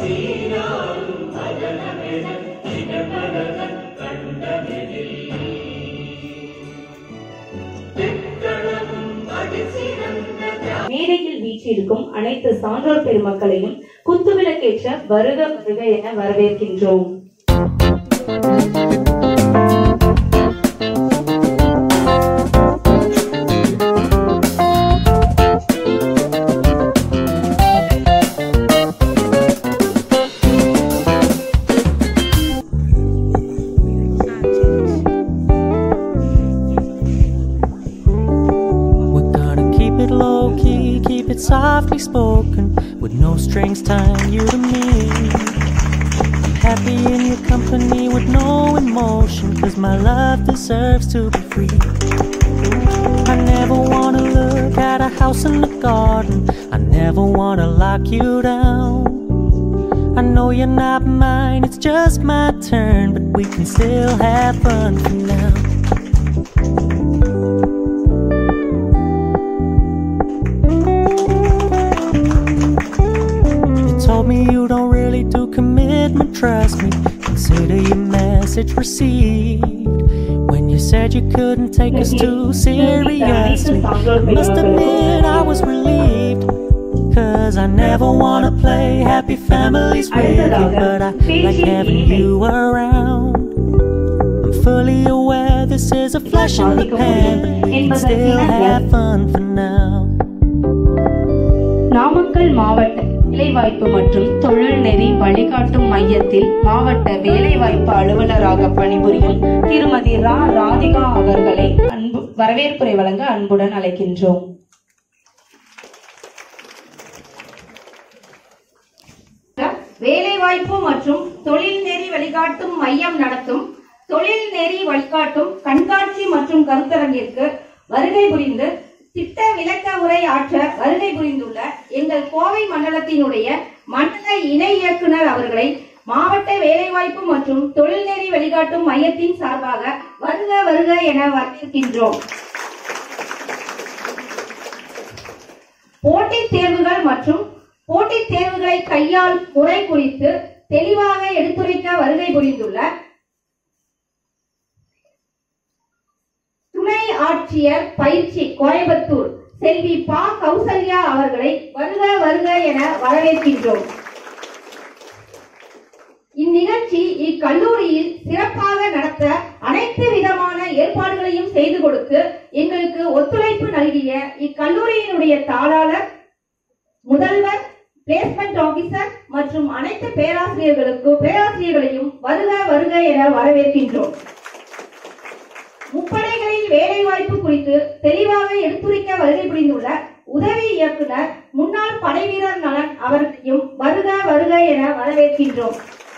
மேடையில் வீற்றிருக்கும் அனைத்து சான்றோர் பெருமக்களையும் குத்துவிளக்கேற்ற வருக வருக என வரவேற்கின்றோம் We're gonna keep it low key, keep it softly spoken, with no strings tying you to me. I'm happy in your company with no emotion, cause my love deserves to be free. I never wanna look at a house in the garden, I never wanna lock you down. I know you're not mine, it's just my turn, but we can still have fun for now. You told me you don't really do commitment, trust me. Consider your message received. When you said you couldn't take us too seriously, I must admit I was relieved. Cause I never wanna play happy families with you, but I like having you around. I'm fully aware this is a flash in the pan, but we can still have fun for now. Namakkal மாவட்ட வேலைவாய்ப்பு மற்றும் தொழில் நெறி வழிகாட்டும் மையத்தில் மாவட்ட வேலைவாய்ப்பு அலுவலராக பணிபுரியும் திருமதி ரா ராதிகா அவர்களை அன்பு வரவேற்புரை வழங்க அன்புடன் அழைக்கின்றோம் வேலைவாய்ப்பு மற்றும் தொழில் நெறி வழிகாட்டும் மையம் நடத்தும் தொழில் நெறி வழிகாட்டும் கண்காட்சி மற்றும் கருத்தரங்கிற்கு வருகை புரிந்து திட்ட விளக்க உரை ஆற்ற வருகை புரிந்துள்ள எங்கள் கோவை மண்டலத்தினுடைய மண்டல இணை இயக்குனர் அவர்களை மாவட்ட வேலைவாய்ப்பு மற்றும் தொழில் நெறி வழிகாட்டும் மையத்தின் சார்பாக வருக வருக என வரவேற்கின்றோம் போட்டித் தேர்வுகள் மற்றும் போட்டித் தேர்வுகளை கையாள் முறை குறித்து தெளிவாக எடுத்துரைக்க வருகை புரிந்துள்ள துணை ஆட்சியர் பயிற்சி கோயம்புத்தூர் செல்வி பா கௌசல்யா அவர்களை வருக வருக என வரவேற்கின்றோம் இந்நிகழ்ச்சி இக்கல்லூரியில் சிறப்பாக நடத்த அனைத்து விதமான ஏற்பாடுகளையும் செய்து கொடுத்து எங்களுக்கு ஒத்துழைப்பு நல்கிய இக்கல்லூரியினுடைய தாளாளர் முதல்வர் பிளேஸ்மெண்ட் ஆபீசர் மற்றும் அனைத்து பேராசிரியர்களுக்கு பேராசிரியர்களையும் வருக வருக என வரவேற்கின்றோம் முப்படைகளில் வேலை வாய்ப்பு குறித்து தெளிவாக எடுத்துரைக்க வருகை புரிந்துள்ள உதவி இயக்குனர் முன்னாள் படைவீரர் நலன் அவர்களையும் வருக வருக என வரவேற்கின்றோம்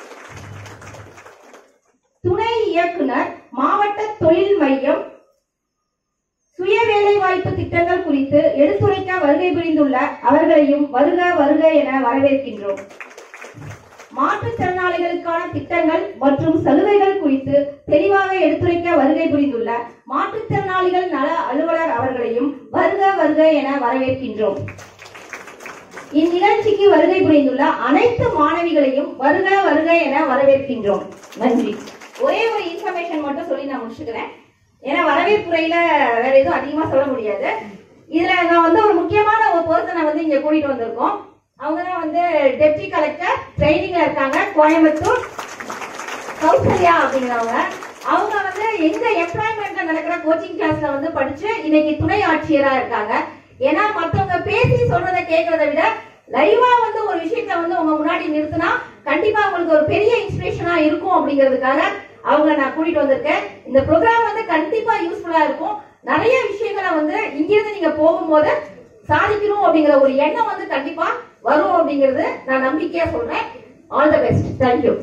துணை இயக்குனர் மாவட்ட தொழில் மையம் சுய வேலை வாய்ப்பு திட்டங்கள் குறித்து எடுத்துரைக்க வருகை புரிந்துள்ள அவர்களையும் வருக வருக என வரவேற்கின்றோம் மாற்றுத்திறனாளிகளுக்கான திட்டங்கள் மற்றும் சலுகைகள் குறித்து தெளிவாக எடுத்துரைக்க வருகை புரிந்துள்ள மாற்றுத்திறனாளிகள் நல அலுவலர் அவர்களையும் வருக வருக என வரவேற்கின்றோம் இந்நிகழ்ச்சிக்கு வருகை புரிந்துள்ள அனைத்து மாணவிகளையும் வருக வருக என வரவேற்கின்றோம் நன்றி ஒரே ஒரு இன்ஃபர்மேஷன் மட்டும் சொல்லி நான் முடிச்சுக்கிறேன் ஏன்னா வரவேற்புரையில வேற எதுவும் அதிகமா சொல்ல முடியாது இதுல நான் வந்து ஒரு முக்கியமான ஒரு பர்சனை வந்து இங்க கூட்டிட்டு வந்திருக்கோம் அவங்க தான் வந்து டெப்டி கலெக்டர் ட்ரைனிங்ல இருக்காங்க கோயம்புத்தூர் கௌசல்யா அப்படிங்கிறவங்க அவங்க வந்து எங்க எம்ப்ளாய்மெண்ட்ல நடக்கிற கோச்சிங் கிளாஸ்ல வந்து படிச்சு இன்னைக்கு துணை ஆட்சியரா இருக்காங்க ஏன்னா மத்தவங்க பேசி சொல்றதை கேட்கறத விட லைவா வந்து ஒரு விஷயத்த வந்து உங்க முன்னாடி நிறுத்தினா கண்டிப்பா உங்களுக்கு ஒரு பெரிய இன்ஸ்பிரேஷனா இருக்கும் அப்படிங்கிறதுக்காக அவங்க நான் கூட்டிட்டு வந்திருக்கேன் இந்த ப்ரோக்ராம் வந்து கண்டிப்பா யூஸ்ஃபுல்லா இருக்கும் நிறைய விஷயங்களை வந்து இங்கிருந்து நீங்க போகும்போது சாதிக்கணும் அப்படிங்கிற ஒரு எண்ணம் வந்து கண்டிப்பா வரும் அப்படிங்கிறது நான் நம்பிக்கையா சொல்றேன் all the best thank you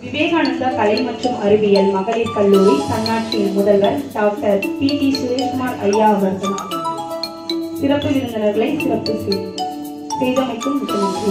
Vivekananda கலை மற்றும் அறிவியல் மகளிர் கல்லூரி தன்னாட்சியின் முதல்வர் டாக்டர் பி டி சுரேஷ்குமார் ஐயா அவர்கள் சிறப்பு விருந்தினர்களை சிறப்பு செய்- செய்தமைக்கும் மிக்க நன்றி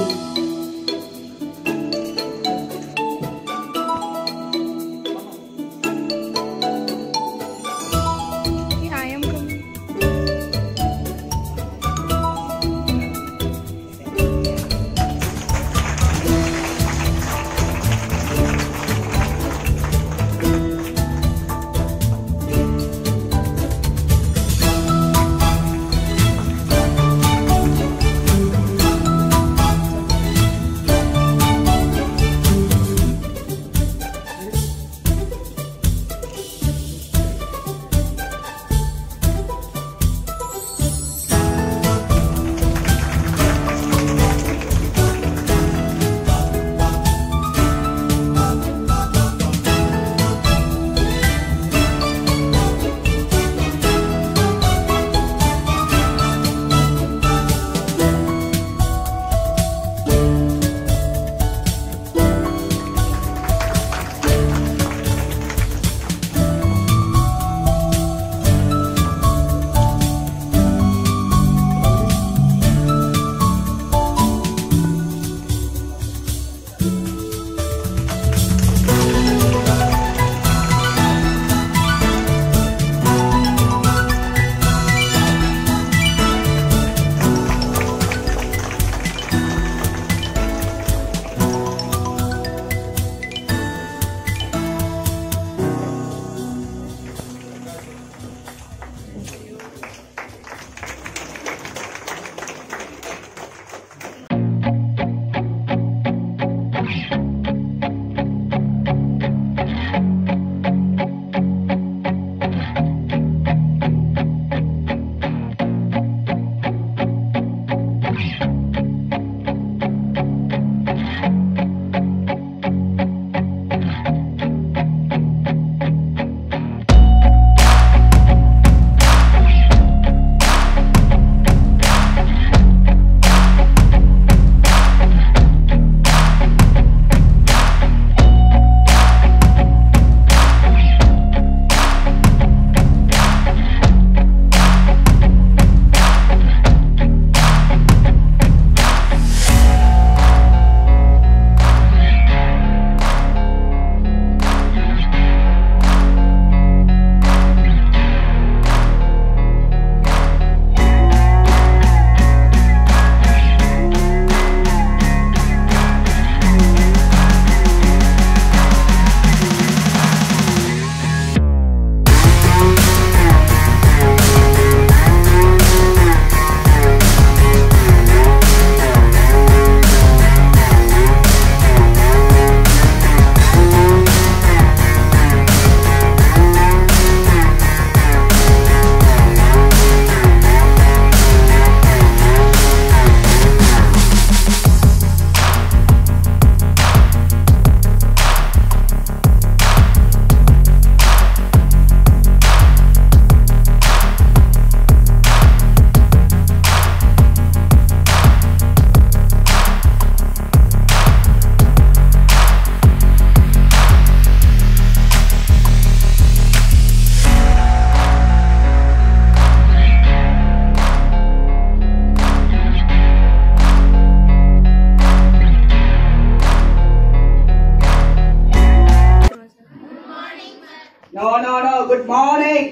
no no no good morning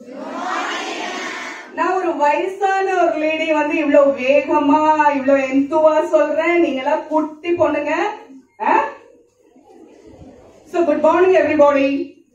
நான் ஒரு வயசான ஒரு லேடி வந்து இவ்வளவு வேகமா இவ்வளவு எந்துவா சொல்றேன் நீங்க எல்லாம் குட்டி பொண்ணுங்க so good morning everybody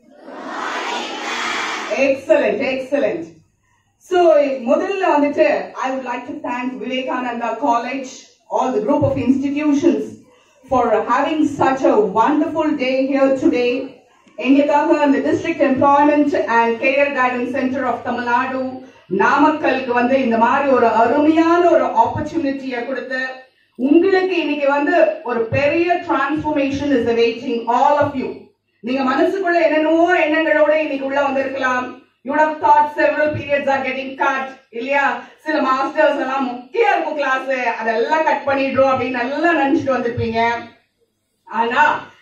excellent excellent so முதல்ல வந்துட்டு I would like to thank Vivekananda college all the group of institutions for having such a wonderful day here today எங்களுக்காக அந்த district employment and career guidance centre of Tamil Nadu நாமக்கலுக்கு வந்து இந்த மாதிரி ஒரு அருமையான ஒரு ஆப்பர்ச்சுனிட்டியை கொடுத்து உங்களுக்கு இன்னைக்கு வந்து ஒரு பெரிய transformation is waiting all of you நீங்க மனசுக்குள்ள என்னென்னவோ எண்ணங்களோட இன்னைக்கு உள்ள வந்திருக்கலாம் you have thought several periods are getting cut இல்லையா சில மாஸ்டர்ஸ் எல்லாம் முக்கியம் இருக்கும் கிளாஸ் அதெல்லாம் கட் பண்ணிடுறோம் அப்படின்னு நல்லா நினைச்சிட்டு வந்திருப்பீங்க ஆனா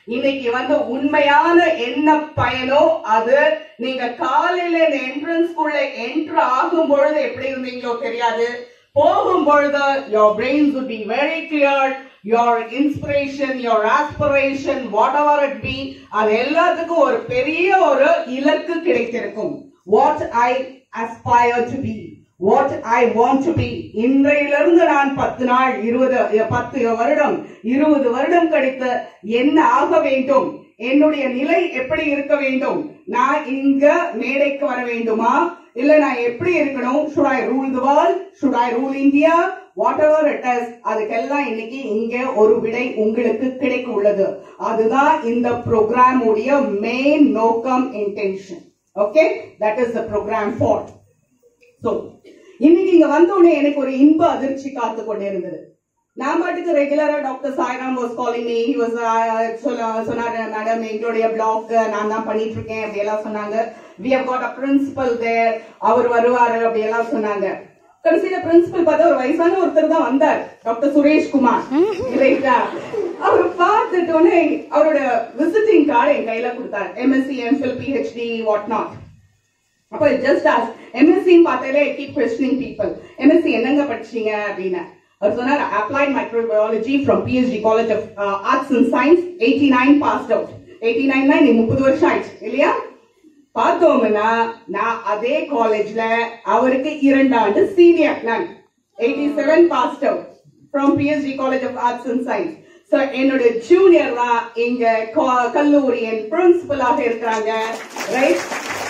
இன்னைக்கு வந்து உண்மையான என்ன பயனோ அது நீங்க காலையில இந்த என்ட்ரன்ஸ் குள்ள என்ட்ரு ஆகும் பொழுது எப்படி இருந்தீங்களோ தெரியாது போகும் பொழுது your brains would be very clear your inspiration your aspiration whatever it be அது எல்லாத்துக்கும் ஒரு பெரிய ஒரு இலக்கு கிடைத்திருக்கும் what I aspire to be what I want to be இன்றையிலிருந்து நான் பத்து நாள் இருபது பத்து வருடம் இருபது வருடம் கழித்து என்ன ஆக வேண்டும் என்னுடைய நிலை எப்படி இருக்க வேண்டும் நான் இங்க மேடைக்கு வர வேண்டுமா இல்ல நான் எப்படி இருக்கணும் should I rule the world should I rule India whatever it is அதுக்கெல்லாம் இன்னைக்கு இங்க ஒரு விடை உங்களுக்கு கிடைக்க உள்ளது அதுதான் இந்த ப்ரோக்ராம் உடைய மெயின் நோக்கம் intention okay that is the program for so இன்னைக்கு இங்க வந்த உடனே எனக்கு ஒரு இன்ப அதிர்ச்சி காத்து கொண்டே இருந்தது நான் பாட்டுக்கு ரெகுலரா doctor Sairam was calling me was சொன்னாரு மேடம் எங்களுடைய பிளாக் நான் தான் பண்ணிட்டு இருக்கேன் அப்படி எல்லாம் சொன்னாங்க we have got a principal there அவர் வருவாரு அப்படி எல்லாம் சொன்னாங்க கடைசியில பிரின்சிபல் பார்த்தா ஒரு வயசான ஒருத்தர் தான் வந்தார் டாக்டர் சுரேஷ் குமார் இல்லைங்களா அவர் பார்த்துட்டு உடனே அவரோட விசிட்டிங் கார்டு என் கையில கொடுத்தார் MSc MPhil PhD what not அப்ப ஜஸ்ட் ஆஸ் எம்எஸ்சி பார்த்தாலே கீப் கொஸ்டினிங் பீப்புள் எம்எஸ்சி என்னங்க படிச்சீங்க அப்படின்னு அவர் சொன்னார் applied microbiology from PhD college of arts and science eighty nine passed out eighty நைன்னா நீ முப்பது வருஷம் ஆயிடுச்சு இல்லையா பார்த்தோம்னா நான் அதே காலேஜ்ல அவருக்கு இரண்டு ஆண்டு சீனியர் நான் eighty seven passed out from PhD college of arts and science so என்னோட ஜூனியர் தான் இங்க கா- கல்லூரியின் பிரின்சிபலாக இருக்கிறாங்க ரைட்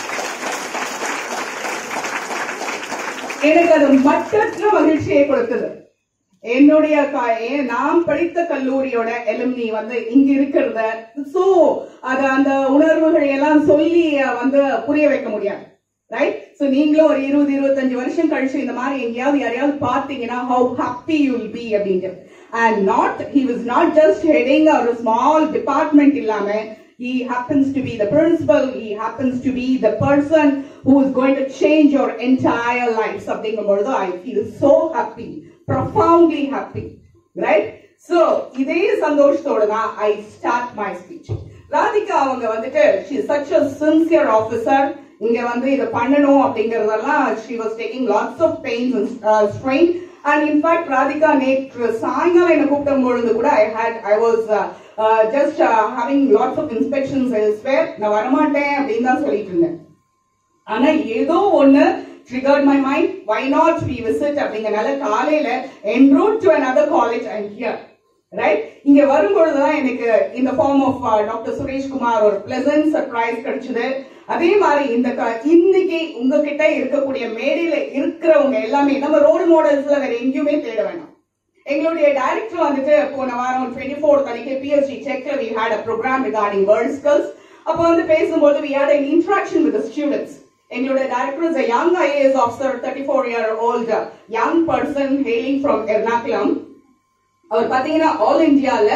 எனக்கு அது மட்டற்ற மகிழ்ச்சியை கொடுத்தது என்னுடைய க- ஏ- நான் படித்த கல்லூரியோட எலுமினி வந்து இங்க இருக்கிறத சோ அத அந்த உணர்வுகளை எல்லாம் சொல்லி அஹ், வந்து புரிய வைக்க முடியாது ரைட் சோ நீங்களும் ஒரு இருபது இருபத்தஞ்சு வருஷம் கழிச்சு இந்த மாதிரி எங்கேயாவது யாரையாவது பார்த்தீங்கன்னா how happy you will be அப்படின்ட்டு and not he was not just heading ஒரு ஸ்மால் டிபார்ட்மெண்ட் இல்லாம he happens to be the principal he happens to be the person who is going to change your entire life அப்படிங்கும்பொழுது i feel so happy profoundly happy right so இதே சந்தோஷத்தோட தான் i start my speech Radhika அவங்க வந்துட்டு she is such a sincere officer இங்க வந்து இதை பண்ணணும் அப்படிங்கறதெல்லாம் she was taking lots of pains and uh, strain and in fact Radhika நேற்று சாயங்காலம் என்ன கூப்பிடும் பொழுது கூட ஐ had i was uh, uh, just uh, having lots of inspections elsewhere நான் வரமாட்டேன் அப்படின்னு தான் சொல்லிட்டு இருந்தேன் ஆனா ஏதோ ஒண்ணு triggered my mind why not we visit அப்படிங்கறனால காலையில en route to another college I'm here right இங்க வரும்பொழுதுதான் எனக்கு இந்த form of doctor Suresh Kumar ஒரு பிளசன்ட் சர்ப்ரைஸ் கிடைச்சது அதே மாதிரி இந்த க- இன்னைக்கு உங்ககிட்ட இருக்கக்கூடிய மேடையில இருக்கிறவங்க எல்லாமே நம்ம ரோல் மாடல்ஸ்ல வேற எங்கேயுமே தேட வேணாம் எங்களுடைய டைரக்டர் வந்துட்டு போன வாரம் டுவெண்ட்டி ஃபோர் அன்னைக்கு பிஎஸ்சி செக்ல we had a program regarding world skills அப்போ வந்து பேசும்போது we had an interaction with the students எங்களுடைய director is a young IAS officer thirty four year old young person hailing from Ernakulam அவர் பாத்தீங்கன்னா all இந்தியால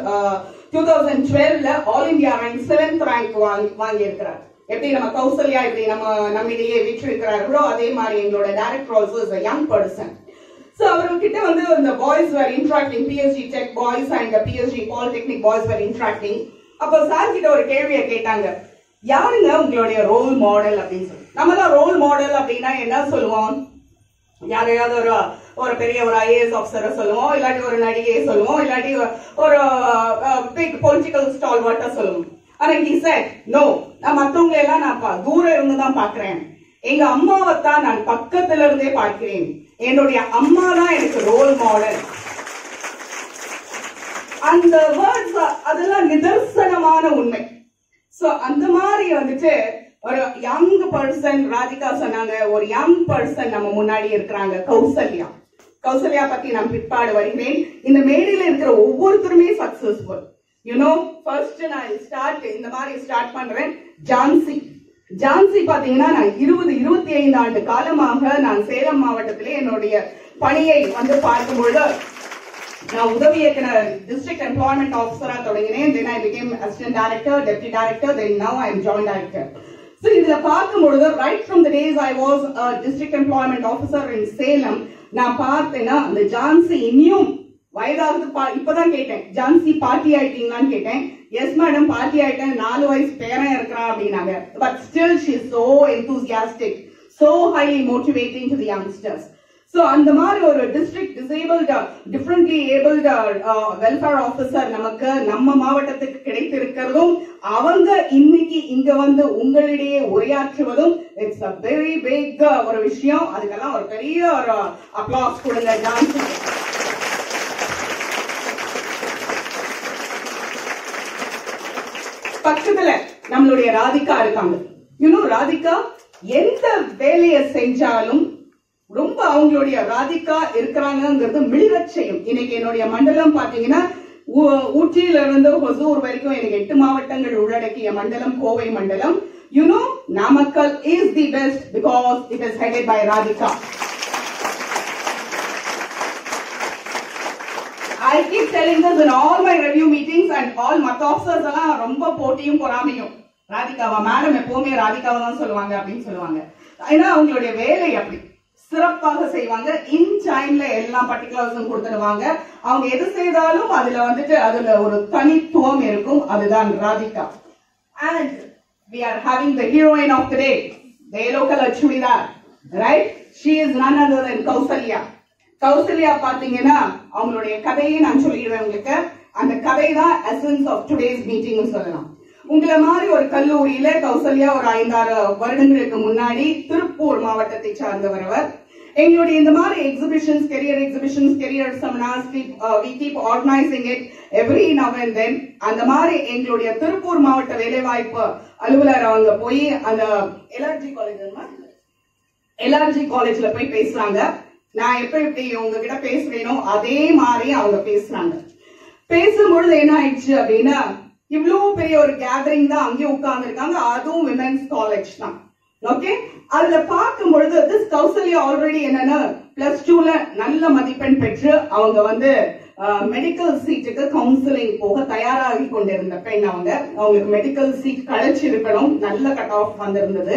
two thousand டுவெல்ல all India rank seventh rank வாங்கி வாங்கி இருக்கிறார் எப்படி நம்ம கௌசல்யா இப்படி நம்ம நம்மிடையே வீற்றிருக்கிறார்களோ அதே மாதிரி எங்களோட director also is young person so அவர்கிட்ட வந்து இந்த boys were interacting PSG tech boys and PSG polytechnic boys were interacting அப்போ சார் கிட்ட ஒரு கேள்வியை கேட்டாங்க யாருங்க உங்களுடைய ரோல் மாடல் அப்படின்னு சொல்லி நம்ம தான் ரோல் மாடல் அப்படின்னா என்ன சொல்லுவோம் யாரையாவது ஒரு ஒரு பெரிய ஒரு ஐஏஎஸ் ஆஃபீஸரை சொல்லுவோம் இல்லாட்டி ஒரு நடிகையை சொல்லுவோம் இல்லாட்டி ஒரு பிக் பொலிட்டிக்கல் ஸ்டால் வாட்டா சொல்லுவோம் ஆனா he said நோ நான் மத்தவங்க எல்லாம் நான் பா- தூரம் இருந்து தான் பாக்குறேன் எங்க அம்மாவை தான் நான் பக்கத்துல இருந்தே பார்க்கிறேன் என்னுடைய அம்மா தான் எனக்கு ரோல் மாடல் அந்த வேர்ட்ஸ் அதெல்லாம் நிதர்சனமான உண்மை சோ அந்த மாதிரி வந்துட்டு ஒரு யங் பர்சன் ராதிகா சொன்னாங்க ஒரு யங் பர்சன் நம்ம முன்னாடி இருக்கிறாங்க கௌசல்யா கௌசல்யா பத்தி நான் பிற்பாடு வருகிறேன் இந்த மேடையில இருக்கிற ஒவ்வொருத்தருமே சக்சஸ்ஃபுல் யூனோ ஃபர்ஸ்ட் நான் ஸ்டார்ட் இந்த மாதிரி ஸ்டார்ட் பண்றேன் ஜான்சி ஜான்சி பாத்தீங்கன்னா நான் இருபது இருபத்தி ஐந்து ஆண்டு காலமாக நான் சேலம் மாவட்டத்திலே என்னுடைய பணியை வந்து பார்க்கும்பொழுது நான் உதவி இயக்குனர் டிஸ்ட்ரிக்ட் எம்ப்ளாய்மெண்ட் ஆஃபீஸரா தொடங்கினேன் then I became assistant director deputy director then now I am joint director so இதுல பார்க்கும்பொழுது right from the days I was district employment officer in Salem நான் பார்த்தேன்னா அந்த ஜான்சி இனியும் வயதாவது பா- இப்பதான் கேட்டேன் ஜான்சி பார்ட்டி ஆயிட்டீங்களான்னு கேட்டேன் எஸ் மேடம் பார்ட்டி ஆயிட்டேன் நாலு வயசு பேரன் இருக்கிறான் அப்படின்னாங்க but still she so enthusiastic so highly motivating to the youngsters so அந்த மாதிரி ஒரு district disabled differently abled welfare officer நமக்கு நம்ம மாவட்டத்துக்கு கிடைத்திருக்கிறதும் அவங்க இன்னைக்கு இங்க வந்து உங்களிடையே உரையாற்றுவதும் இட்ஸ் அ வெரி பிக் ஒரு விஷயம் அதுக்கெல்லாம் ஒரு பெரிய ஒரு அப்ளாஸ் கொடுங்க ஜான்சி பக்கத்துல நம்மளுடைய ராதிகா இருக்காங்க யூனோ ராதிகா எந்த வேலையை செஞ்சாலும் ரொம்ப அவங்களுடைய ராதிகா இருக்கிறாங்கிறது மிளிரச் செய்யும் இன்னைக்கு என்னுடைய மண்டலம் பாத்தீங்கன்னா ஊ- ஊட்டியில இருந்து ஹொசூர் வரைக்கும் எனக்கு எட்டு மாவட்டங்கள் உள்ளடக்கிய மண்டலம் கோவை மண்டலம் you know Namakkal is the best because it is headed by Radhika I keep telling this in all my review meetings and all மத்த officers எல்லாம் ரொம்ப போட்டியும் பொறாமையும் ராதிகாவா மேடம் எப்பவுமே ராதிகாவை தான் சொல்லுவாங்க அப்படின்னு சொல்லுவாங்க ஏன்னா அவங்களுடைய வேலை அப்படி சிறப்பாக செய்வாங்க இன் டைம்ல எல்லா பர்டிகுலர்ஸும் கொடுத்துடுவாங்க அவங்க எது செய்தாலும் அதுல வந்துட்டு அதுல ஒரு தனித்துவம் இருக்கும் அதுதான் Radhika and we are having the heroine of the day the yellow color chudidar right she is none other than Kausalya Kausalya பாத்தீங்கன்னா அவங்களுடைய கதையை நான் சொல்லிடுவேன் உங்களுக்கு அந்த கதை தான் எசன்ஸ் ஆஃப் டுடேஸ் மீட்டிங் சொல்லலாம் உங்களை மாதிரி ஒரு கல்லூரியில கௌசல்யா ஒரு ஐந்தாறு வருடங்களுக்கு முன்னாடி திருப்பூர் மாவட்டத்தை சார்ந்தவர் அவர் எங்களுடைய இந்த மாதிரி exhibitions career exhibitions career seminars we keep organising it every now and then அந்த மாதிரி எங்களுடைய திருப்பூர் மாவட்ட வேலைவாய்ப்பு அலுவலர் அவங்க போய் அந்த எல்ஆர்ஜி காலேஜ் எல்ஆர்ஜி காலேஜ்ல போய் பேசுறாங்க நான் எப்ப இப்படி உங்ககிட்ட பேசுறேனோ அதே மாதிரி அவங்க பேசுறாங்க பேசும்பொழுது என்ன ஆயிடுச்சு அப்படின்னா இவ்வளவு பெரிய ஒரு கேதரிங் தான் அங்கேயே உட்கார்ந்து இருக்காங்க அதுவும் விமென்ஸ் காலேஜ் தான் ஓகே அதுல பார்க்கும் பொழுது திஸ் கௌசல்யா ஆல்ரெடி என்னன்னா பிளஸ் டூல நல்ல மதிப்பெண் பெற்று அவங்க வந்து மெடிக்கல் சீட்டுக்கு கவுன்சிலிங் போக தயாராகி கொண்டிருந்த பெண் அவங்க அவங்களுக்கு மெடிக்கல் சீட் கிடைச்சிருக்கணும் நல்ல கட் ஆஃப் வந்திருந்தது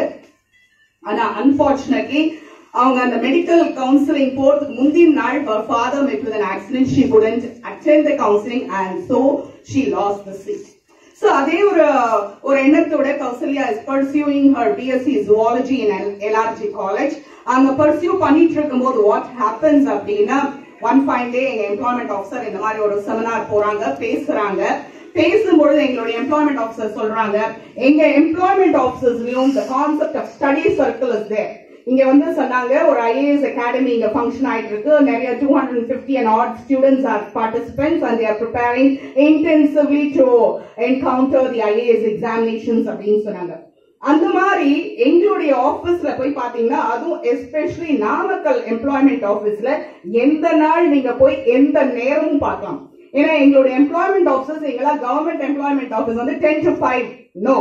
ஆனா அன்பார்ச்சுனேட்லி அவங்க அந்த மெடிக்கல் கவுன்சிலிங் போறதுக்கு முந்தின நாள் her father met with an accident she couldn't attend the counseling and so she lost the seat so அதே ஒரு ஒரு எண்ணத்தோட Kousalya is pursuing her BSc zoology in LRG college அங்க pursue பண்ணிட்டு இருக்கும்போது what happens அப்படின்னா ஒன் ஃபைன் டே எங்க employment officer இந்த மாதிரி ஒரு செமினார் போறாங்க பேசுறாங்க பேசும்பொழுது எங்களுடைய எம்ப்ளாய்மெண்ட் ஆஃபீஸர் சொல்றாங்க எங்க எம்ப்ளாய்மெண்ட் ஆஃபீஸர்ஸ்லயும் the concept of study circle is there இங்க வந்து சொன்னாங்க ஒரு ஐஏஎஸ் அகாடமி இங்க ஃபங்க்ஷன் ஆயிட்டு இருக்கு நிறைய two hundred and fifty and odd students are participants and they're preparing intensively to encounter the IAS examinations அப்படின்னு சொன்னாங்க அந்த மாதிரி எங்களுடைய ஆபீஸ்ல போய் பாத்தீங்கன்னா அதுவும் எஸ்பெஷலி நாமக்கல் எம்ப்ளாய்மெண்ட் ஆபீஸ்ல எந்த நாள் நீங்க போய் எந்த நேரமும் பார்க்கலாம் ஏன்னா எங்களுடைய எம்ப்ளாய்மெண்ட் ஆஃபீஸர்ஸ் எங்கெல்லாம் கவர்மெண்ட் எம்ப்ளாய்மெண்ட் ஆஃபீஸ் வந்து ten to five no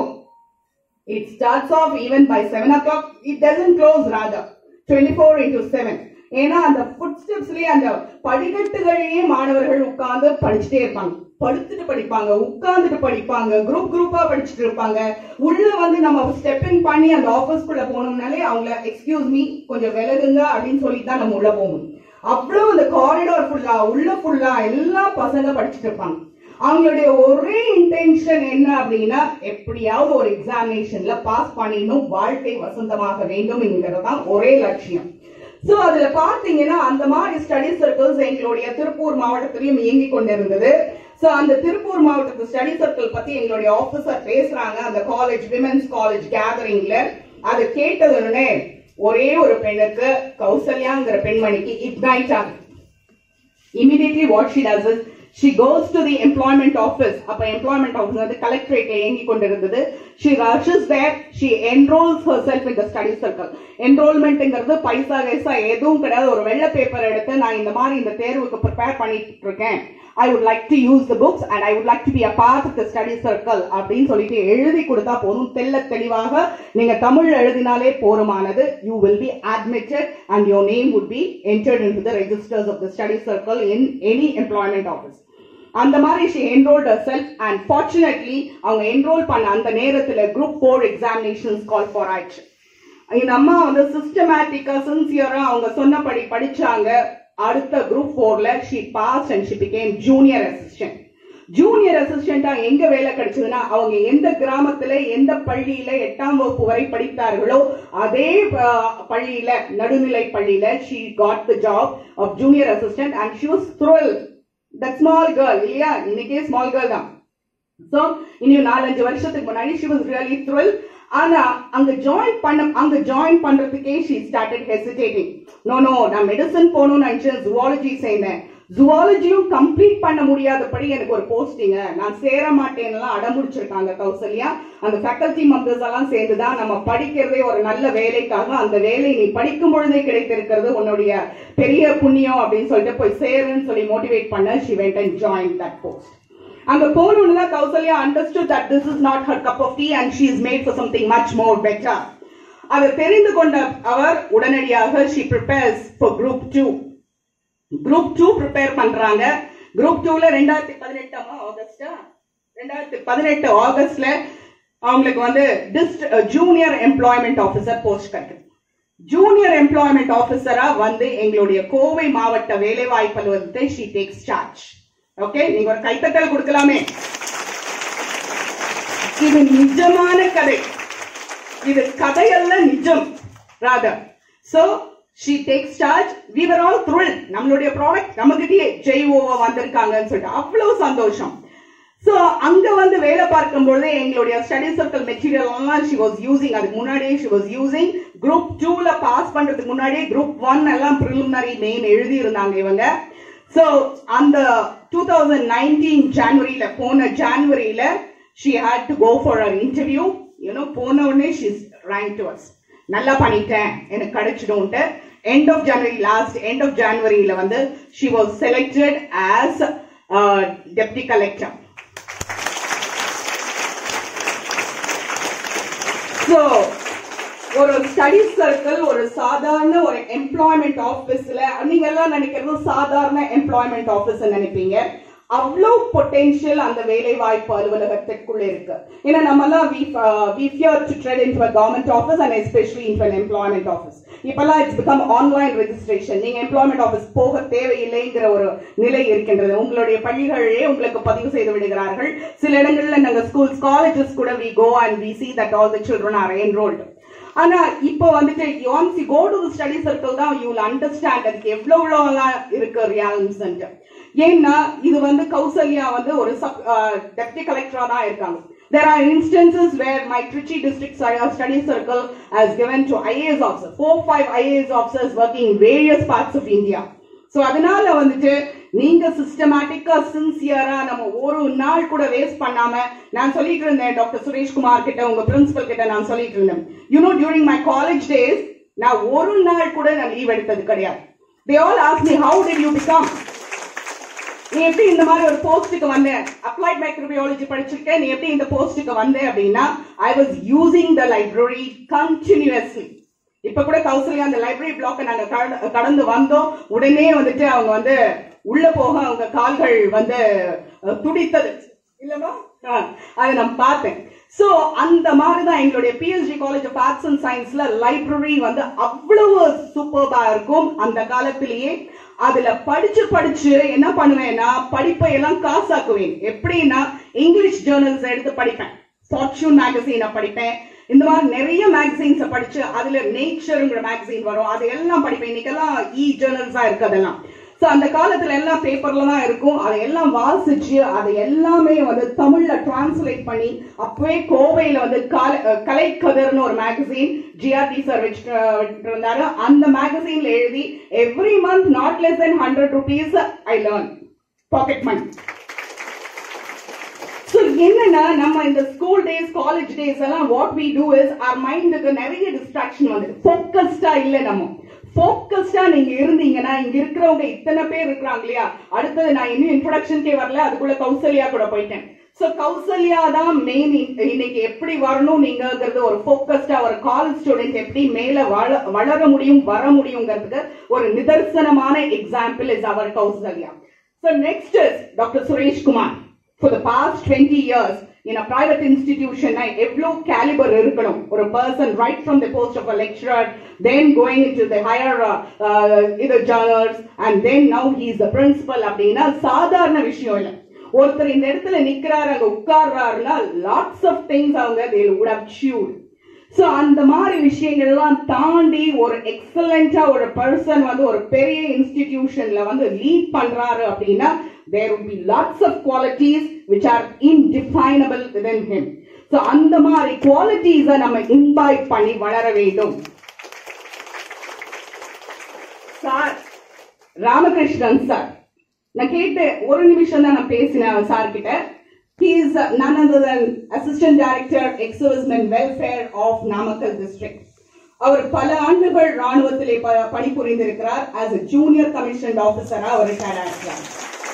It starts off even by 7 o'clock. It doesn't close rather. 24 into 7. ஏன்னா அந்த ஃபுட் ஸ்டெப்ஸ்லயே அந்த படிக்கட்டுகளையே மாணவர்கள் உட்கார்ந்து படிச்சுட்டே இருப்பாங்க படுத்துட்டு படிப்பாங்க உட்கார்ந்துட்டு படிப்பாங்க குரூப் குரூப்பா படிச்சுட்டு இருப்பாங்க உள்ள வந்து நம்ம ஸ்டெப்பிங் பண்ணி அந்த ஆபீஸ்க்குள்ள போனோம்னாலே அவங்கள எக்ஸ்கியூஸ் மீ கொஞ்சம் விலகுங்க அப்படின்னு சொல்லி தான் நம்ம உள்ள போகணும் அவ்வளவு அந்த காரிடார் ஃபுல்லா உள்ள ஃபுல்லா எல்லா பசங்க படிச்சுட்டு இருப்பாங்க அவங்களுடைய ஒரே இன்டென்ஷன் என்ன அப்படின்னா எப்படியாவது ஒரு எக்ஸாமினேஷன்ல பாஸ் பண்ணிடணும் வாழ்க்கை வசந்தமாக வேண்டும் என்கிறதான் ஒரே லட்சியம் சோ அதுல பாத்தீங்கன்னா அந்த மாதிரி ஸ்டடி சர்க்கிள்ஸ் எங்களுடைய திருப்பூர் மாவட்டத்திலையும் இயங்கி கொண்டிருந்தது சோ அந்த திருப்பூர் மாவட்டத்து ஸ்டடி சர்க்கிள் பத்தி எங்களுடைய ஆபீசர் பேசுறாங்க அந்த காலேஜ் விமென்ஸ் காலேஜ் கேதரிங்ல அதை கேட்டதுடனே ஒரே ஒரு பெண்ணுக்கு கௌசல்யாங்கிற பெண்மணிக்கு இக்னைட் ஆகுது immediately what she does is she goes to the employment office அப்ப employment office வந்து கலெக்டரேட்ல இயங்கி கொண்டிருந்தது she rushes there she enrolls herself in the study circle enrollmentங்கிறது பைசா கைசா எதுவும் கிடையாது ஒரு வெள்ளை பேப்பர் எடுத்து நான் இந்த மாதிரி இந்த தேர்வுக்கு ப்ரிப்பேர் பண்ணிட்டு இருக்கேன் I would like to use the books and I would like to be a part of the study circle அப்படின்னு சொல்லிட்டு எழுதி கொடுத்தா போதும் தெள்ள தெளிவாக நீங்க Tamil எழுதினாலே போருமானது you will be admitted and your name would be entered into the registers of the study circle in any employment office அந்த மாதிரி she enrolled herself and fortunately அவங்க enroll பண்ண அந்த நேரத்துல group 4 examinations call for action இந்த அம்மா வந்து சிஸ்டமேட்டிக்கா சின்சியரா அவங்க சொன்னபடி படிச்சாங்க அடுத்த குரூப் ஃபோர்ல she passed and she became junior assistant junior அசிஸ்டண்டா எங்க வேலை கிடைச்சதுன்னா அவங்க எந்த கிராமத்துல எந்த பள்ளியில எட்டாம் வகுப்பு வரை படித்தார்களோ அதே அஹ், பள்ளியில நடுநிலை பள்ளியில she got the job of junior assistant and she was thrill that small girl இல்லையா இன்னைக்கே ஸ்மால் கேர்ள் தான் சோ இன்னும் நாலஞ்சு வருஷத்துக்கு முன்னாடி ஷி வாஸ் ரியலி த்ரில் ஆனா அங்க ஜாயின் பண்ண அங்க ஜாயின் பண்றதுக்கே she started hesitating no no நான் மெடிசன் போகணும்னு நினைச்சேன் ஜுவாலஜி சேர்ந்தேன் ஜுவாலஜியும் கம்ப்ளீட் பண்ண முடியாதபடி எனக்கு ஒரு போஸ்டிங்க நான் சேர மாட்டேன்னுலாம் அடமுடிச்சிருக்காங்க கௌசல்யா அந்த ஃபேக்கல்டி மெம்பர்ஸ் எல்லாம் சேர்ந்து தான் நம்ம படிக்கிறதே ஒரு நல்ல வேலைக்காக அந்த வேலை நீ படிக்கும் பொழுதே கிடைத்திருக்கிறது உன்னுடைய பெரிய புண்ணியம் அப்படின்னு சொல்லிட்டு போய் சேருன்னு சொல்லி மோட்டிவேட் பண்ண she went and join that post அங்க போனோன்னு தான் Kousalya understood that this is not her cup of tea and she is made for something much more better அதை தெரிந்து கொண்ட அவர் உடனடியாக she prepares for group two group two prepare பண்றாங்க group டூல ரெண்டாயிரத்தி பதினெட்டாமா ஆகஸ்டா ரெண்டாயிரத்தி பதினெட்டு ஆகஸ்ட்ல அவங்களுக்கு வந்து district junior employment officer post கிடைக்குது ஜூனியர் எம்ப்ளாய்மெண்ட் ஆஃபீஸரா வந்து எங்களுடைய கோவை மாவட்ட வேலைவாய்ப்பு அலுவலகத்தை ஷி டேக்ஸ் சார்ஜ் ஓகே நீங்க ஒரு கைத்தட்டல் கொடுக்கலாமே இது நிஜமான கதை இது கதையல்ல நிஜம் Radha so she takes charge we were all thrill நம்மளுடைய ப்ராடக்ட் நம்மகிட்டயே ஜெய்ஓவா வந்திருக்காங்கன்னு சொல்லிட்டு அவ்வளவு சந்தோஷம் சோ அங்க வந்து வேலை பார்க்கும் பொழுது எங்களுடைய ஸ்டடி சர்க்கிள் மெட்டீரியல் எல்லாம் ஷி வாஸ் யூசிங் அதுக்கு முன்னாடியே ஷி வாஸ் யூசிங் குரூப் டூல பாஸ் பண்றதுக்கு முன்னாடியே குரூப் ஒன் எல்லாம் ப்ரிலிமினரி மெயின் எழுதி இருந்தாங்க இவங்க சோ அந்த டூ தௌசண்ட் நைன்டீன் ஜான்வரியில போன ஜான்வரியில she had to go for her interview you know போன உடனே ஷி ரேங்க் டு அஸ் நல்லா பண்ணிட்டேன் எனக்கு கிடைச்சிடும்ட்டு end of January last end of ஜான்வரியில வந்து she was selected as deputy collector so ஒரு ஸ்டடி சர்க்கிள் ஒரு சாதாரண ஒரு எம்ப்ளாய்மெண்ட் ஆஃபீஸ்ல நீங்க எல்லாம் நினைக்கிறது சாதாரண எம்ப்ளாய்மெண்ட் ஆஃபீஸ் நினைப்பீங்க அவ்வளவு பொட்டென்ஷியல் அந்த வேலை வாய்ப்பு அலுவலகத்திற்குள்ள இருக்கு ஏன்னா நம்ம எல்லாம் we fear to tread in government office and especially in employment office இப்பெல்லாம் இட்ஸ் பிகம் ஆன்லைன் ரெஜிஸ்ட்ரேஷன் நீங்க எம்ப்ளாய்மெண்ட் ஆஃபீஸ் போக தேவையில்லைங்கிற ஒரு நிலை இருக்கின்றது உங்களுடைய பள்ளிகளிலே உங்களுக்கு பதிவு செய்து விடுகிறார்கள் சில இடங்கள்ல நாங்க ஸ்கூல்ஸ் காலேஜஸ் கூட we go and we see that all the children are enrolled ஆனா இப்போ வந்துட்டு once you go to the study circle தான் you will understand அதுக்கு எவ்வளவு எவ்வளவுலாம் இருக்கு ரியாலன்ஸ் ஏன்னா இது வந்து கௌசல்யா வந்து ஒரு சப் டெப்டி கலெக்டரா தான் இருக்காங்க There are instances where my Trichy district stu- study circle has given to IAS officers, four, five IAS officers working in various parts of India. So அதனால வந்துட்டு நீங்க சிஸ்டமேட்டிக்கா சின்சியரா நம்ம ஒரு நாள் கூட வேஸ்ட் பண்ணாம நான் சொல்லிட்டு இருந்தேன் டாக்டர் சுரேஷ்குமார் கிட்ட உங்க பிரின்சிபல் கிட்ட நான் சொல்லிட்டு இருந்தேன் you know during my college days நான் ஒரு நாள் கூட நான் லீவ் எடுத்தது கிடையாது they all ask me how did you become நீ எப்படி இந்த மாதிரி ஒரு போஸ்டுக்கு வந்த அப்ளைட் மைக்ரோபியாலஜி படிச்சிருக்க நீ எப்படி இந்த போஸ்டுக்கு வந்த அப்படின்னா I was using the library continuously இப்ப கூட கௌசல்யா அந்த லைப்ரரி பிளாக்க நாங்க கட- கடந்து வந்தோம் உடனே வந்துட்டு அவங்க வந்து உள்ள போக அவங்க கால்கள் வந்து அஹ், துடித்தது இல்லமா அஹ், அதை நான் பார்த்தேன் சோ அந்த மாதிரி தான் எங்களுடைய PSG college of arts and சயின்ஸ்ல லைப்ரரி வந்து அவ்வளவு சூப்பர்பா இருக்கும் அந்த காலத்திலேயே அதுல படிச்சு படிச்சு என்ன பண்ணுவேன்னா படிப்பை எல்லாம் காசாக்குவேன் எப்படின்னா இங்கிலீஷ் ஜேர்னல்ஸ் எடுத்து படிப்பேன் ஃபார்ச்சூன் மேகசீனை படிப்பேன் இந்த மாதிரி நிறைய மேகசைன்ஸை படிச்சு அதுல நேச்சருங்கிற மேகசைன் வரும் அது எல்லாம் படிப்பேன் இன்னைக்கெல்லாம் இ ஜேர்னல்ஸா இருக்கு அதெல்லாம் சோ அந்த காலத்துல எல்லாம் பேப்பர்ல தான் இருக்கும் அதை எல்லாம் வாசிச்சு அதை எல்லாமே வந்து தமிழ்ல டிரான்ஸ்லேட் பண்ணி அப்பவே கோவையில வந்து கால- அஹ் கலைக்கதிர்னு ஒரு மேகசைன் ஜிஆர்டி சார் வச்சுட்டு வச்சுட்டு இருந்தாரு அந்த மேகசைன்ல எழுதி every month not less then hundred rupees I learn pocket money so என்னன்னா நம்ம இந்த ஸ்கூல் டேஸ் காலேஜ் டேஸ் எல்லாம் what we do is our மைண்டுக்கு நிறைய டிஸ்ட்ராக்ஷன் வந்து ஃபோக்கஸ்டா இல்ல நம்ம ஃபோக்கஸ்டா நீங்க இருந்தீங்கன்னா இங்க இருக்கிறவங்க இத்தனை பேர் இருக்கிறாங்க இல்லையா அடுத்தது நான் இன்னும் இன்ட்ரோடக்ஷன்கே வரல அதுக்குள்ள கௌசல்யா கூட போயிட்டேன் சோ கௌசல்யா தான் மெயின் இன்னைக்கு எப்படி வரணும் நீங்கங்கிறது ஒரு ஃபோக்கஸ்டா ஒரு காலேஜ் ஸ்டூடெண்ட் எப்படி மேல வள- வளர முடியும் வர முடியுங்கிறதுக்கு ஒரு நிதர்சனமான எக்ஸாம்பிள் இஸ் அவர் Kausalya So next is Dr. Suresh Kumar. For the past 20 years, in a private institution எவ்வளோ caliber இருக்கணும் ஒரு person right from the post of a lecturer then going into the higher uh, uh, either journals and then now he is the principal அப்படின்னா சாதாரண விஷயம் இல்லை ஒருத்தர் இந்த இடத்துல நிக்கிறாரு அங்க உட்கார்றாருன்னா லாட்ஸ் ஆஃப் திங்ஸ் அவங்க they would have chewed so அந்த மாதிரி விஷயங்கள்லாம் தாண்டி ஒரு எக்ஸலண்டா ஒரு பர்சன் வந்து ஒரு பெரிய இன்ஸ்டிடியூஷன்ல வந்து லீட் பண்றாரு அப்படின்னா there will be lots of qualities which are indefinable within him so அந்த மாதிரி குவாலிட்டிஸ நம்ம இன்வைட் பண்ணி வளர வேண்டும் சார் ராமகிருஷ்ணன் சார் நான் கேட்டு ஒரு நிமிஷம் தான் நான் பேசினேன் சார் கிட்ட he is uh, none other than assistant director ex-servicemen welfare of Namakkal district அவர் பல ஆண்டுகள் ராணுவத்திலே ப- பணிபுரிந்திருக்கிறார் as a junior commissioned officer அவர் ரிட்டையர்ட் ஆகிறார்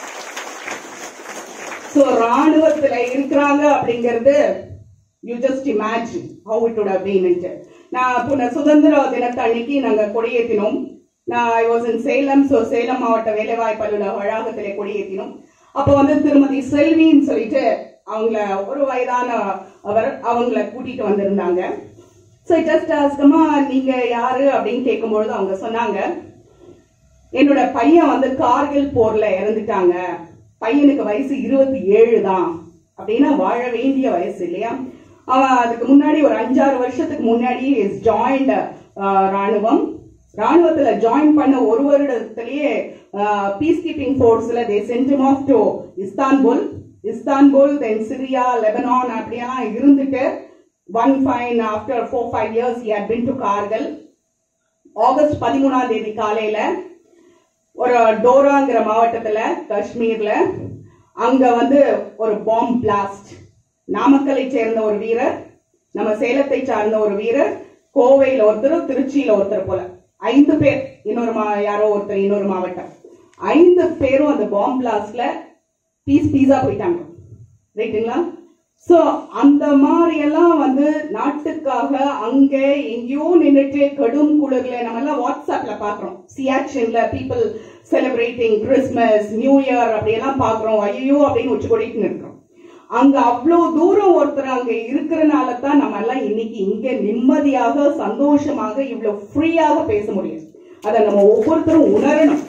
சோ ராணுவத்துல இருக்கிறாங்க அப்படிங்கிறது you just imagine how it would have been into. நான் புன சுதந்திர தினத்தன்னைக்கு நாங்க கொடியேற்றினோம் நான் I was in Salem so Salem மாவட்ட வேலைவாய்ப்பு அலுவலக வளாகத்திலே கொடியேற்றினோம் அப்போ வந்து திருமதி செல்வின்னு சொல்லிட்டு அவங்கள ஒரு வயதான அவர் அவங்கள கூட்டிட்டு வந்திருந்தாங்க ஸோ ஜஸ்ட் ஆஸ்கமா நீங்க யாரு அப்படின்னு கேட்கும்பொழுது அவங்க சொன்னாங்க என்னோட பையன் வந்து கார்கில் போர்ல இறந்துட்டாங்க பையனுக்கு வயசு இருபத்தி ஏழு தான் அப்படின்னா வாழ வேண்டிய வயசு இல்லையா அவன் அதுக்கு முன்னாடி ஒரு அஞ்சாறு வருஷத்துக்கு முன்னாடி இஸ் ஜாயின்ட் ராணுவம் ராணுவத்துல ஜாயின் பண்ண ஒரு வருடத்திலேயே பீஸ் கீப்பிங் ஃபோர்ஸ்ல they sent off to Istanbul Istanbul then Syria Lebanon அப்படியெல்லாம் இருந்துட்டு one fine after four five years he had been to Kargil August பதிமூணாம் தேதி காலையில ஒரு டோராங்கிற மாவட்டத்துல காஷ்மீர்ல அங்க வந்து ஒரு பாம் பிளாஸ்ட் நாமக்கலை சேர்ந்த ஒரு வீரர் நம்ம சேலத்தை சார்ந்த ஒரு வீரர் கோவையில ஒருத்தர் திருச்சியில ஒருத்தர் போல ஐந்து பேர் இன்னொரு மா யாரோ ஒருத்தர் இன்னொரு மாவட்டம் ஐந்து பேரும் அந்த பாம் பிளாஸ்ட்ல பீஸ் பீஸா போயிட்டாங்க ரைட்டுங்களா சோ அந்த மாதிரி எல்லாம் வந்து நாட்டுக்காக அங்க எங்கேயோ நின்னுட்டு கடும் குளிர்ல நம்ம எல்லாம் வாட்ஸ்அப்ல பாக்குறோம் சியாச்சின்ல people celebrating Christmas new year அப்படியெல்லாம் பாக்குறோம் ஐயோ அப்படின்னு உச்சி கொடிட்டு இருக்கிறோம் அங்க அவ்வளவு தூரம் ஒருத்தர் அங்க இருக்கிறனால தான் நம்ம எல்லாம் இன்னைக்கு இங்க நிம்மதியாக சந்தோஷமாக இவ்வளவு ஃப்ரீயாக பேச முடியும் அதை நம்ம ஒவ்வொருத்தரும் உணரணும்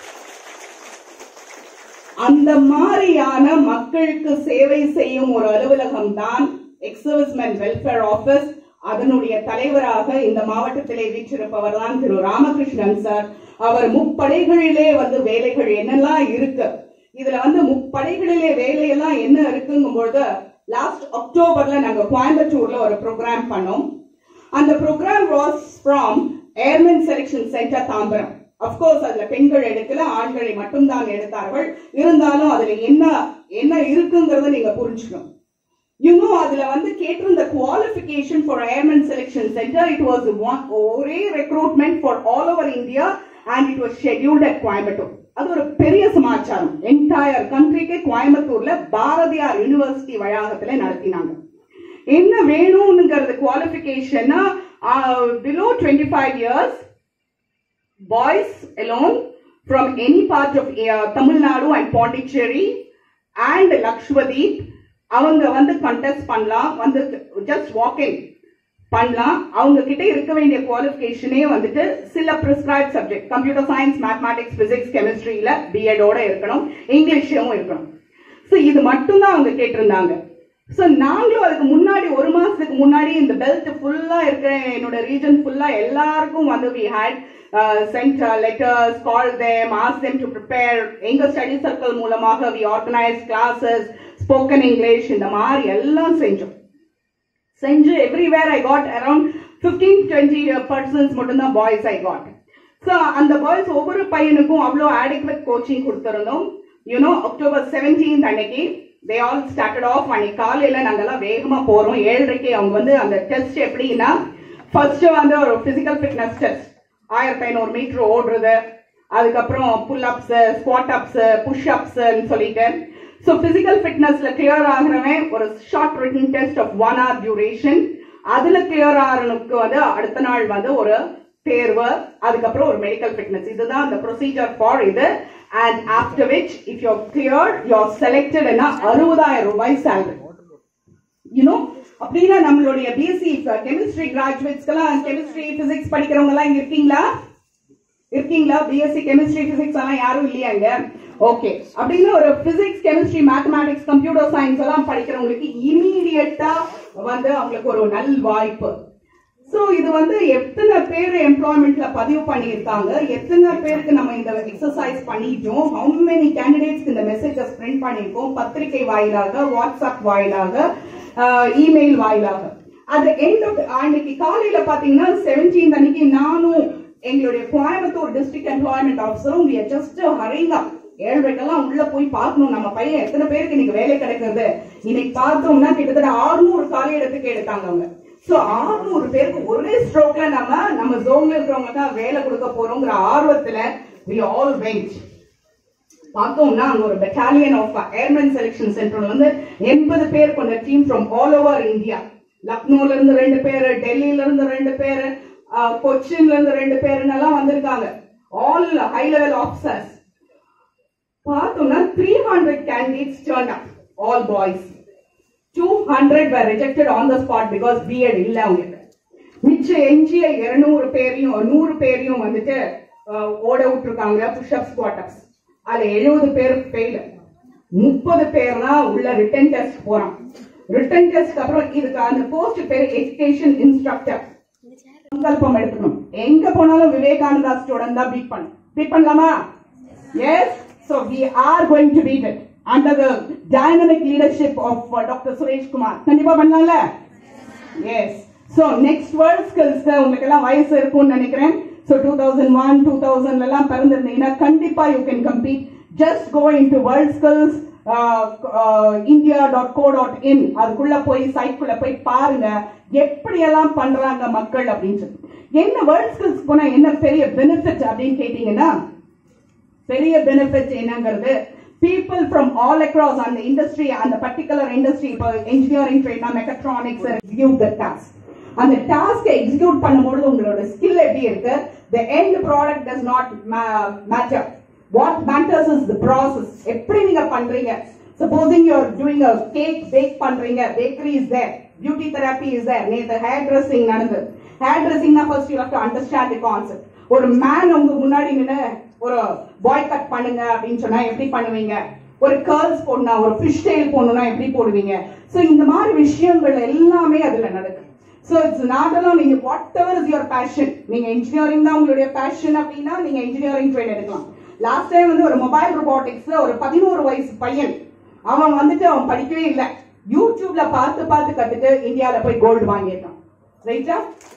அந்த மாதிரியான மக்களுக்கு சேவை செய்யும் ஒரு அலுவலகம் தான் எக்ஸர்விஸ்மென் வெல்ஃபேர் ஆபீஸ் அதனுடைய தலைவராக இந்த மாவட்டத்திலே வீற்றிருப்பவர் தான் திரு ராமகிருஷ்ணன் சார் அவர் முப்படைகளிலே வந்து வேலைகள் என்னெல்லாம் இருக்கு இதுல வந்து முப்படைகளிலே வேலையெல்லாம் என்ன இருக்குங்கும் பொழுது லாஸ்ட் அக்டோபர்ல நாங்க கோயம்புத்தூர்ல ஒரு ப்ரோக்ராம் பண்ணோம் அந்த programme was from airmen selection centre Tambaram of course அதுல பெண்கள் எடுக்கல ஆண்களை மட்டும்தான் எடுத்தார்கள் இருந்தாலும் அதுல என்ன என்ன இருக்குங்கிறத நீங்க புரிஞ்சுக்கணும் இன்னும் அதுல வந்து கேட்டிருந்த qualification for airmen selection centre it was ஒரே recruitment for all over India and it was scheduled at Coimbatore அது ஒரு பெரிய சமாச்சாரம் என்டையர் கண்ட்ரிக்கு கோயம்புத்தூர்ல பாரதியார் யூனிவர்சிட்டி வளாகத்துல நடத்தினாங்க என்ன வேணும்ங்கிறது qualification below twenty five years boys alone from any part of uh, Tamil Nadu and Pondicherry and Lakshadweep அவங்க வந்து கண்டெஸ்ட் பண்ணலாம் வந்து ஜஸ்ட் வாக்கிங் பண்ணலாம் அவங்க கிட்ட இருக்க வேண்டிய குவாலிஃபிகேஷனே வந்துட்டு சில prescribe subject computer science mathematics physics கெமிஸ்ட்ரியில பிஎடோட இருக்கணும் இங்கிலீஷும் இருக்கணும் ஸோ இது மட்டும்தான் அவங்க கேட்டிருந்தாங்க ஸோ நாங்களும் அதுக்கு முன்னாடி ஒரு மாசத்துக்கு முன்னாடி இந்த பெல்ட் ஃபுல்லா இருக்கிற என்னோட ரீஜன் ஃபுல்லா எல்லாருக்கும் வந்து we had sent letters call them as them to prepare எங்க ஸ்டடி சர்க்கிள் மூலமாக we organise classes spoken English இந்த மாதிரி எல்லாம் செஞ்சோம் செஞ்சு everywhere I got around fifteen twenty persons மட்டும்தான் பாய்ஸ் ஐ காட் ஸோ அந்த பாய்ஸ் ஒவ்வொரு பையனுக்கும் அவ்வளோ adequate கோச்சிங் கொடுத்துருந்தோம் யூனோ அக்டோபர் செவன்டீன்த் அன்னைக்கு தே ஆல் ஸ்டார்டட் ஆஃப் அன்னைக்கு காலையில நாங்கெல்லாம் வேகமா போறோம் ஏழரைக்கு அவங்க வந்து அந்த டெஸ்ட் எப்படின்னா ஃபர்ஸ்ட் வந்து ஒரு பிசிக்கல் ஃபிட்னஸ் டெஸ்ட் ஆயிரத்தி ஐநூறு மீட்டர் ஓடுறது அதுக்கப்புறம் pull ups squat ups push அப்ஸ்ன்னு சொல்லிட்டு ஸோ பிசிக்கல் ஃபிட்னஸ்ல கிளியர் ஆகிறவன் ஒரு short written test of one hour duration அதுல கிளியர் ஆகிறனுக்கு வந்து அடுத்த நாள் வந்து ஒரு தேர்வு அதுக்கப்புறம் ஒரு மெடிக்கல் ஃபிட்னஸ் இதுதான் அந்த ப்ரொசீஜர் ஃபார் இது and after which if you clear you selected அறுபதாயிரம் ரூபாய் salary யூனோ அப்படின்னா நம்மளுடைய பிஎஸ்சி கெமிஸ்ட்ரி கிராஜுவேட்ஸ்க்கெல்லாம் கெமிஸ்ட்ரி பிசிக்ஸ் படிக்கிறவங்க எல்லாம் இங்க இருக்கீங்களா இருக்கீங்களா பிஎஸ்சி கெமிஸ்ட்ரி பிசிக்ஸ் எல்லாம் யாரும் இல்லையா இங்க ஓகே அப்படின்னா ஒரு physics chemistry mathematics computer science எல்லாம் படிக்கிறவங்களுக்கு இமீடியட்டா வந்து அவங்களுக்கு ஒரு நல் வாய்ப்பு சோ இது வந்து எத்தனை பேர் எம்ப்ளாய்மெண்ட்ல பதிவு பண்ணியிருக்காங்க எத்தனை பேருக்கு நம்ம இந்த எக்ஸசைஸ் பண்ணிட்டோம் ஹவு மெனி கேண்டிடேட்ஸ்க்கு இந்த மெசேஜஸ் பிரிண்ட் பண்ணியிருக்கோம் பத்திரிகை வாயிலாக வாட்ஸ்அப் வாயிலாக இமெயில் வாயிலாக அது எண்ட் ஆஃப் அன்னைக்கு காலையில பாத்தீங்கன்னா செவன்டீன் அன்னைக்கு நானும் எங்களுடைய கோயம்புத்தூர் டிஸ்ட்ரிக்ட் எம்ப்ளாய்மெண்ட் ஆஃபீஸரும் we are just hurrying up ஏழ்ரைக்கெல்லாம் உள்ள போய் பார்க்கணும் நம்ம பையன் எத்தனை பேருக்கு இன்னைக்கு வேலை கிடைக்கிறது இன்னைக்கு பார்த்தோம்னா கிட்டத்தட்ட 600 காலி இடத்துக்கு எடுத்தாங்க அவங்க சோ 600 பேருக்கு ஒரே ஸ்ட்ரோக்ல நம்ம நம்ம ஜோன்ல இருக்கிறவங்க தான் வேலை கொடுக்க போறோங்கிற ஆர்வத்துல we all went பார்த்தோம்னா அங்க ஒரு பெட்டாலியன் ஆஃப் ஏர்மேன் செலெக்ஷன் சென்டர்ல வந்து எண்பது பேர் கொண்ட team from all over India லக்னோல இருந்து ரெண்டு பேரு டெல்லியில இருந்து ரெண்டு பேரு அஹ், கொச்சின்ல இருந்து ரெண்டு பேருன்னு எல்லாம் வந்திருக்காங்க ஆல் ஹை லெவல் ஆஃபீஸர்ஸ் பார்த்தோம்னா three hundred candidates turn up all boys two hundred were rejected on the spot because BEd இல்ல அவங்களுக்கு மிச்சம் எஞ்சிய இருநூறு பேரையும் நூறு பேரையும் வந்துட்டு அஹ், ஓட விட்டுருக்காங்க புஷ்அப் ஸ்குவாட்டப்ஸ் அதுல எழுபது பேர் ஃபெயில் முப்பது பேர் தான் உள்ள ரிட்டன் டெஸ்ட் போறான் ரிட்டன் டெஸ்ட் அப்புறம் இதுக்கு அந்த போஸ்ட் பேர் எஜுகேஷன் இன்ஸ்ட்ரக்டர் சங்கல்பம் எடுக்கணும் எங்க போனாலும் விவேகானந்தா ஸ்டூடெண்ட் தான் பீட் பண்ண பீட் பண்ணலாமா yes so we are going to beat it under the dynamic leadership of uh, dr Suresh Kumar கண்டிப்பா பண்ணலாம்ல yes so next world skills உங்களுக்கு எல்லாம் வயசு இருக்கும்னு நினைக்கிறேன் so two thousand one two தௌசண்ட்ல எல்லாம் பிறந்திருந்தீங்கன்னா கண்டிப்பா you can compete just go into world skills India dot co dot in அதுக்குள்ள போய் சைட்குள்ள போய் பாருங்க எப்படியெல்லாம் பண்றாங்க மக்கள் அப்படின்னு சொல்லி என்ன வேர்ல்ட் ஸ்கில்ஸ் போனா என்ன பெரிய பெனிஃபிட் அப்படின்னு கேட்டீங்கன்னா பெரிய பெனிஃபிட் என்னங்கிறது பீப்புள் ஃப்ரம் ஆல் அக்ராஸ் அந்த இண்டஸ்ட்ரி அந்த பர்டிகுலர் இண்டஸ்ட்ரி இப்போ இன்ஜினியரிங் ட்ரேட்னா மெக்கட்ரானிக்ஸ் எக்ஸிக்யூட் த டாஸ்க் அந்த டாஸ்க் எக்ஸிக்யூட் பண்ணும்போது உங்களோட ஸ்கில் எப்படி இருக்கு the end product does not matter what matters is the process எப்படி நீங்க பண்றீங்க supposing you are doing a cake bake பண்றீங்க bakery is there beauty therapy is there நேத்து ஹேர் ட்ரெஸ்ஸிங் நடந்தது ஹேர் ட்ரெஸ்ஸிங்னா first you have to understand the concept ஒரு man உங்க முன்னாடி நின்னு ஒரு பாய் கட் பண்ணுங்க அப்படின்னு சொன்னா எப்படி பண்ணுவீங்க ஒரு கேர்ள்ஸ் போடணும் ஒரு ஃபிஷ் டெயில் போடணும்னா எப்படி போடுவீங்க சோ இந்த மாதிரி விஷயங்கள் எல்லாமே அதுல நடக்கும் சோ இட்ஸ் நாட் அலோ நீங்க whatever is your passion நீங்க இன்ஜினியரிங் தான் உங்களுடைய பேஷன் அப்படின்னா நீங்க இன்ஜினியரிங் ட்ரேட் எடுக்கலாம் லாஸ்ட் டைம் வந்து ஒரு மொபைல் ரொபாட்டிக்ஸ்ல ஒரு பதினோரு வயசு பையன் அவன் வந்துட்டு அவன் படிக்கவே இல்லை யூடியூப்ல பார்த்து பார்த்து கத்துட்டு இந்தியால போய் கோல்டு வாங்கியிருக்கான் ரைட்டா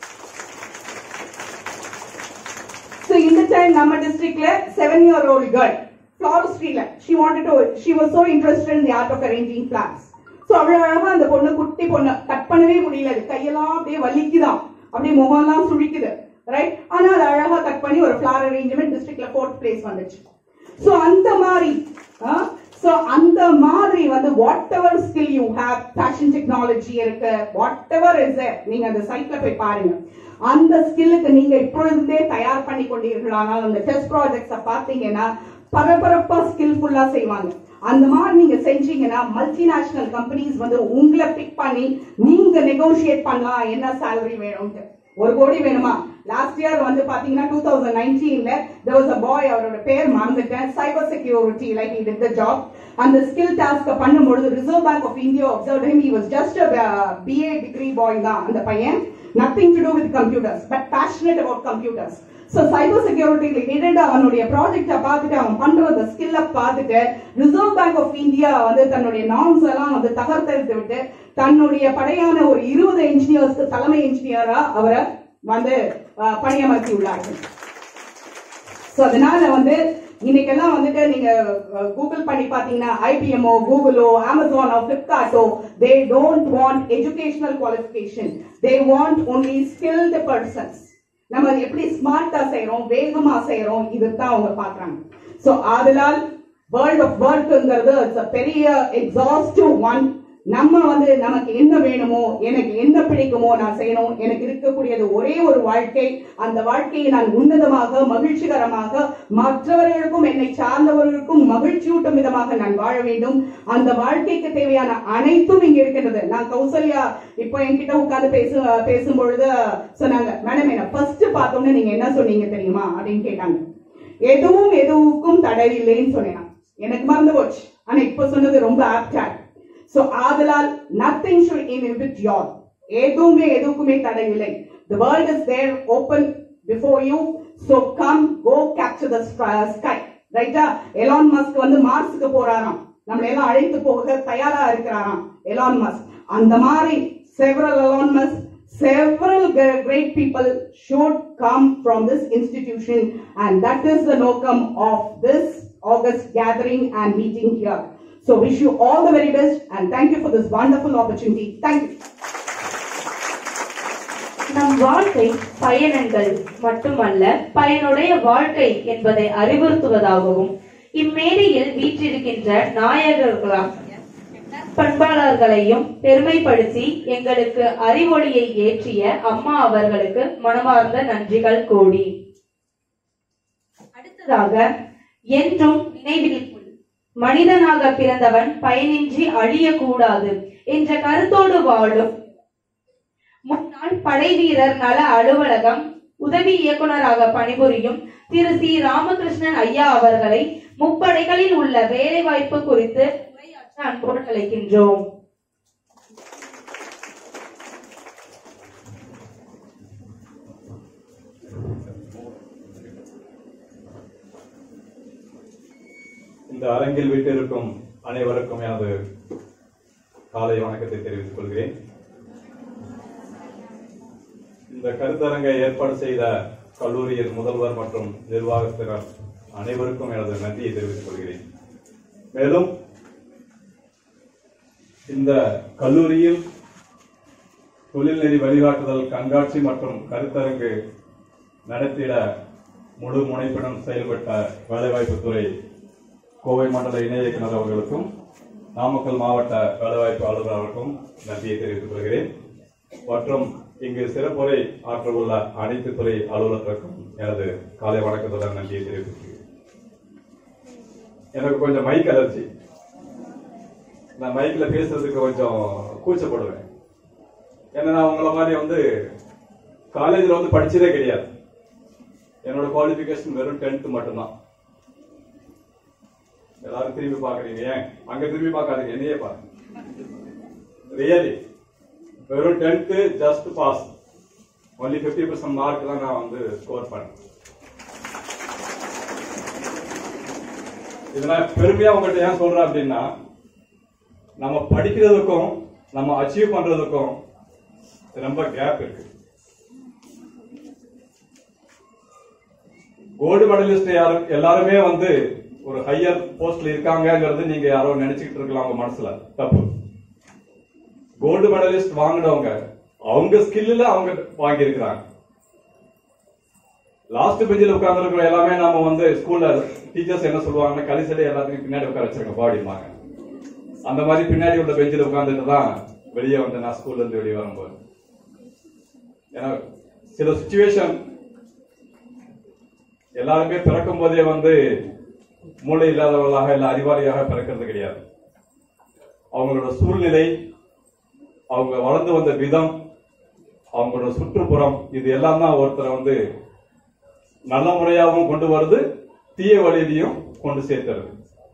So in the time நம்ம டிஸ்ட்ரிக்ட்ல செவன் இயர் ஓல்ட் கேர்ள் ஃபிளாரிஸ்ட்ரியில she wanted to she was so interested in the art of arranging flowers so அவ்வளவு அழகா அந்த பொண்ணு குட்டி பொண்ணு கட் பண்ணவே முடியல அது கையெல்லாம் அப்படியே வலிக்குதாம் அப்படியே முகம்லாம் சுழிக்குது ரைட் ஆனா அது அழகா கட் பண்ணி ஒரு ஃபிளார் அரேஞ்ச்மெண்ட் டிஸ்ட்ரிக்ட்ல ஃபோர்த் பிளேஸ் வந்துச்சு சோ அந்த மாதிரி சோ அந்த மாதிரி வந்து whatever skill you have fashion technology இருக்கு வாட் எவர் இஸ் நீங்க அந்த சைட்ல போய் பாருங்க அந்த ஸ்கில்லுக்கு நீங்க இப்பொழுதே தயார் பண்ணி கொண்டீர்களானால் அந்த டெஸ்ட் ப்ராஜெக்ட்ஸ பாத்தீங்கன்னா பரபரப்பா ஸ்கில்ஃபுல்லா செய்வாங்க அந்த மாதிரி நீங்க செஞ்சீங்கன்னா மல்டிநேஷனல் கம்பெனிஸ் வந்து உங்களை பிக் பண்ணி நீங்க நெகோசியேட் பண்ணலாம் என்ன salary வேணும்ட்டு ஒரு கோடி வேணுமா லாஸ்ட் இயர் வந்து பாத்தீங்கன்னா டூ தௌசண்ட் நைன்டீன்ல there was a பாய் அவரோட பேர் மறந்துட்டேன் cyber security like he did the job அந்த ஸ்கில் டாஸ்க் பண்ணும்பொழுது Reserve Bank of India observed him he was just a BA degree boy தான் அந்த பையன் nothing to do with computers but passionate about computers so cyber security related அவனுடைய ப்ராஜெக்ட பார்த்துட்டு அவன் பண்ற அந்த ஸ்கில்ல பார்த்துட்டு ரிசர்வ் பேங்க் ஆஃப் இந்தியா வந்து தன்னுடைய நார்ம்ஸ் எல்லாம் வந்து தகர்த்தெடுத்து விட்டு தன்னுடைய படையான ஒரு இருபது இன்ஜினியர்ஸ்க்கு தலைமை இன்ஜினியரா அவரை வந்து அஹ், பணியமர்த்தி உள்ளார்கள் சோ அதனால வந்து இன்னைக்கெல்லாம் வந்துட்டு நீங்க கூகுள் பண்ணி பாத்தீங்கன்னா ஐபிஎம்ஓ கூகுளோ அமேசானோ பிளிப்கார்ட்டோ they don't want educational qualification they want only skilled persons நம்ம அது எப்படி ஸ்மார்ட்டா செய்யறோம் வேகமா செய்யறோம் இதுதான் அவங்க பாக்குறாங்க சோ அதனால் வேர்ல்ட் ஆஃப் ஒர்க்ங்கிறது இட்ஸ் a பெரிய எக்ஸாஸ்டிவ் ஒன் நம்ம வந்து நமக்கு என்ன வேணுமோ எனக்கு என்ன பிடிக்குமோ நான் செய்யணும் எனக்கு இருக்கக்கூடியது ஒரே ஒரு வாழ்க்கை அந்த வாழ்க்கையை நான் உன்னதமாக மகிழ்ச்சிகரமாக மற்றவர்களுக்கும் என்னை சார்ந்தவர்களுக்கும் மகிழ்ச்சியூட்டும் விதமாக நான் வாழ வேண்டும் அந்த வாழ்க்கைக்கு தேவையான அனைத்தும் இங்க இருக்கின்றது நான் கௌசல்யா இப்போ என்கிட்ட உட்கார்ந்து பேசு பேசும் பொழுது சொன்னாங்க மேடம் என்ன ஃபர்ஸ்ட் பார்த்தோன்னே நீங்க என்ன சொன்னீங்க தெரியுமா அப்படின்னு கேட்டாங்க எதுவும் எதுவுக்கும் தடை இல்லைன்னு சொன்னேன் நான். எனக்கு மறந்து போச்சு ஆனா இப்ப சொன்னது ரொம்ப ஆப்டா சோ ஆதலால் நத்திங் ஷுட் இன்ஹிபிட் யோர் எதுவுமே எதுக்குமே தடை இல்லை the world is there open before you so come go capture the sky- sky ரைட்டா எலான் மஸ்க் வந்து மார்ஸுக்கு போறாராம் நம்மள எல்லாம் அழைத்து போக தயாரா இருக்கிறாராம் எலான் மஸ்க் அந்த மாதிரி several Elon Musk several gre- great people should come from this institution and that is the nokam of this August gathering and meeting here. So wish you all the very best and thank you for this wonderful opportunity. Thank you. நம் வாழ்க்கை பயணங்கள் மட்டுமல்ல பயனுடைய வாழ்க்கை என்பதை அறிவுறுத்துவதாகவும் இம்மேடையில் வீற்றிருக்கின்ற நாயகர்களாம் பண்பாளர்களையும் பெருமைப்படுத்தி எங்களுக்கு அறிவொளியை ஏற்றிய அம்மா அவர்களுக்கு மனமார்ந்த நன்றிகள் கோடி அடுத்ததாக என்றும் நினைவில் கொள். மனிதனாக பிறந்தவன் பயனின்றி அழியக்கூடாது என்ற கருத்தோடு வாழும் முன்னாள் படைவீரர் நல அலுவலகம் உதவி இயக்குனராக பணிபுரியும் திரு சி ராமகிருஷ்ணன் ஐயா அவர்களை முப்படைகளில் உள்ள வேலைவாய்ப்பு குறித்து உரையாற்ற அன்போடு அழைக்கின்றோம் இந்த அரங்கில் வீட்டிற்கும் அனைவருக்கும் எனது காலை வணக்கத்தை தெரிவித்துக் கொள்கிறேன் இந்த கருத்தரங்கை ஏற்பாடு செய்த கல்லூரியின் முதல்வர் மற்றும் நிர்வாகத்தினர் அனைவருக்கும் எனது நன்றியை தெரிவித்துக் கொள்கிறேன் மேலும் இந்த கல்லூரியில் தொழில்நெறி வழிகாட்டுதல் கண்காட்சி மற்றும் கருத்தரங்கு நடத்திட முழு முனைப்புடன் செயல்பட்ட வேலைவாய்ப்புத்துறை கோவை மண்டல இணை இயக்குனர் அவர்களுக்கும் நாமக்கல் மாவட்ட வேலைவாய்ப்பு அலுவலர் அவர்களுக்கும் நன்றியை தெரிவித்துக் கொள்கிறேன் மற்றும் இங்கு சிறப்புரை ஆற்ற உள்ள அனைத்து துறை அலுவலர்களுக்கும் எனது காலை வணக்கத்துடன் நன்றியை தெரிவித்துக் கொள்கிறேன் எனக்கு கொஞ்சம் மைக் அலர்ஜி நான் மைக்ல பேசுறதுக்கு கொஞ்சம் கூச்சப்படுவேன் ஏன்னா நான் உங்களை மாதிரி வந்து காலேஜில் வந்து படிச்சதே கிடையாது என்னோட குவாலிஃபிகேஷன் வெறும் டென்த் மட்டும்தான் எல்லாரும் திரும்பி பாக்குறீங்க ஏன் அங்க திரும்பி பார்க்காதீங்க என்னையே பாருங்க ரியலி வெறும் tenth just pass only fifty percent mark தான் நான் வந்து ஸ்கோர் பண்ணேன் இதை நான் பெருமையா உங்கள்கிட்ட ஏன் சொல்றேன் அப்படின்னா நம்ம படிக்கிறதுக்கும் நம்ம அச்சீவ் பண்றதுக்கும் ரொம்ப கேப் இருக்கு கோல்டு மெடலிஸ்ட் யாரும் எல்லாருமே வந்து ஒரு ஹையர் போஸ்ட்ல இருக்காங்கங்கிறது நீங்க யாரோ நினைச்சுக்கிட்டு இருக்கலாம் உங்க மனசுல தப்பு கோல்டு மெடலிஸ்ட் வாங்கினவங்க அவங்க ஸ்கில்ல அவங்க வாங்கி இருக்கிறாங்க லாஸ்ட் பெஞ்சில் உட்கார்ந்து எல்லாமே நாம வந்து ஸ்கூல்ல டீச்சர்ஸ் என்ன சொல்லுவாங்கன்னா கலிசடி எல்லாத்துக்கும் பின்னாடி உட்கார வச்சிருக்க பாடிப்பாங்க அந்த மாதிரி பின்னாடி உள்ள பெஞ்சில் உட்கார்ந்துட்டு தான் வெளியே வந்து நான் ஸ்கூல்ல இருந்து வெளியே வரும்போது ஏன்னா சில சுச்சுவேஷன் எல்லாருமே பிறக்கும் போதே வந்து மூளை இல்லாதவர்களாக இல்ல அறிவாளியாக பிறக்கிறது கிடையாது அவங்களோட சூழ்நிலை அவங்க வளர்ந்து வந்த விதம் அவங்களோட சுற்றுப்புறம் இது எல்லாம் தான் ஒருத்தரை வந்து நல்ல முறையாகவும் கொண்டு வருது தீய வழியிலையும் கொண்டு சேர்த்துறது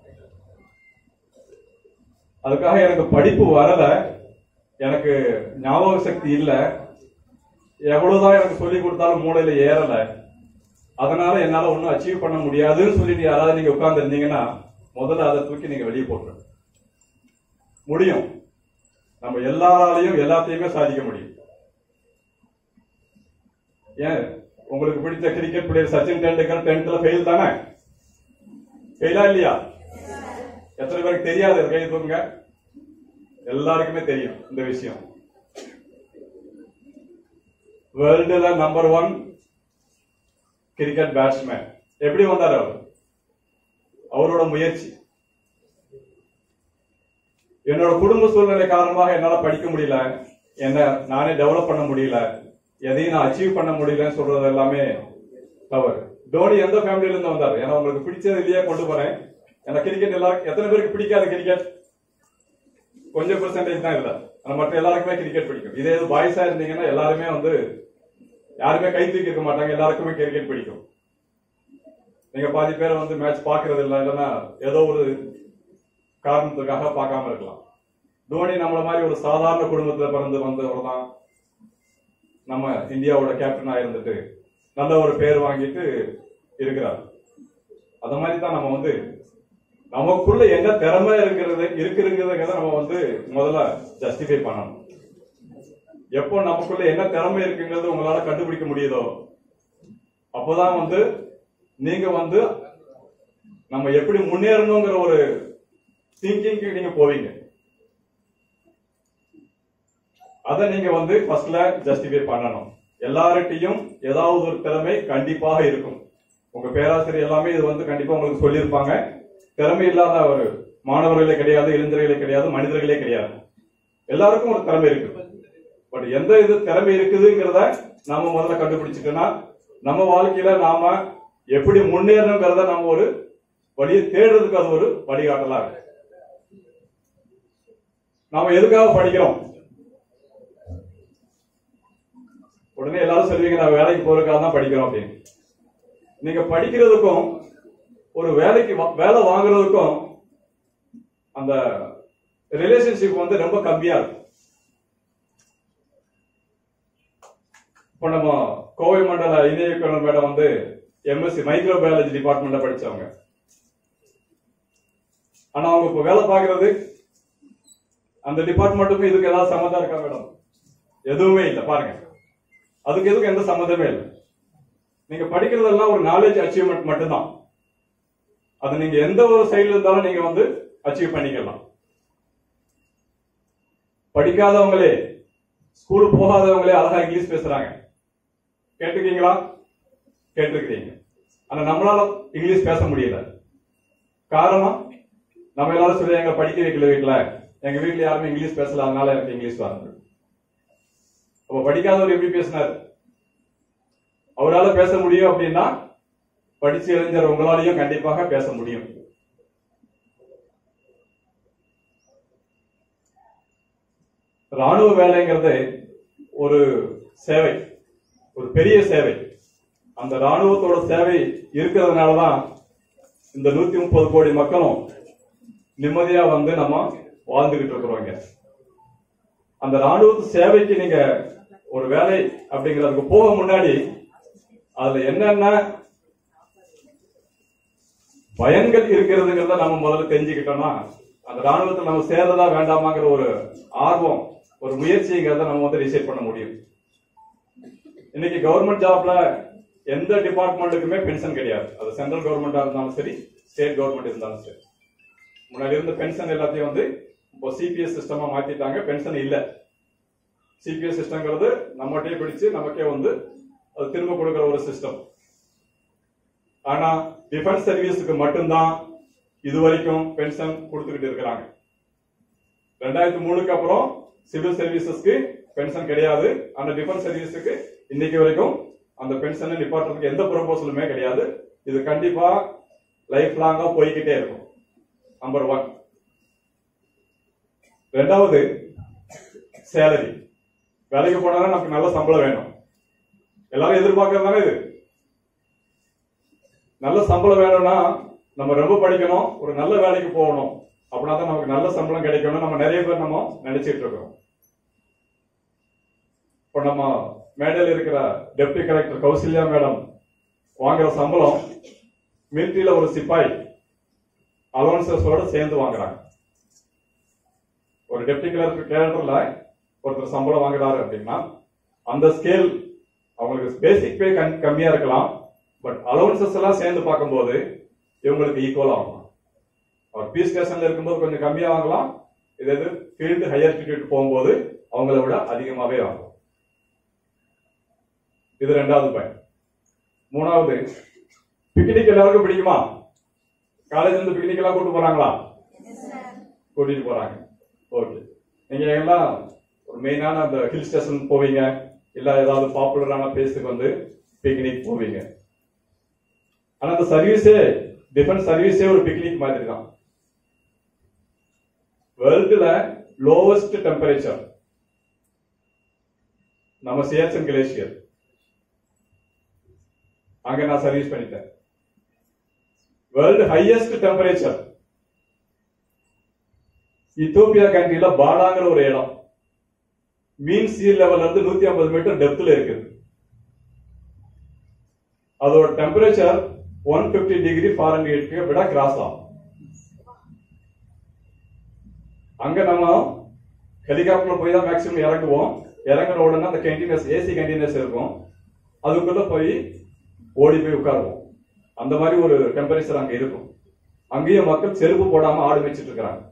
அதுக்காக எனக்கு படிப்பு வரல எனக்கு ஞாபக சக்தி இல்ல எவ்வளவுதான் எனக்கு சொல்லி கொடுத்தாலும் மூளையில ஏறல அதனால என்னால ஒண்ணும் அச்சீவ் பண்ண முடியாதுன்னு சொல்லிட்டு யாராவது நீங்க உட்கார்ந்து இருந்தீங்கன்னா முதல்ல அதை தூக்கி நீங்க வெளியே போட்டுருங்க முடியும் நம்ம எல்லாராலையும் எல்லாத்தையுமே சாதிக்க முடியும் ஏன் உங்களுக்கு பிடிச்ச கிரிக்கெட் பிளேயர் சச்சின் டெண்டுல்கர் டென்த்ல ஃபெயில் தானே ஃபெயிலா இல்லையா எத்தனை பேருக்கு தெரியாது கை தூங்க எல்லாருக்குமே தெரியும் இந்த விஷயம் வேர்ல்டுல நம்பர் ஒன் கிரிக்கெட் பேட்ஸ்மேன் எப்படி வந்தார் அவர் அவரோட முயற்சி என்னோட குடும்ப சூழ்நிலை காரணமாக என்னால படிக்க முடியல என்ன நானே டெவலப் பண்ண முடியல எதையும் நான் அச்சீவ் பண்ண முடியலன்னு சொல்றது எல்லாமே தவறு தோனி எந்த ஃபேமிலில இருந்து வந்தாரு ஏன்னா உங்களுக்கு பிடிச்சது இல்லையா கொண்டு போறேன் ஏன்னா கிரிக்கெட் எல்லாரும் எத்தனை பேருக்கு பிடிக்காத கிரிக்கெட் கொஞ்சம் பெர்சன்டேஜ் தான் இல்ல ஆனா மற்ற எல்லாருக்குமே கிரிக்கெட் பிடிக்கும் இதே இது பாய்ஸா இருந்தீங்கன்னா எல்லாருமே வந்து யாருமே கை தூக்கி இருக்க மாட்டாங்க எல்லாருக்குமே கிரிக்கெட் பிடிக்கும் நீங்க பாதி பேர் வந்து மேட்ச் பாக்குறது இல்ல இல்லைன்னா ஏதோ ஒரு காரணத்துக்காக பார்க்காம இருக்கலாம் தோனி நம்மள மாதிரி ஒரு சாதாரண குடும்பத்துல பிறந்து வந்தவர் தான் நம்ம இந்தியாவோட கேப்டனா இருந்துட்டு நல்ல ஒரு பேர் வாங்கிட்டு இருக்கிறார் அந்த மாதிரி தான் நம்ம வந்து நமக்குள்ள என்ன திறமை இருக்கிறது இருக்குங்கிறத நம்ம வந்து முதல்ல ஜஸ்டிஃபை பண்ணணும் எப்போ நமக்குள்ள என்ன திறமை இருக்குங்கிறது உங்களால கண்டுபிடிக்க முடியுதோ அப்போதான் வந்து நீங்க வந்து நம்ம எப்படி முன்னேறணுங்கிற ஒரு திங்கிங்க்கு நீங்க போவீங்க அதை நீங்க வந்து ஃபர்ஸ்ட்ல ஜஸ்டிஃபை பண்ணணும் எல்லார்கிட்டையும் ஏதாவது ஒரு திறமை கண்டிப்பாக இருக்கும் உங்க பேராசிரியர் எல்லாமே இது வந்து கண்டிப்பா உங்களுக்கு சொல்லியிருப்பாங்க திறமை இல்லாத ஒரு மாணவர்களே கிடையாது இளைஞர்களே கிடையாது மனிதர்களே கிடையாது எல்லாருக்கும் ஒரு திறமை இருக்கு பட் எந்த இது திறமை இருக்குதுங்கிறத நாம முதல்ல கண்டுபிடிச்சிட்டோம்னா நம்ம வாழ்க்கையில நாம எப்படி முன்னேறணுங்கிறத நம்ம ஒரு வழியை தேடுறதுக்கு அது ஒரு வழிகாட்டலா இருக்கு நாம எதுக்காக படிக்கிறோம் உடனே எல்லாரும் சொல்லுவீங்க நான் வேலைக்கு போறதுக்காக தான் படிக்கிறோம் அப்படின்னு நீங்க படிக்கிறதுக்கும் ஒரு வேலைக்கு வா- வேலை வாங்குறதுக்கும் அந்த ரிலேஷன்ஷிப் வந்து ரொம்ப கம்மியா இருக்கும் இப்போ நம்ம கோவை மண்டல இணை இயக்குனர் மேடம் வந்து எம்எஸ்சி மைக்ரோ பயாலஜி டிபார்ட்மெண்ட்ல படிச்சவங்க ஆனா அவங்க இப்ப வேலை பார்க்கறது அந்த டிபார்ட்மெண்ட்டுக்கும் இதுக்கு ஏதாவது சம்மந்தம் இருக்கா மேடம் எதுவுமே இல்லை பாருங்க அதுக்கு எதுக்கு எந்த சம்மந்தமே இல்லை நீங்க படிக்கிறதெல்லாம் ஒரு நாலேஜ் அச்சீவ்மெண்ட் மட்டும்தான் அது நீங்க எந்த ஒரு சைடுல இருந்தாலும் நீங்க வந்து அச்சீவ் பண்ணிக்கலாம் படிக்காதவங்களே ஸ்கூல் போகாதவங்களே அழகா இங்கிலீஷ் பேசுறாங்க கேட்டிருக்கீங்களா கேட்டிருக்கிறீங்க ஆனா நம்மளால இங்கிலீஷ் பேச முடியல காரணம் நம்ம எல்லாரும் சொல்லி எங்க படிக்க வைக்கல வீட்டுல எங்க வீட்டுல யாருமே இங்கிலீஷ் பேசல அதனால எனக்கு இங்கிலீஷ் வரது அப்ப படிக்காதவர் எப்படி பேசினார் அவரால பேச முடியும் அப்படின்னா படிச்ச இளைஞர் உங்களாலையும் கண்டிப்பாக பேச முடியும் ராணுவ வேலைங்கிறது ஒரு சேவை ஒரு பெரிய சேவை அந்த ராணுவத்தோட சேவை இருக்கிறதுனாலதான் இந்த நூத்தி முப்பது கோடி மக்களும் நிம்மதியா வந்து நம்ம வாழ்ந்துகிட்டு இருக்கிறோம் இங்க அந்த ராணுவத்து சேவைக்கு நீங்க ஒரு வேலை அப்படிங்கிறதுக்கு போக முன்னாடி அதுல என்னென்ன பயன்கள் இருக்கிறதுங்கிறத நம்ம முதல்ல தெரிஞ்சுக்கிட்டோம்னா அந்த ராணுவத்தில் நம்ம சேரதா வேண்டாமாங்கிற ஒரு ஆர்வம் ஒரு முயற்சிங்கிறத நம்ம வந்து டிசைட் பண்ண முடியும் இன்னைக்கு கவர்மெண்ட் ஜாப்ல எந்த டிபார்ட்மெண்ட்டுக்குமே பென்ஷன் கிடையாது அது சென்ட்ரல் கவர்மெண்டா இருந்தாலும் சரி ஸ்டேட் கவர்மெண்ட் இருந்தாலும் சரி முன்னாடி இருந்த பென்ஷன் எல்லாத்தையும் வந்து இப்போ சிபிஎஸ் சிஸ்டமா மாத்திட்டாங்க பென்ஷன் இல்ல சிபிஎஸ் சிஸ்டம்ங்கிறது நம்மகிட்டயே பிடிச்சு நமக்கே வந்து அது திரும்ப கொடுக்கிற ஒரு சிஸ்டம் ஆனா டிஃபென்ஸ் சர்வீஸுக்கு மட்டும்தான் இது வரைக்கும் பென்ஷன் கொடுத்துக்கிட்டு இருக்கிறாங்க ரெண்டாயிரத்தி மூணுக்கு அப்புறம் சிவில் சர்வீசஸ்க்கு பென்ஷன் கிடையாது அந்த டிஃபென்ஸ் சர்வீஸுக்கு இன்னைக்கு வரைக்கும் அந்த பென்ஷனை நிப்பாட்டுறதுக்கு எந்த ப்ரொபோசலுமே கிடையாது இது கண்டிப்பா லைஃப் லாங்கா போய்கிட்டே இருக்கும் நம்பர் ஒன் ரெண்டாவது சேலரி வேலைக்கு போனா நமக்கு நல்ல சம்பளம் வேணும் எல்லாரும் எதிர்பார்க்கறது தானே இது நல்ல சம்பளம் வேணும்னா நம்ம ரொம்ப படிக்கணும் ஒரு நல்ல வேலைக்கு போகணும் அப்படின்னா தான் நமக்கு நல்ல சம்பளம் கிடைக்கணும் நம்ம நிறைய பேர் நம்ம நினைச்சிட்டு இருக்கோம் இப்போ நம்ம மேடையில் இருக்கிற டெப்டி கலெக்டர் கௌசல்யா மேடம் வாங்குற சம்பளம் மிலிட்டரியில ஒரு சிப்பாய் அலவன்சஸோட சேர்ந்து வாங்குறாங்க ஒரு டெப்டி கலெக்டர் கேரக்டர்ல ஒருத்தர் சம்பளம் வாங்குறாரு அப்படின்னா அந்த ஸ்கேல் அவங்களுக்கு பேசிக் பே கம்மியா இருக்கலாம் பட் அலவன்சஸ் எல்லாம் சேர்ந்து பார்க்கும்போது இவங்களுக்கு ஈக்குவல் ஆகலாம் அவர் பி ஸ்டேஷன்ல இருக்கும்போது கொஞ்சம் கம்மியா வாங்கலாம் இது இது ஃபீல்டு ஹையர் டியூட் போகும்போது அவங்கள விட அதிகமாவே வாங்கலாம் இது ரெண்டாவது பயன் மூணாவது பிக்னிக் எல்லாருக்கும் பிடிக்குமா காலேஜ்ல இருந்து பிக்னிக் எல்லாம் கூட்டு போறாங்களா கூட்டிட்டு போறாங்க ஓகே நீங்க எல்லாம் ஒரு மெயினான அந்த ஹில் ஸ்டேஷன் போவீங்க இல்ல ஏதாவது பாப்புலரான பிளேஸுக்கு வந்து பிக்னிக் போவீங்க ஆனா அந்த சர்வீஸே டிஃபென்ஸ் சர்வீஸே ஒரு பிக்னிக் மாதிரி தான் வேர்ல்டுல லோவஸ்ட் டெம்பரேச்சர் நம்ம சியாச்சன் கிளேசியர் அங்க நான் சர்வீஸ் பண்ணிட்டேன் வேர்ல்டு ஹையஸ்ட் டெம்பரேச்சர் இத்தோப்பியா கண்ட்ரில பாடாங்கிற ஒரு இடம் மீன் சீ லெவல்ல இருந்து நூத்தி ஐம்பது மீட்டர் டெப்த்ல இருக்குது அதோட டெம்பரேச்சர் ஒன் பிப்டி டிகிரி ஃபாரன்ஹீட்க்கு விட கிராஸ் ஆகும் அங்க நம்ம ஹெலிகாப்டர்ல போய் தான் மேக்ஸிமம் இறங்குவோம் இறங்குற உடனே அந்த கண்டினியூஸ் ஏசி கண்டினியூஸ் இருக்கும் அதுக்குள்ள போய் ஓடி போய் உட்காருவோம் அந்த மாதிரி ஒரு டெம்பரேச்சர் அங்க இருக்கும் அங்கேயும் மக்கள் செருப்பு போடாம ஆடு மேய்ச்சிட்டு இருக்கிறாங்க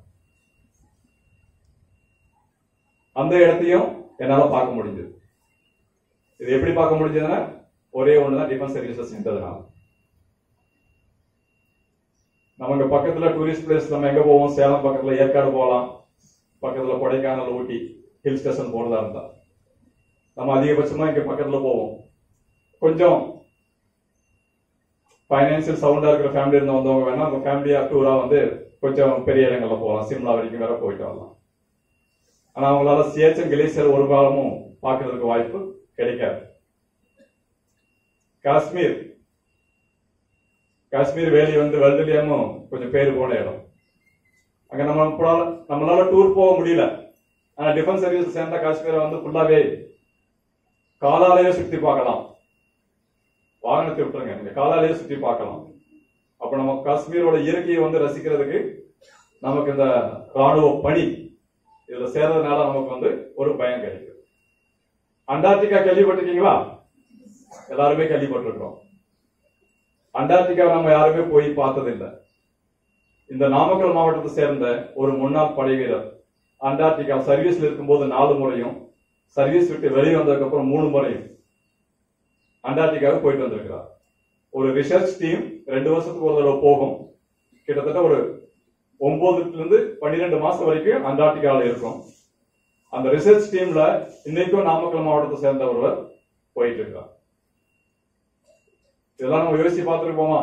அந்த இடத்தையும் என்னால பார்க்க முடிஞ்சது இது எப்படி பார்க்க முடிஞ்சதுன்னா ஒரே ஒண்ணுதான் டிஃபென்ஸ் சர்வீசஸ் சென்றதுனால நம்ம இங்க பக்கத்துல டூரிஸ்ட் பிளேஸ் நம்ம எங்க போவோம் சேலம் பக்கத்துல ஏற்காடு போகலாம் பக்கத்துல கொடைக்கானல் ஊட்டி ஹில் ஸ்டேஷன் போறதா இருந்தா நம்ம அதிகபட்சமா இங்க பக்கத்துல போவோம் கொஞ்சம் ஃபைனான்சியல் சவுண்டா இருக்கிற ஃபேமிலி இருந்து வந்தவங்க வேணா நம்ம ஃபேமிலியா டூரா வந்து கொஞ்சம் பெரிய இடங்கள்ல போகலாம் சிம்லா வரைக்கும் வேற போயிட்டு வரலாம் ஆனா அவங்களால சியாச்சன் கிளேசியர் ஒரு காலமும் பார்க்கறதுக்கு வாய்ப்பு கிடைக்காது காஷ்மீர் காஷ்மீர் வேலி வந்து வேர்ல்டுலயும் கொஞ்சம் பேர் போன இடம் அங்க நம்ம நம்மளால நம்மளால டூர் போக முடியல ஆனா டிஃபென்ஸ் சர்வீஸ் சேர்ந்த காஷ்மீரை வந்து ஃபுல்லாவே காலாலேயே சுத்தி பார்க்கலாம் வாகனத்தை விட்டுருங்க நீங்க காலாலேயே சுத்தி பார்க்கலாம் அப்ப நம்ம காஷ்மீரோட இயற்கையை வந்து ரசிக்கிறதுக்கு நமக்கு இந்த ராணுவ பணி இதுல சேர்றதுனால நமக்கு வந்து ஒரு பயம் கிடைக்குது அண்டார்டிகா கேள்விப்பட்டிருக்கீங்களா எல்லாருமே கேள்விப்பட்டிருக்கிறோம் அண்டார்டிகா நம்ம யாருமே போய் பார்த்ததில்லை இந்த நாமக்கல் மாவட்டத்தை சேர்ந்த ஒரு முன்னாள் படை வீரர் அண்டார்டிகா சர்வீஸ்ல இருக்கும்போது நாலு முறையும் சர்வீஸ் விட்டு வெளியே வந்ததுக்கு அப்புறம் மூணு முறையும் அண்டார்டிகாவுக்கு போயிட்டு வந்திருக்கிறார் ஒரு ரிசர்ச் டீம் ரெண்டு வருஷத்துக்கு ஒரு தடவை போகும் கிட்டத்தட்ட ஒரு ஒன்பதுல இருந்து பன்னிரெண்டு மாசம் வரைக்கும் அண்டார்டிகாவில் இருக்கும் அந்த ரிசர்ச் டீம்ல இன்னைக்கும் நாமக்கல் மாவட்டத்தை சேர்ந்த ஒருவர் போயிட்டு இருக்கார் இதெல்லாம் நம்ம யோசிச்சு பார்த்துருப்போமா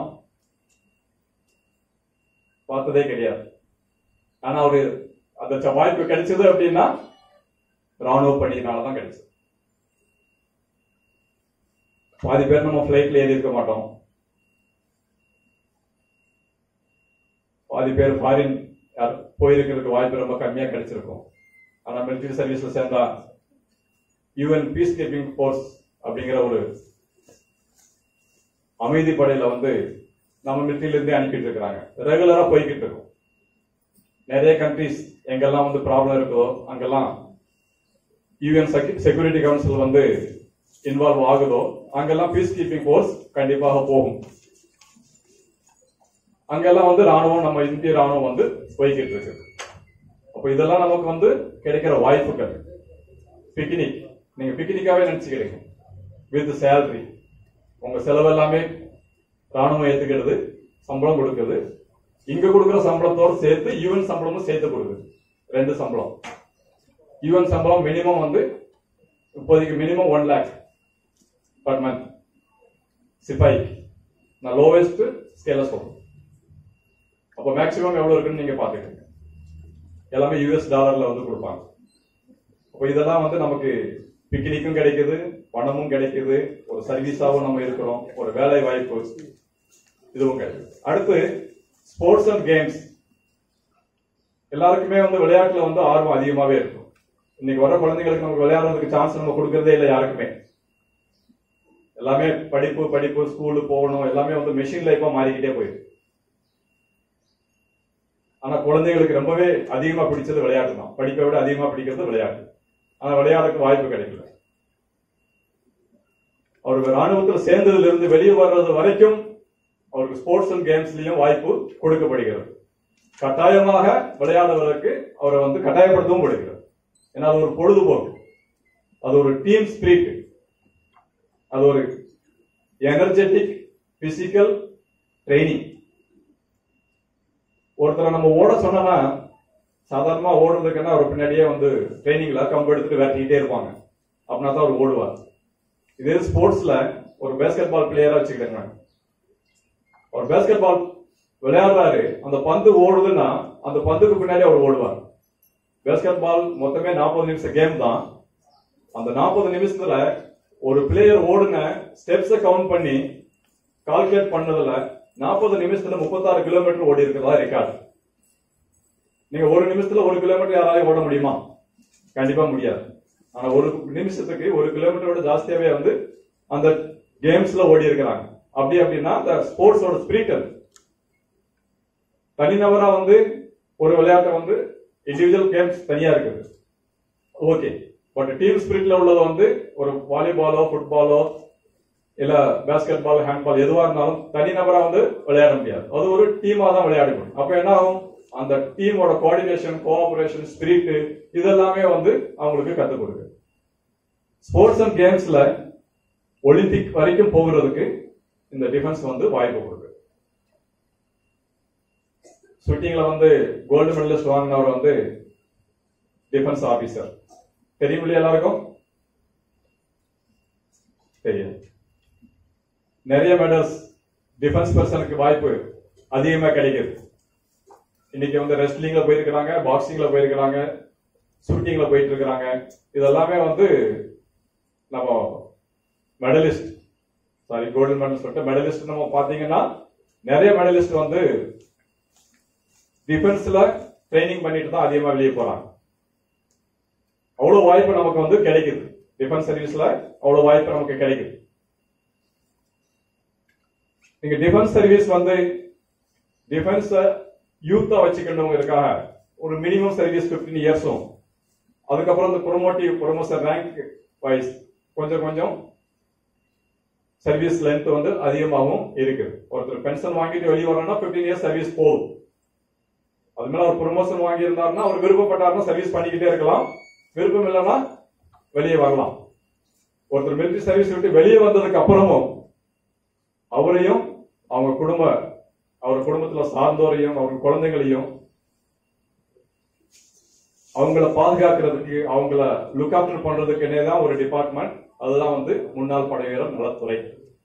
பார்த்ததே கிடையாது ஆனா அவரு அந்த ச- வாய்ப்பு கிடைச்சது அப்படின்னா ராணுவ பணியினாலதான் கிடைச்சது பாதி பேர் நம்ம பிளைட்ல ஏறி இருக்க மாட்டோம் பாதி பேர் ஃபாரின் போயிருக்கிறதுக்கு வாய்ப்பு ரொம்ப கம்மியா கிடைச்சிருக்கும் ஆனா மிலிட்டரி சர்வீஸ்ல சேர்ந்தா யூஎன் பீஸ் கீப்பிங் ஃபோர்ஸ் அப்படிங்கிற ஒரு அமைதி படையில வந்து நம்ம மிலிட்டரியில இருந்தே அனுப்பிட்டு இருக்கிறாங்க ரெகுலரா போய்கிட்டு இருக்கோம் நிறைய கண்ட்ரிஸ் எங்கெல்லாம் வந்து ப்ராப்ளம் இருக்குதோ அங்கெல்லாம் யூஎன் செக்யூரிட்டி கவுன்சில் வந்து இன்வால்வ் ஆகுதோ அங்கெல்லாம் பீஸ் கீப்பிங் ஃபோர்ஸ் கண்டிப்பாக போகும் அங்கெல்லாம் வந்து ராணுவம் நம்ம இந்திய ராணுவம் வந்து போய்கிட்டு இருக்கு அப்போ இதெல்லாம் நமக்கு வந்து கிடைக்கிற வாய்ப்புகள் பிக்னிக் நீங்க பிக்னிக்காவே நினைச்சுக்கிறீங்க வித் சேலரி உங்க செலவு எல்லாமே ராணுவம் ஏத்துக்கிறது சம்பளம் கொடுக்குது இங்க கொடுக்குற சம்பளத்தோட சேர்த்து யூஎன் சம்பளமும் சேர்த்து கொடுக்குது ரெண்டு சம்பளம் யூஎன் சம்பளம் மினிமம் வந்து இப்போதைக்கு minimum one lakh per month சிப்பாய் நான் லோவஸ்ட் ஸ்கேல சொல்றேன் அப்போ மேக்ஸிமம் எவ்வளவு இருக்குன்னு நீங்க பாத்துக்கோங்க எல்லாமே யூஎஸ் டாலர்ல வந்து கொடுப்பாங்க அப்போ இதெல்லாம் வந்து நமக்கு பிக்னிக்கும் கிடைக்குது பணமும் கிடைக்குது ஒரு சர்வீஸாவும் நம்ம இருக்கிறோம் ஒரு வேலை வாய்ப்பு இதுவும் கிடைக்குது அடுத்து ஸ்போர்ட்ஸ் அண்ட் கேம்ஸ் எல்லாருக்குமே வந்து விளையாட்டுல வந்து ஆர்வம் அதிகமாவே இருக்கும் இன்னைக்கு வர குழந்தைங்களுக்கு நமக்கு விளையாடுறதுக்கு சான்ஸ் நம்ம கொடுக்கறதே இல்லை யாருக்குமே எல்லாமே படிப்பு படிப்பு ஸ்கூலு போகணும் எல்லாமே வந்து மெஷின் லைஃபா மாறிக்கிட்டே போயிருக்கு ஆனா குழந்தைகளுக்கு ரொம்பவே அதிகமா பிடிச்சது விளையாட்டு தான் படிப்பை விட அதிகமா பிடிக்கிறது விளையாட்டு ஆனா விளையாடுறதுக்கு வாய்ப்பு கிடைக்கல அவருக்கு ராணுவத்துல சேர்ந்ததுல இருந்து வெளியே வர்றது வரைக்கும் அவருக்கு ஸ்போர்ட்ஸ் அண்ட் கேம்ஸ்லயும் வாய்ப்பு கொடுக்கப்படுகிறது கட்டாயமாக விளையாடுவதற்கு அவரை வந்து கட்டாயப்படுத்தவும் படுகிறது ஏன்னா அது ஒரு பொழுதுபோக்கு அது ஒரு டீம் ஸ்பிரிட் அது ஒரு எனர்ஜெட்டிக் பிசிக்கல் ட்ரைனிங் ஒருத்தரை நம்ம ஓட சொன்னோம்னா சாதாரணமா ஓடுறதுக்குன்னா அவர் பின்னாடியே வந்து ட்ரைனிங்ல கம்பு எடுத்துட்டு விரட்டிக்கிட்டே இருப்பாங்க அப்படின்னா தான் அவர் ஓடுவார் இதே ஸ்போர்ட்ஸ்ல ஒரு பேஸ்கெட் பால் பிளேயரா வச்சுக்கிட்டேங்க ஒரு பேஸ்கெட் பால் விளையாடுறாரு அந்த பந்து ஓடுதுன்னா அந்த பந்துக்கு பின்னாடி அவர் ஓடுவார் பேஸ்கெட் பால் மொத்தமே நாற்பது நிமிஷம் கேம் தான் அந்த நாற்பது நிமிஷத்துல ஒரு பிளேயர் ஓடுன ஸ்டெப்ஸை கவுண்ட் பண்ணி கால்குலேட் பண்ணதுல நாற்பது நிமிஷத்துல முப்பத்தாறு கிலோமீட்டர் ஓடி இருக்கிறதா ரெக்கார்டு நீங்க ஒரு நிமிஷத்துல ஒரு கிலோமீட்டர் யாராலையும் ஓட முடியுமா கண்டிப்பா முடியாது ஆனா ஒரு நிமிஷத்துக்கு ஒரு கிலோமீட்டரோட ஜாஸ்தியாவே வந்து அந்த கேம்ஸ்ல ஓடி இருக்கிறாங்க அப்படி அப்படின்னா அந்த ஸ்போர்ட்ஸோட ஸ்பிரிட் அது தனிநபரா வந்து ஒரு விளையாட்டை வந்து இண்டிவிஜுவல் கேம்ஸ் தனியா இருக்குது ஓகே பட் டீம் ஸ்பிரிட்ல உள்ளது வந்து ஒரு வாலிபாலோ ஃபுட்பாலோ இல்ல பேஸ்கெட் பால் ஹேண்ட்பால் எதுவா இருந்தாலும் தனிநபரா வந்து விளையாட முடியாது அது ஒரு டீமா தான் விளையாட முடியும் அப்ப என்ன ஆகும் அந்த டீமோட கோஆர்டினேஷன் கோஆபரேஷன் ஸ்பிரிட் இதெல்லாமே வந்து அவங்களுக்கு கத்துக் கொடுக்கு ஸ்போர்ட்ஸ் அண்ட் கேம்ஸ்ல ஒலிம்பிக் வரைக்கும் போகிறதுக்கு இந்த டிஃபென்ஸ் வந்து வாய்ப்பு கொடுக்கு ஷூட்டிங்ல வந்து கோல்டு மெடலிஸ்ட் வாங்கினவர் வந்து டிஃபென்ஸ் ஆபீசர் தெரியும் இல்லையா எல்லாருக்கும் தெரியும் நிறைய மெடல்ஸ் டிஃபென்ஸ் பர்சனுக்கு வாய்ப்பு அதிகமா கிடைக்குது இன்னைக்கு வந்து ரெஸ்லிங்ல போயிருக்கிறாங்க பாக்ஸிங்ல போயிருக்கிறாங்க ஷூட்டிங்ல போயிட்டு இருக்கிறாங்க இதெல்லாமே வந்து நம்ம மெடலிஸ்ட் சாரி கோல்டன் மெடல் சொல்லிட்டு மெடலிஸ்ட் நம்ம பாத்தீங்கன்னா நிறைய மெடலிஸ்ட் வந்து டிஃபென்ஸ்ல ட்ரைனிங் பண்ணிட்டு தான் அதிகமா வெளியே போறாங்க அவ்வளவு வாய்ப்பு நமக்கு வந்து கிடைக்குது டிஃபென்ஸ் சர்வீஸ்ல அவ்வளவு வாய்ப்பு நமக்கு கிடைக்குது நீங்க டிஃபென்ஸ் சர்வீஸ் வந்து டிஃபென்ஸ் யூத்தா வச்சுக்கணுங்கிறதுக்காக ஒரு மினிமம் சர்வீஸ் 15 இயர்ஸும் அதுக்கப்புறம் இந்த ப்ரொமோட்டிவ் ப்ரொமோஷன் ரேங்க் வைஸ் கொஞ்சம் கொஞ்சம் சர்வீஸ் லென்த் வந்து அதிகமாகவும் இருக்குது ஒருத்தர் பென்ஷன் வாங்கிட்டு வெளியே வரணும்னா 15 இயர்ஸ் சர்வீஸ் போதும் அது மேல ஒரு ப்ரொமோஷன் வாங்கி இருந்தாருன்னா அவர் விருப்பப்பட்டாருன்னா சர்வீஸ் பண்ணிக்கிட்டே இருக்கலாம் விருப்பம் இல்லைன்னா வெளியே வரலாம் ஒருத்தர் மிலிட்டரி சர்வீஸ் விட்டு வெளியே வந்ததுக்கு அப்புறமும் அவரையும் அவங்க குடும்ப அவர் குடும்பத்துல சார்ந்தோரையும் அவங்க குழந்தைகளையும் அவங்கள பாதுகாக்கிறதுக்கு அவங்கள லுக் ஆஃப்டர் பண்றதுக்குன்னே தான் ஒரு டிபார்ட்மெண்ட் அதுதான் வந்து முன்னாள் படை வீரர் நலத்துறை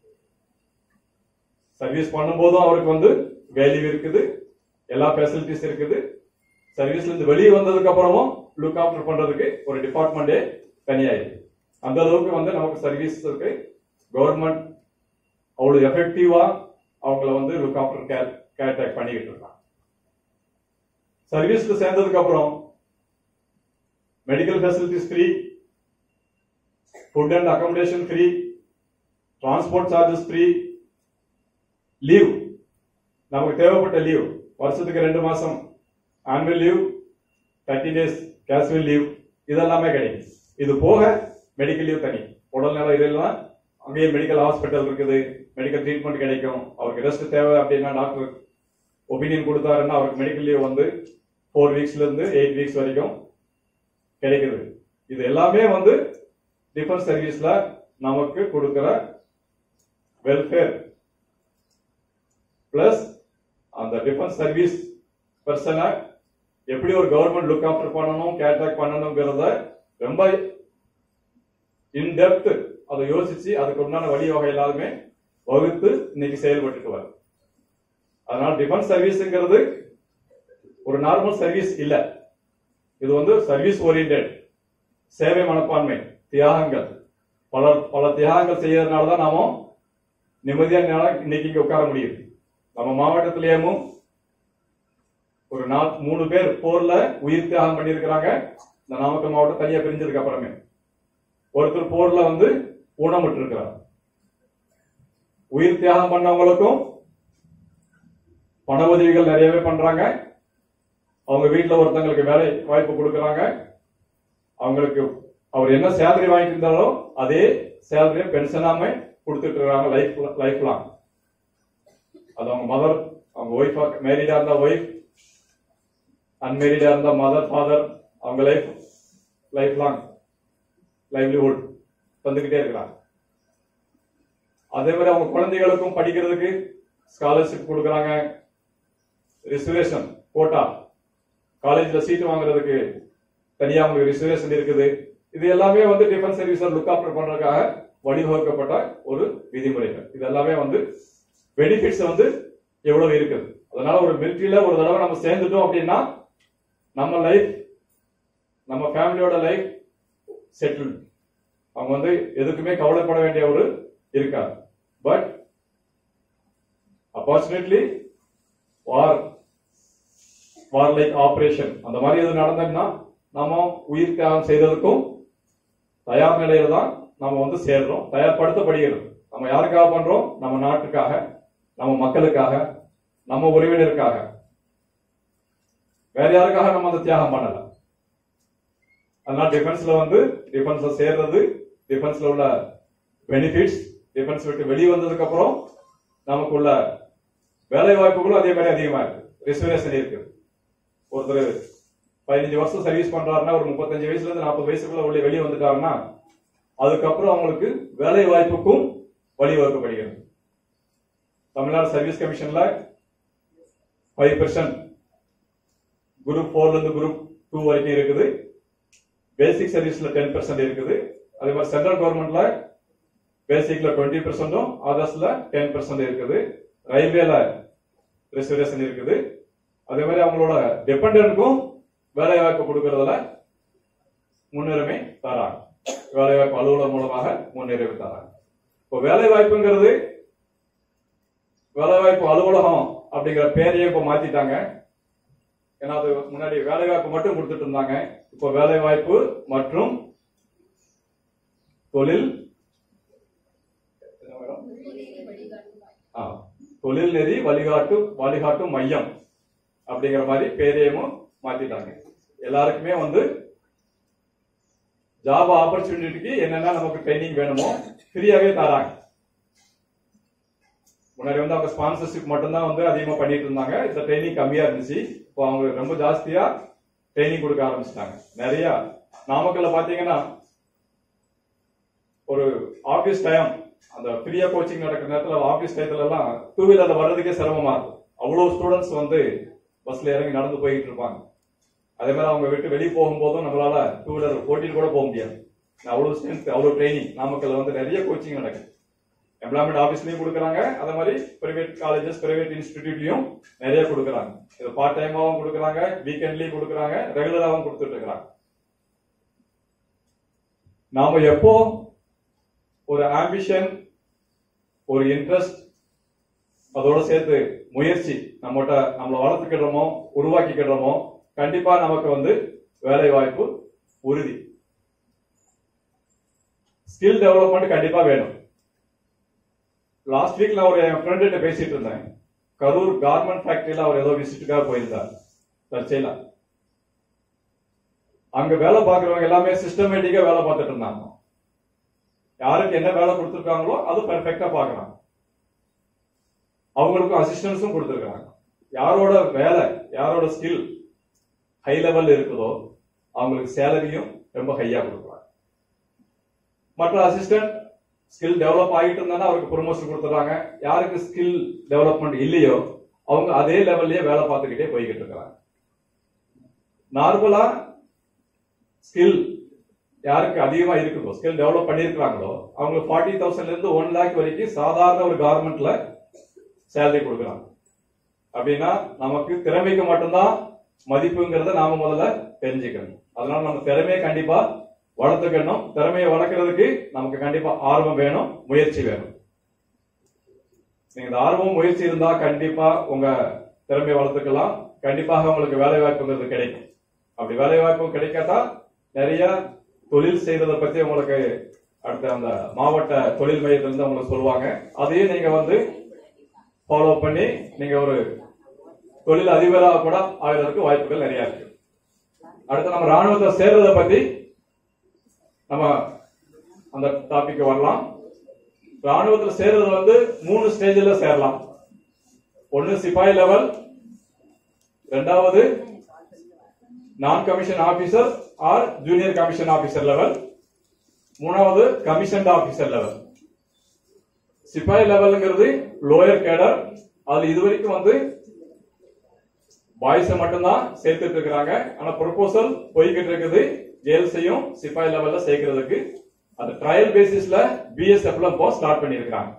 சர்வீஸ் பண்ணும்போதும் அவருக்கு வந்து வேல்யூ இருக்குது எல்லா ஃபெசிலிட்டிஸ் இருக்குது சர்வீஸ்ல இருந்து வெளியே வந்ததுக்கு அப்புறமும் லுக் ஆஃப்டர் பண்றதுக்கு ஒரு டிபார்ட்மெண்டே தனியா இருக்கு அந்த அளவுக்கு வந்து நமக்கு சர்வீஸ் இருக்கு கவர்மெண்ட் அவ்வளவு எஃபெக்டிவா அவங்கள வந்து look after care care take பண்ணிக்கிட்டு இருக்காங்க சர்வீஸ்ல சேர்ந்ததுக்கு அப்புறம் medical facilities free food and accommodation free transport charges free leave நமக்கு தேவைப்பட்ட லீவ் வருஷத்துக்கு ரெண்டு மாசம் annual leave thirty days casual leave இதெல்லாமே கிடைக்கும் இது போக மெடிக்கல் லீவ் தனி உடல்நல இதெல்லாம் அங்கேயே மெடிக்கல் ஹாஸ்பிட்டல் இருக்குது மெடிக்கல் ட்ரீட்மெண்ட் கிடைக்கும் அவருக்கு ரெஸ்ட் தேவை அப்படின்னா டாக்டர் ஒப்பீனியன் கொடுத்தாருன்னா அவருக்கு மெடிக்கல் லீவ் வந்து ஃபோர் வீக்ஸ்ல இருந்து எயிட் வீக்ஸ் வரைக்கும் கிடைக்குது இது எல்லாமே வந்து டிஃபென்ஸ் சர்வீஸ்ல நமக்கு கொடுக்கிற வெல்ஃபேர் பிளஸ் அந்த டிஃபென்ஸ் சர்வீஸ் பர்சனை எப்படி ஒரு கவர்மெண்ட் லுக் ஆஃப்டர் பண்ணணும் கேட்ராக் பண்ணணுங்கிறத ரொம்ப இன் டெப்த் அதை யோசிச்சு அதுக்கு உண்டான வழி வகை எல்லாருமே வகுத்து இன்னைக்கு செயல்பட்டுட்டு வரும் அதனால டிஃபென்ஸ் சர்வீஸ்ங்கிறது ஒரு நார்மல் சர்வீஸ் இல்ல இது வந்து சர்வீஸ் ஓரியன்ட் சேவை மனப்பான்மை தியாகங்கள் பல பல தியாகங்கள் செய்யறதுனால தான் நாம நிம்மதியான நாளா இன்னைக்கு இங்க உட்கார முடியுது நம்ம மாவட்டத்திலேயும் ஒரு நாலு மூணு பேர் போர்ல உயிர் தியாகம் பண்ணியிருக்கிறாங்க இந்த நாமக்கல் மாவட்டம் தனியா பிரிஞ்சதுக்கு அப்புறமே ஒருத்தர் போர்ல வந்து ஊனமுட்டு இருக்கிறார் உயிர் தியாகம் பண்ணவங்களுக்கும் பண உதவிகள் நிறையவே பண்றாங்க அவங்க வீட்டுல ஒருத்தங்களுக்கு வேலை வாய்ப்பு கொடுக்கறாங்க அவங்களுக்கு அவர் என்ன சேலரி வாங்கிட்டு இருந்தாலோ அதே சேலரியை பென்ஷனாம கொடுத்துட்டு இருக்காங்க லைஃப் லைஃப் லாங் அது அவங்க மதர் அவங்க ஒய்ஃப் மேரிடா இருந்தா ஒய்ஃப் அன்மேரிடா இருந்தா மதர் ஃபாதர் அவங்க லைஃப் லைஃப் லாங் லைவ்லிஹுட் தந்துகிட்டே இருக்கிறாங்க அதே மாதிரி அவங்க குழந்தைகளுக்கும் படிக்கிறதுக்கு ஸ்காலர்ஷிப் கொடுக்கறாங்க ரிசர்வேஷன் கோட்டா காலேஜ்ல சீட் வாங்குறதுக்கு தனியா உங்களுக்கு ரிசர்வேஷன் இருக்குது இது எல்லாமே வந்து டிஃபென்ஸ் சர்வீஸ் லுக் ஆஃப்டர் பண்றதுக்காக வடிவகுக்கப்பட்ட ஒரு விதிமுறைகள் இது எல்லாமே வந்து பெனிஃபிட்ஸ் வந்து எவ்வளவு இருக்குது அதனால ஒரு மிலிட்ரியில ஒரு தடவை நம்ம சேர்ந்துட்டோம் அப்படின்னா நம்ம லைஃப் நம்ம ஃபேமிலியோட லைஃப் செட்டில் அவங்க வந்து எதுக்குமே கவலைப்பட வேண்டிய ஒரு இருக்காது but unfortunately war war like operation அந்த மாதிரி எது நடந்ததுன்னா நம்ம உயிர் தியாகம் செய்ததற்கும் தயார் நிலையில தான் நம்ம வந்து சேர்றோம் தயார்படுத்தப்படுகிறது நம்ம யாருக்காக பண்றோம் நம்ம நாட்டுக்காக நம்ம மக்களுக்காக நம்ம உறவினருக்காக வேற யாருக்காக நம்ம அந்த தியாகம் பண்ணல அதனால டிஃபென்ஸ்ல வந்து டிஃபென்ஸ்ல சேர்றது டிஃபென்ஸ்ல உள்ள பெனிஃபிட்ஸ் டிஃபென்ஸ் விட்டு வெளியே வந்ததுக்கு அப்புறம் நமக்குள்ள வேலை வாய்ப்புகளும் அதே மாதிரி அதிகமா இருக்கு ரிசர்வேஷன் இருக்கு ஒருத்தர் பதினஞ்சு வருஷம் சர்வீஸ் பண்றாருன்னா ஒரு முப்பத்தஞ்சு வயசுல இருந்து நாற்பது வயசுக்குள்ள உள்ள வெளியே வந்துட்டாருன்னா அதுக்கப்புறம் அவங்களுக்கு வேலை வாய்ப்புக்கும் வழிவகுக்கப்படுகிறது தமிழ்நாடு சர்வீஸ் கமிஷன்ல ஃபைவ் பெர்சன்ட் குரூப் ஃபோர்ல இருந்து குரூப் டூ வரைக்கும் இருக்குது பேசிக் சர்வீஸ்ல டென் பெர்சன்ட் இருக்குது அதே மாதிரி சென்ட்ரல் கவர்மெண்ட்ல பேசிக்ல டுவெண்ட்டி பெர்சென்டும் அதர்ஸ்ல டென் பெர்சன்ட் இருக்குது ரயில்வேல ரிசர்வேஷன் இருக்குது அதே மாதிரி அவங்களோட டிபெண்டன்ட்க்கும் வேலை வாய்ப்பு கொடுக்கறதுல முன்னுரிமை தராங்க வேலை வாய்ப்பு அலுவலகம் மூலமாக முன்னுரிமை தராங்க இப்போ வேலை வாய்ப்புங்கிறது வேலை வாய்ப்பு அலுவலகம் அப்படிங்கிற பேரையே இப்போ மாத்திட்டாங்க ஏன்னா அது முன்னாடி வேலை வாய்ப்பு மட்டும் கொடுத்துட்டு இருந்தாங்க இப்போ வேலை வாய்ப்பு மற்றும் தொழில் என்ன மேடம்? ஆ, தொழில் நெறி வழிகாட்டு வழிகாட்டும் மையம் அப்படிங்கிற மாதிரி பேரையும் மாத்திட்டாங்க எல்லாருக்குமே வந்து ஜாப் ஆப்பர்ச்சுனிட்டிக்கு என்னென்ன நமக்கு ட்ரைனிங் வேணுமோ ஃப்ரீயாவே தராங்க முன்னாடி வந்து அவங்க ஸ்பான்சர்ஷிப் மட்டும்தான் வந்து அதிகமா பண்ணிட்டு இருந்தாங்க இந்த ட்ரைனிங் கம்மியா இருந்துச்சு இப்போ அவங்க ரொம்ப ஜாஸ்தியா ட்ரைனிங் கொடுக்க ஆரம்பிச்சிட்டாங்க நிறைய நாமக்கல்ல பாத்தீங்கன்னா ஒரு ஆபீஸ் டைம் அந்த ஃப்ரீயா கோச்சிங் நடக்கிற நேரத்துல ஆபீஸ் டயத்துல எல்லாம் டூ வீலர்ல வர்றதுக்கே சிரமமா இருக்கும் அவ்வளவு ஸ்டூடெண்ட்ஸ் வந்து பஸ்ல இறங்கி நடந்து போயிட்டு இருப்பாங்க அதே மாதிரி அவங்க விட்டு வெளியே போகும்போதும் நம்மளால டூ வீலர் போட்டிட்டு கூட போக முடியாது அவ்வளவு ஸ்ட்ரென்த் அவ்வளவு ட்ரைனிங் நாமக்கல்ல வந்து நிறைய கோச்சிங் நடக்குது எம்ப்ளாய்மெண்ட் ஆஃபீஸ்லயும் கொடுக்குறாங்க அதே மாதிரி பிரைவேட் காலேஜஸ் பிரைவேட் இன்ஸ்டிடியூட்லயும் நிறைய கொடுக்குறாங்க இது பார்ட் டைமாவும் கொடுக்குறாங்க வீக்கெண்ட்லயும் கொடுக்குறாங்க ரெகுலராகவும் கொடுத்துட்டு இருக்கிறாங்க நாம எப்போ ஒரு ஆம்பிஷன் ஒரு இன்ட்ரெஸ்ட் அதோட சேர்த்து முயற்சி நம்மகிட்ட நம்மளை வளர்த்துக்கிடுறோமோ உருவாக்கிக்கிடுறோமோ கண்டிப்பா நமக்கு வந்து வேலை வாய்ப்பு உறுதி ஸ்கில் டெவலப்மெண்ட் கண்டிப்பா வேணும் லாஸ்ட் வீக் நான் ஒரு என் ஃப்ரெண்ட் கிட்ட பேசிட்டு இருந்தேன் கரூர் கார்மெண்ட் ஃபேக்டரியில அவர் ஏதோ விசிட்டுக்காக போயிருந்தார் தற்செயல அங்க வேலை பார்க்கறவங்க எல்லாமே சிஸ்டமேட்டிக்கா வேலை பார்த்துட்டு இருந்தாங்க யாருக்கு என்ன வேலை கொடுத்துருக்காங்களோ அது பெர்ஃபெக்டா பார்க்கறாங்க அவங்களுக்கும் அசிஸ்டன்ஸும் கொடுத்துருக்காங்க யாரோட வேலை யாரோட ஸ்கில் ஹை லெவல்ல இருக்குதோ அவங்களுக்கு சேலரியும் ரொம்ப ஹையா கொடுக்குறாங்க மற்ற அசிஸ்டன்ட் ஸ்கில் டெவலப் ஆகிட்டு இருந்தா அவருக்கு ப்ரொமோஷன் கொடுத்துறாங்க யாருக்கு ஸ்கில் டெவலப்மெண்ட் இல்லையோ அவங்க அதே லெவல்லயே வேலை பார்த்துக்கிட்டே போய்கிட்டு இருக்கிறாங்க நார்மலா ஸ்கில் யாருக்கு அதிகமா இருக்குதோ ஸ்கில் டெவலப் பண்ணிருக்காங்களோ அவங்க ஃபார்ட்டி தௌசண்ட்ல இருந்து ஒன் லேக் வரைக்கும் சாதாரண ஒரு கார்மெண்ட்ல சேலரி கொடுக்குறாங்க அப்படின்னா நமக்கு திறமைக்கு மட்டும்தான் மதிப்புங்கிறத நாம முதல்ல தெரிஞ்சுக்கணும் அதனால நம்ம திறமையை கண்டிப்பா வளர்த்துக்கணும் திறமையை வளர்க்கறதுக்கு நமக்கு கண்டிப்பா ஆர்வம் வேணும் முயற்சி வேணும் நீங்க இந்த ஆர்வம் முயற்சி இருந்தா கண்டிப்பா உங்க திறமையை வளர்த்துக்கலாம் கண்டிப்பாக உங்களுக்கு வேலை வாய்ப்புங்கிறது கிடைக்கும் அப்படி வேலை வாய்ப்பு கிடைக்காட்டா நிறைய தொழில் செய்யறத பத்தி உங்களுக்கு அடுத்த அந்த மாவட்ட தொழில் மையத்திலிருந்து உங்களுக்கு சொல்லுவாங்க அதையும் நீங்க வந்து ஃபாலோ பண்ணி நீங்க ஒரு தொழில் அதிபராக கூட ஆகிறதுக்கு வாய்ப்புகள் நிறைய இருக்கு அடுத்து நம்ம ராணுவத்தை சேர்றதை பத்தி நம்ம அந்த டாபிக் வரலாம் ராணுவத்தில் சேர்றது வந்து மூணு ஸ்டேஜில் சேரலாம் ஒன்னு சிப்பாய் லெவல் ரெண்டாவது non commission officer or junior commission officer level மூணாவது கமிஷன் ஆபீசர் லெவல் சிப்பாய் லெவல்ங்கிறது லோயர் கேடர் அது இதுவரைக்கும் வந்து பாய்ஸ் மட்டும்தான் சேர்த்துட்டு இருக்கிறாங்க ஆனா ப்ரொபோசல் போய்கிட்டு இருக்குது கேர்ள்ஸையும் சிப்பாய் லெவல்ல சேர்க்கிறதுக்கு அந்த ட்ரையல் பேசிஸ்ல பிஎஸ்எஃப்ல இப்போ ஸ்டார்ட் பண்ணியிருக்கிறாங்க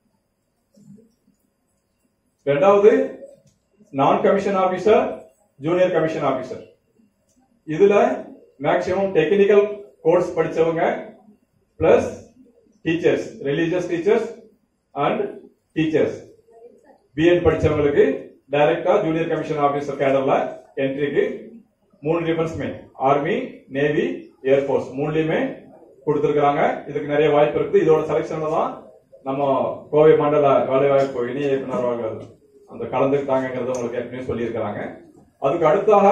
ரெண்டாவது non commission officer junior commission officer இதுல மேக்சிமம் டெக்னிக்கல் கோர்ஸ் படிச்சவங்க plus teachers religious teachers and teachers BEd படிச்சவங்களுக்கு டைரக்டா ஜூனியர் கமிஷன் ஆபீசர் கேடர்ல என்ட்ரிக்கு மூணு டிஃபென்ஸ்மே ஆர்மி நேவி ஏர்போர்ஸ் மூணுலயுமே கொடுத்திருக்காங்க இதுக்கு நிறைய வாய்ப்பு இருக்குது இதோட செலக்ஷன்ல தான் நம்ம கோவை மண்டல வேலைவாய்ப்பு இணை இயக்குனர் அவர்கள் அந்த கலந்துக்கிட்டாங்கிறத உங்களுக்கு ஏற்கனவே சொல்லியிருக்கிறாங்க அதுக்கு அடுத்தாக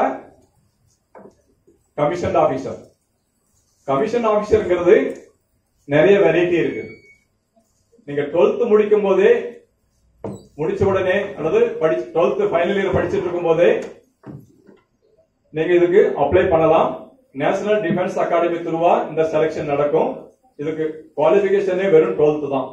கமிஷன் ஆபீசர் கமிஷன் ஆபீசர்ங்கிறது நிறைய வெரைட்டி இருக்கு நீங்க 12th முடிக்கும் போதே முடிச்ச உடனே அல்லது படி 12th ஃபைனல் இயர் படிச்சிட்டு இருக்கும் போதே நீங்க இதுக்கு அப்ளை பண்ணலாம் நேஷனல் டிஃபென்ஸ் அகாடமி த்ரூவா இந்த செலக்ஷன் நடக்கும் இதுக்கு குவாலிபிகேஷனே வெறும் 12th தான்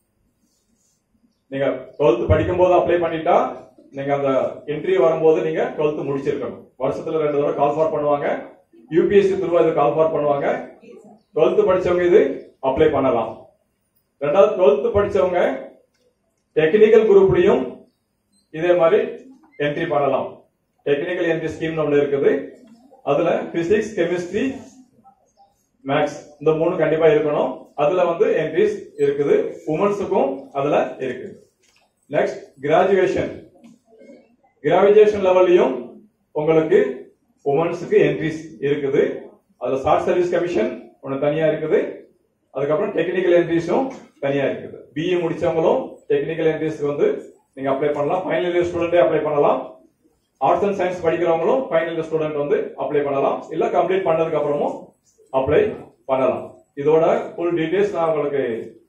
நீங்க 12th படிக்கும் போது அப்ளை பண்ணிட்டா நீங்க அந்த என்ட்ரி வரும்போது நீங்க 12th முடிச்சிருக்கணும் வருஷத்துல ரெண்டு தடவை கால் ஃபார் பண்ணுவாங்க யூபிஎஸ்சி த்ரூவா இது கால் ஃபார் பண்ணுவாங்க 12th படிச்சவங்க இது அப்ளை பண்ணலாம் ரெண்டாவது 12th படிச்சவங்க டெக்னிக்கல் குரூப்லயும் இதே மாதிரி என்ட்ரி பண்ணலாம் டெக்னிக்கல் என்ட்ரி ஸ்கீம் ஒன்று இருக்குது அதுல பிசிக்ஸ் கெமிஸ்ட்ரி மேக்ஸ் இந்த மூணு கண்டிப்பா இருக்கணும் அதுல வந்து என்ட்ரிஸ் இருக்குது உமன்ஸுக்கும் அதுல இருக்கு நெக்ஸ்ட் கிராஜுவேஷன் கிராஜுவேஷன் லெவல்லையும் உங்களுக்கு உமன்ஸுக்கு என்ட்ரிஸ் இருக்குது அதுல ஷார்ட் சர்வீஸ் கமிஷன் ஒன்னு தனியா இருக்குது அதுக்கப்புறம் டெக்னிக்கல் என்ட்ரிஸும் தனியா இருக்குது பிஇ முடிச்சவங்களும் டெக்னிக்கல் என்ட்ரிஸ்க்கு வந்து நீங்க அப்ளை பண்ணலாம் ஃபைனல் இயர் ஸ்டூடெண்டே அப்ளை பண்ணலாம் ஆர்ட்ஸ் அண்ட் சயின்ஸ் படிக்கிறவங்களும் ஃபைனல் இயர் ஸ்டூடெண்ட் வந்து அப்ளை பண்ணலாம் இல்ல கம்ப்ளீட் பண்ணதுக்கு அப்புறமும் அப்ளை பண்ணலாம் இதோட ஃபுல் டீடைல்ஸ் நான் உங்களுக்கு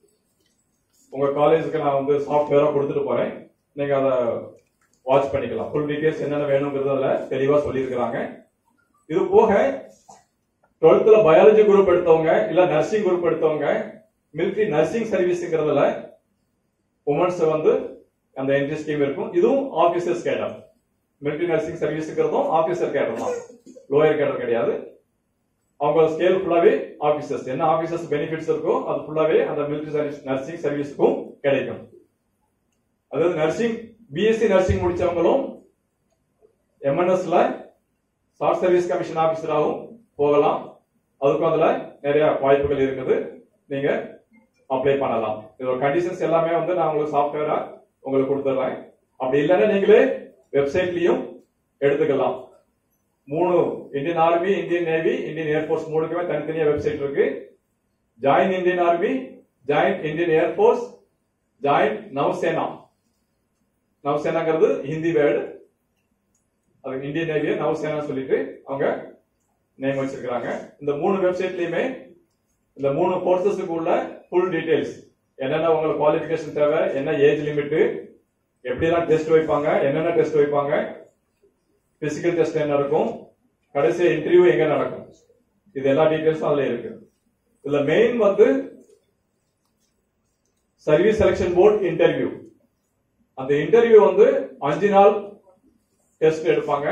உங்க காலேஜுக்கு நான் வந்து சாஃப்ட்வேரா கொடுத்துட்டு போறேன் நீங்க அதை வாட்ச் பண்ணிக்கலாம் ஃபுல் டீடைல்ஸ் என்னென்ன வேணுங்கிறது அதுல தெளிவா சொல்லியிருக்கிறாங்க இது போக டுவெல்த்ல பயாலஜி குரூப் எடுத்தவங்க இல்ல நர்சிங் குரூப் எடுத்தவங்க மிலிட்ரி நர்சிங் சர்வீஸ்ங்கிறதுல உமன்ஸ் வந்து அந்த என்ட்ரி ஸ்கீம் இருக்கும் இதுவும் ஆபீசர்ஸ் கேடர் மிலிட்ரி நர்சிங் சர்வீஸ்ங்கிறதும் ஆபீசர் கேடர் தான் லோயர் கேடர் கிடையாது அவங்க ஸ்கேல் ஃபுல்லாவே ஆபீசர்ஸ் என்ன ஆபீசர்ஸ் பெனிஃபிட்ஸ் இருக்கோ அது ஃபுல்லாவே அந்த மிலிட்ரி சர்வீஸ் நர்சிங் சர்வீஸ்க்கும் கிடைக்கும் அதாவது நர்சிங் பிஎஸ்சி நர்சிங் முடிச்சவங்களும் எம்என்எஸ்ல ஷார்ட் சர்வீஸ் கமிஷன் ஆபீசராகவும் போகலாம் அதுக்கும் அதுல நிறைய வாய்ப்புகள் இருக்குது நீங்க அப்ளை பண்ணலாம் இதோட கண்டிஷன்ஸ் எல்லாமே வந்து நான் உங்களுக்கு சாஃப்ட்வேரா உங்களுக்கு கொடுத்துட்றேன் அப்படி இல்லைன்னா நீங்களே வெப்சைட்லயும் எடுத்துக்கலாம் மூணு Indian army Indian navy Indian air force மூணுக்குமே தனித்தனியா வெப்சைட் இருக்கு join Indian army join Indian air force join Navsena நவசேனாங்கிறது ஹிந்தி வேர்டு அது இந்தியன் நேவியை நவசேனா சொல்லிட்டு அவங்க நேம் வச்சிருக்காங்க இந்த மூணு வெப்சைட்லயுமே இந்த மூணு கோர்சஸுக்கு உள்ள ஃபுல் டீடைல்ஸ் என்னென்ன உங்களுக்கு குவாலிஃபிகேஷன் தேவை என்ன ஏஜ் லிமிட் எப்படிலாம் டெஸ்ட் வைப்பாங்க என்னென்ன டெஸ்ட் வைப்பாங்க பிசிக்கல் டெஸ்ட் என்ன இருக்கும் கடைசி இன்டர்வியூ எங்க நடக்கும் இது எல்லா டீடைல்ஸும் அதுல இருக்கு இதுல மெயின் வந்து சர்வீஸ் செலக்ஷன் போர்ட் இன்டர்வியூ அந்த இன்டர்வியூ வந்து அஞ்சு நாள் டெஸ்ட் எடுப்பாங்க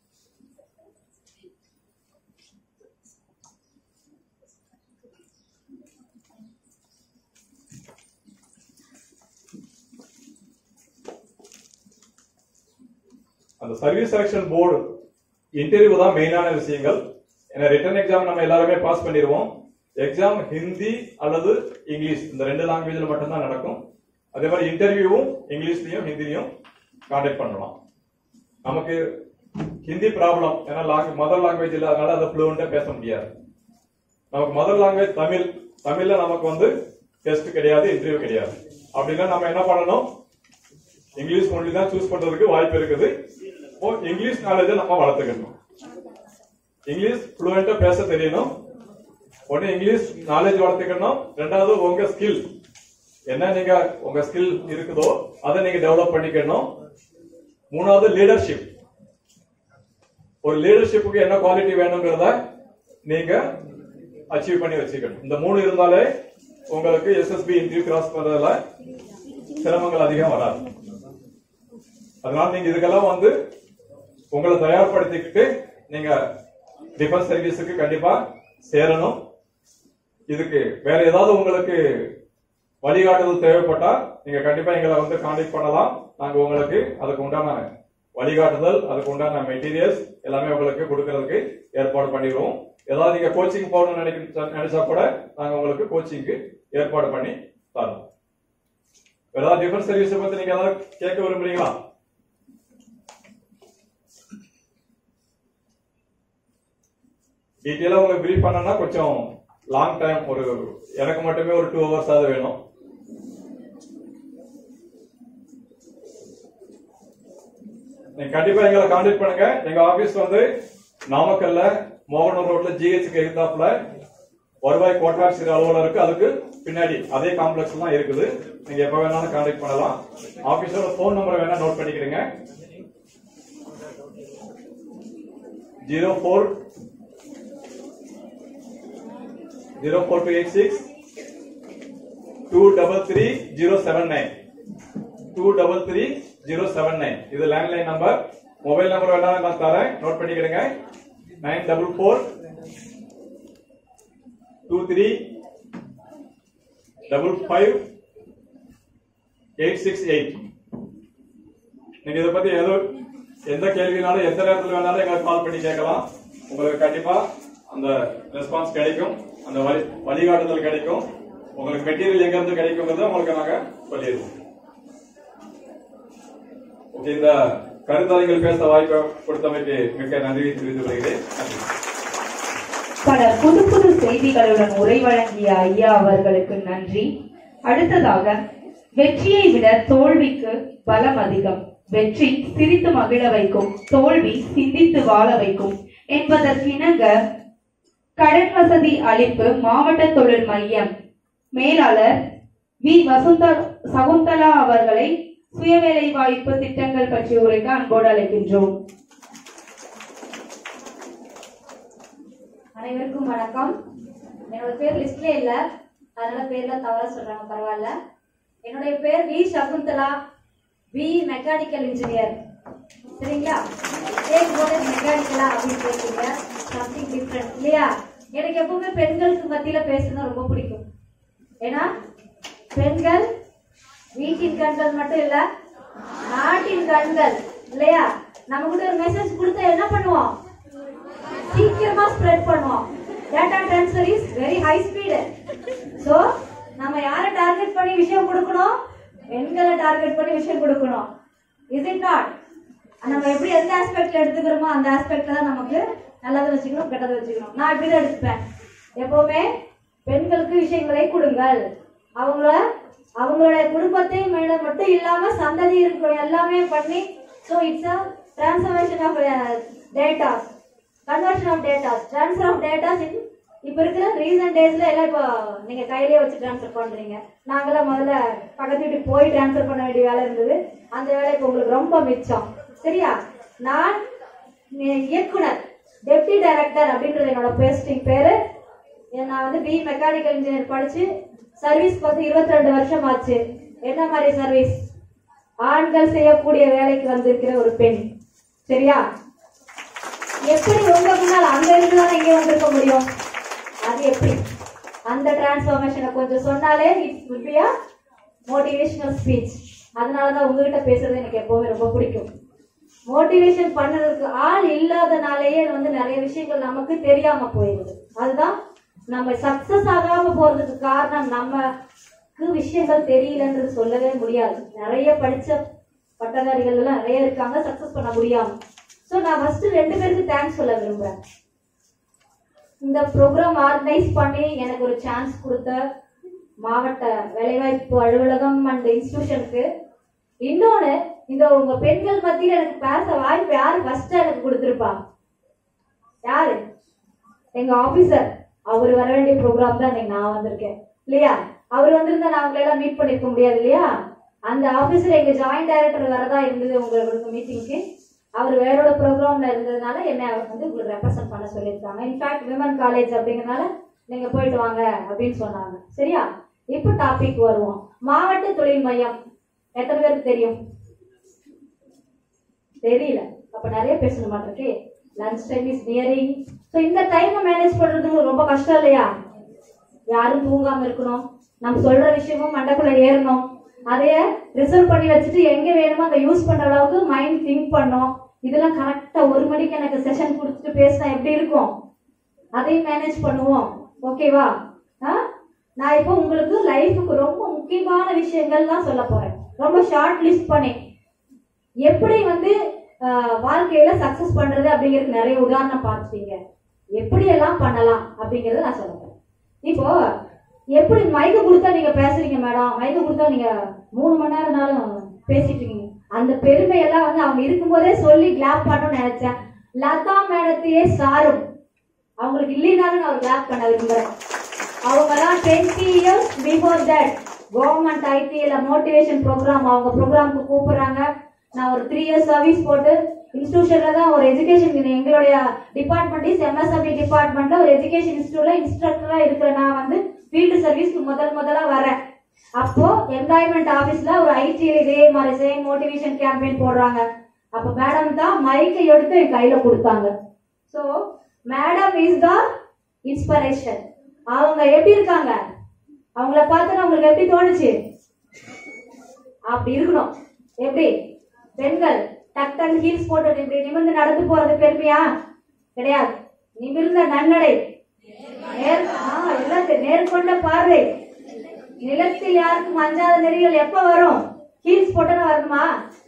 அந்த சர்வீஸ் செலக்ஷன் போர்டு இன்டர்வியூ தான் மெயினான விஷயங்கள் ஏன்னா ரிட்டன் எக்ஸாம் நம்ம எல்லாருமே பாஸ் பண்ணிடுவோம் எக்ஸாம் ஹிந்தி அல்லது இங்கிலீஷ் இந்த ரெண்டு லாங்குவேஜ்ல மட்டும்தான் நடக்கும் அதே மாதிரி இன்டர்வியூவும் இங்கிலீஷ்லயும் ஹிந்திலையும் கான்டாக்ட் பண்ணலாம் நமக்கு ஹிந்தி ப்ராப்ளம் ஏன்னா மதர் லாங்குவேஜ் இல்லாதனால அதை ஃப்ளூவெண்டா பேச முடியாது நமக்கு மதர் லாங்குவேஜ் தமிழ் தமிழ்ல நமக்கு வந்து டெஸ்ட் கிடையாது இன்டர்வியூ கிடையாது அப்படின்னா நம்ம என்ன பண்ணணும் இங்கிலீஷ் மொழி தான் சூஸ் பண்றதுக்கு வாய்ப்பு இருக்குது இப்போ இங்கிலீஷ் நாலேஜை நம்ம வளர்த்துக்கணும் இங்கிலீஷ் ஃப்ளூவெண்டா பேச தெரியணும் ஒன்னு இங்கிலீஷ் நாலேஜ் வளர்த்துக்கணும் ரெண்டாவது உங்க ஸ்கில் என்ன நீங்க உங்க ஸ்கில் இருக்குதோ அதை நீங்க டெவலப் பண்ணிக்கணும் மூணாவது லீடர்ஷிப் ஒரு லீடர்ஷிப்புக்கு என்ன குவாலிட்டி வேணுங்கிறத நீங்க அச்சீவ் பண்ணி வச்சுக்கணும் இந்த மூணு இருந்தாலே உங்களுக்கு எஸ்எஸ்பி இன்டர்வியூ கிராஸ் பண்றதுல சிரமங்கள் அதிகம் வராது அதனால நீங்க இதுக்கெல்லாம் வந்து உங்களை தயார்படுத்திக்கிட்டு நீங்க டிஃபென்ஸ் சர்வீஸுக்கு கண்டிப்பா சேரணும் இதுக்கு வேற ஏதாவது உங்களுக்கு வழிகாட்டுதல் தேவைப்பட்டா நீங்க கண்டிப்பா எங்களை வந்து கான்டாக்ட் பண்ணலாம் நாங்க உங்களுக்கு அதுக்கு உண்டான வழிகாட்டுதல் அதுக்கு உண்டான மெட்டீரியல்ஸ் எல்லாமே உங்களுக்கு கொடுக்கறதுக்கு ஏற்பாடு பண்ணிடுவோம் ஏதாவது நீங்க கோச்சிங் போகணும்னு நினைக்க நினைச்சா கூட நாங்க உங்களுக்கு கோச்சிங்க்கு ஏற்பாடு பண்ணி தரோம் வேற ஏதாவது டிஃபென்ஸ் சர்வீஸ் பத்தி நீங்க ஏதாவது கேட்க விரும்புறீங்களா டீட்டெயிலா உங்களுக்கு பிரீஃப் பண்ணனா கொஞ்சம் லாங் டைம் ஒரு எனக்கு மட்டுமே ஒரு டூ ஹவர்ஸ் ஆகுது வேணும் நீங்க கண்டிப்பா எங்களை கான்டாக்ட் பண்ணுங்க எங்க ஆபீஸ் வந்து நாமக்கல்ல மோகனூர் ரோட்ல ஜிஹெச் எதிர்த்தாப்புல வருவாய் கோட்டாட்சியர் அலுவலகம் இருக்கு அதுக்கு பின்னாடி அதே காம்ப்ளெக்ஸ் தான் இருக்குது நீங்க எப்ப வேணாலும் கான்டாக்ட் பண்ணலாம் ஆபீஸோட போன் நம்பர் வேணா நோட் பண்ணிக்கிறீங்க zero four zero four two eight six two double three zero seven nine two double three zero seven nine இது லேண்ட்லைன் நம்பர் மொபைல் நம்பர் வேணாலும் நான் தரேன் நோட் பண்ணிக்கிடுங்க nine double four two three double five eight six eight நீங்க இதை பத்தி ஏதோ எந்த கேள்வினாலும் எந்த நேரத்தில் வேணாலும் எங்களுக்கு கால் பண்ணி கேட்கலாம் உங்களுக்கு கண்டிப்பா அந்த ரெஸ்பான்ஸ் கிடைக்கும் அந்த வழி வழிகாட்டுதல் கிடைக்கும் உங்களுக்கு மெட்டீரியல் எங்க இருந்து கிடைக்குங்கிறத உங்களுக்கு நாங்க சொல்லிடுவோம் ஓகே இந்த கருத்தரங்கில் பேச வாய்ப்பு கொடுத்தமைக்கு மிக்க நன்றி தெரிவித்துக் கொள்கிறேன் நன்றி பல புது புது செய்திகளுடன் உரை வழங்கிய ஐயா அவர்களுக்கு நன்றி அடுத்ததாக வெற்றியை விட தோல்விக்கு பலம் அதிகம் வெற்றி சிரித்து மகிழ வைக்கும் தோல்வி சிந்தித்து வாழ வைக்கும் என்பதற்கிணங்க கடன் வசதி அளிப்பு மாவட்ட தொழில் மையம் மேலாளர் வி வசுந்த சகுந்தலா அவர்களை சுயவேலை வாய்ப்பு திட்டங்கள் பற்றி உரைக்க அன்போடு அழைக்கின்றோம் அனைவருக்கும் வணக்கம் என்னோட பேர் லிஸ்ட்ல இல்ல அதனால பேர்ல தவறா சொல்றாங்க பரவாயில்ல என்னுடைய பேர் V Shakuntala V mechanical engineer சரிங்களா ஏன் போல மெக்கானிக்கலா அப்படின்னு கேட்டீங்க சம்திங் டிஃப்ரெண்ட் இல்லையா எனக்கு எப்பவுமே பெண்களுக்கு மத்தியில பேசுறது ரொம்ப பிடிக்கும் ஏன்னா பெண்கள் வீட்டின் கண்கள் மட்டும் இல்ல நாட்டின் கண்கள் இல்லையா நம்ம கூட ஒரு மெசேஜ் கொடுத்தா என்ன பண்ணுவோம் சீக்கிரமா ஸ்ப்ரெட் பண்ணுவோம் data transfer is very high speed so நம்ம யாரை டார்கெட் பண்ணி விஷயம் கொடுக்கணும் பெண்களை டார்கெட் பண்ணி விஷயம் கொடுக்கணும் இஸ் இட் நாட் நம்ம எப்படி எந்த ஆஸ்பெக்ட்ல எடுத்துக்கிறோமோ அந்த ஆஸ்பெக்ட்ல தான் நமக்கு நல்லதை வச்சுக்கணும் கெட்டதை வச்சுக்கணும் நான் இப்படி தான் எடுத்துப்பேன் எப்பவுமே பெண்களுக்கு விஷயங்களை கொடுங்கள் அவங்கள அவங்களுடைய குடும்பத்தை மேல மட்டும் இல்லாம சந்ததி இருக்கிற எல்லாமே பண்ணி so it's a transformation of datas conversion of datas transfer of datas in இப்போ இருக்கிற ரீசன்ட் டேஸ்ல எல்லாம் இப்போ நீங்க கையிலேயே வச்சு ட்ரான்ஸ்ஃபர் பண்றீங்க நாங்களாம் முதல்ல பக்கத்து வீட்டுக்கு போய் ட்ரான்ஸ்ஃபர் பண்ண வேண்டிய வேலை இருந்தது அந்த வேலை இப்போ உங்களுக்கு ரொம்ப மிச்சம் சரியா நான் இ- இயக்குனர் டெப்டி டைரக்டர் அப்படின்றது என்னோட போஸ்டிங் பேரு ஏன் நான் வந்து பி மெக்கானிக்கல் இன்ஜினியர் படிச்சு சர்வீஸ் பார்த்து இருபத்தி ரெண்டு வருஷம் ஆச்சு என்ன மாதிரி சர்வீஸ் ஆண்கள் செய்யக்கூடிய வேலைக்கு வந்திருக்கிற ஒரு பெண் சரியா எப்படி உங்க முன்னால் அங்க இருந்து தான் இங்க வந்திருக்க முடியும் அது எப்படி அந்த டிரான்ஸ்ஃபர்மேஷனை கொஞ்சம் சொன்னாலே it's would be a motivational speech அதனால தான் உங்ககிட்ட பேசுறது எனக்கு எப்பவுமே ரொம்ப பிடிக்கும் மோட்டிவேஷன் பண்ணதுக்கு ஆள் இல்லாதனாலேயே வந்து நிறைய விஷயங்கள் நமக்கு தெரியாம போயிடுது அதுதான் நம்ம சக்சஸ் ஆகாம போறதுக்கு காரணம் நமக்கு விஷயங்கள் தெரியலன்றது சொல்லவே முடியாது நிறைய படிச்ச பட்டதாரிகள் எல்லாம் நிறைய இருக்காங்க சக்சஸ் பண்ண முடியாம சோ நான் ஃபர்ஸ்ட் ரெண்டு பேருக்கு தேங்க்ஸ் சொல்ல விரும்புறேன் இந்த ப்ரோக்ராம் ஆர்கனைஸ் பண்ணி எனக்கு ஒரு சான்ஸ் கொடுத்த மாவட்ட வேலைவாய்ப்பு அலுவலகம் அண்ட் இன்ஸ்டிடியூஷனுக்கு இன்னொன்னு இந்த உங்க பெண்கள் மத்தியில எனக்கு பேச வாய்ப்பு யாரு ஃபர்ஸ்ட் எனக்கு கொடுத்திருப்பா யாரு எங்க ஆபீசர் அவர் வர வேண்டிய ப்ரோக்ராம் தான் இன்னைக்கு நான் வந்திருக்கேன் இல்லையா அவர் வந்திருந்தா நான் உங்களை எல்லாம் மீட் பண்ணிருக்க முடியாது இல்லையா அந்த ஆபீசர் எங்க ஜாயிண்ட் டைரக்டர் வரதா இருந்தது உங்களுக்கு மீட்டிங்க்கு அவர் வேறோட ப்ரோக்ராம்ல இருந்ததுனால என்ன அவர் வந்து உங்களுக்கு ரெப்ரசென்ட் பண்ண சொல்லியிருக்காங்க இன்ஃபேக்ட் விமன் காலேஜ் அப்படிங்கறனால நீங்க போயிட்டு வாங்க அப்படின்னு சொன்னாங்க சரியா இப்போ டாபிக் வருவோம் மாவட்ட தொழில் மையம் எத்தனை பேருக்கு தெரியும் தெரியல அப்ப நிறைய பேசணும் மாட்டிருக்கு lunch time is nearing so இந்த டைமை மேனேஜ் பண்றது ரொம்ப கஷ்டம் இல்லையா யாரும் தூங்காம இருக்கணும் நம்ம சொல்ற விஷயமும் மண்டக்குள்ள ஏறணும் அதைய ரிசர்வ் பண்ணி வச்சுட்டு எங்க வேணுமோ அதை யூஸ் பண்ற அளவுக்கு மைண்ட் திங்க் பண்ணும் இதெல்லாம் கரெக்டா ஒரு மணிக்கு எனக்கு செஷன் கொடுத்துட்டு பேசினா எப்படி இருக்கும் அதையும் மேனேஜ் பண்ணுவோம் ஓகேவா ஆ? நான் இப்போ உங்களுக்கு லைஃபுக்கு ரொம்ப முக்கியமான விஷயங்கள்லாம் சொல்ல போறேன் ரொம்ப ஷார்ட் லிஸ்ட் பண்ணேன் எப்படி வந்து ஆஹ், வாழ்க்கையில சக்சஸ் பண்றது அப்படிங்கிறது நிறைய உதாரணம் பார்த்துட்டீங்க எப்படி எல்லாம் பண்ணலாம் அப்படிங்கறத நான் சொல்ல போறேன் இப்போ எப்படி மைக்கு கொடுத்தா நீங்க பேசுறீங்க மேடம் மைக்கு கொடுத்தா நீங்க மூணு மணி நேரம்னாலும் பேசிட்டு இருக்கீங்க அந்த பெருமை எல்லாம் வந்து அவங்க இருக்கும்போதே சொல்லி கிளாப் பண்ணணும்னு நினைச்சேன் லதா மேடத்தையே சாரும் அவங்களுக்கு இல்லைனாலும் நான் ஒரு கிளாப் பண்ண விரும்புறேன் அவங்கலாம் twenty years before that government ஐடில மோட்டிவேஷன் ப்ரோக்ராம் அவங்க ப்ரோக்ராம்க்கு கூப்பிடுறாங்க நான் ஒரு த்ரீ இயர்ஸ் சர்வீஸ் போட்டு இன்ஸ்டிடியூஷன்ல தான் ஒரு எஜுகேஷன் எங்களுடைய டிபார்ட்மெண்ட் இஸ் எம்எஸ்எம்பி டிபார்ட்மெண்ட்ல ஒரு எஜுகேஷன் இன்ஸ்டியூட்ல இன்ஸ்ட்ரக்டரா இருக்கிற நான் வந்து ஃபீல்டு சர்வீஸ்க்கு முதல் முதலா வரேன் அப்போ எம்ப்ளாய்மெண்ட் ஆபீஸ்ல ஒரு ஐடில இதே மாதிரி சேம் மோட்டிவேஷன் கேம்பெயின் போடுறாங்க அப்ப மேடம் தான் மைக்கை எடுத்து என் கையில கொடுத்தாங்க so madam is the inspiration அவங்க எப்படி இருக்காங்க அவங்கள பார்த்தா உங்களுக்கு எப்படி தோணுச்சு அப்படி இருக்கணும் எப்படி பெண்கள் டக் டக் ஹீல்ஸ் போட்டு இப்படி நிமிர்ந்து நடந்து போறது பெருமையா கிடையாது நிமிர்ந்த நன்னடை நேர் ஆ, எல்லாத்து- நேர்கொண்ட பார்வை நிலத்தில் யாருக்கும் அஞ்சாத நெறிகள் எப்ப வரும் ஹீல்ஸ் போட்டா வருமா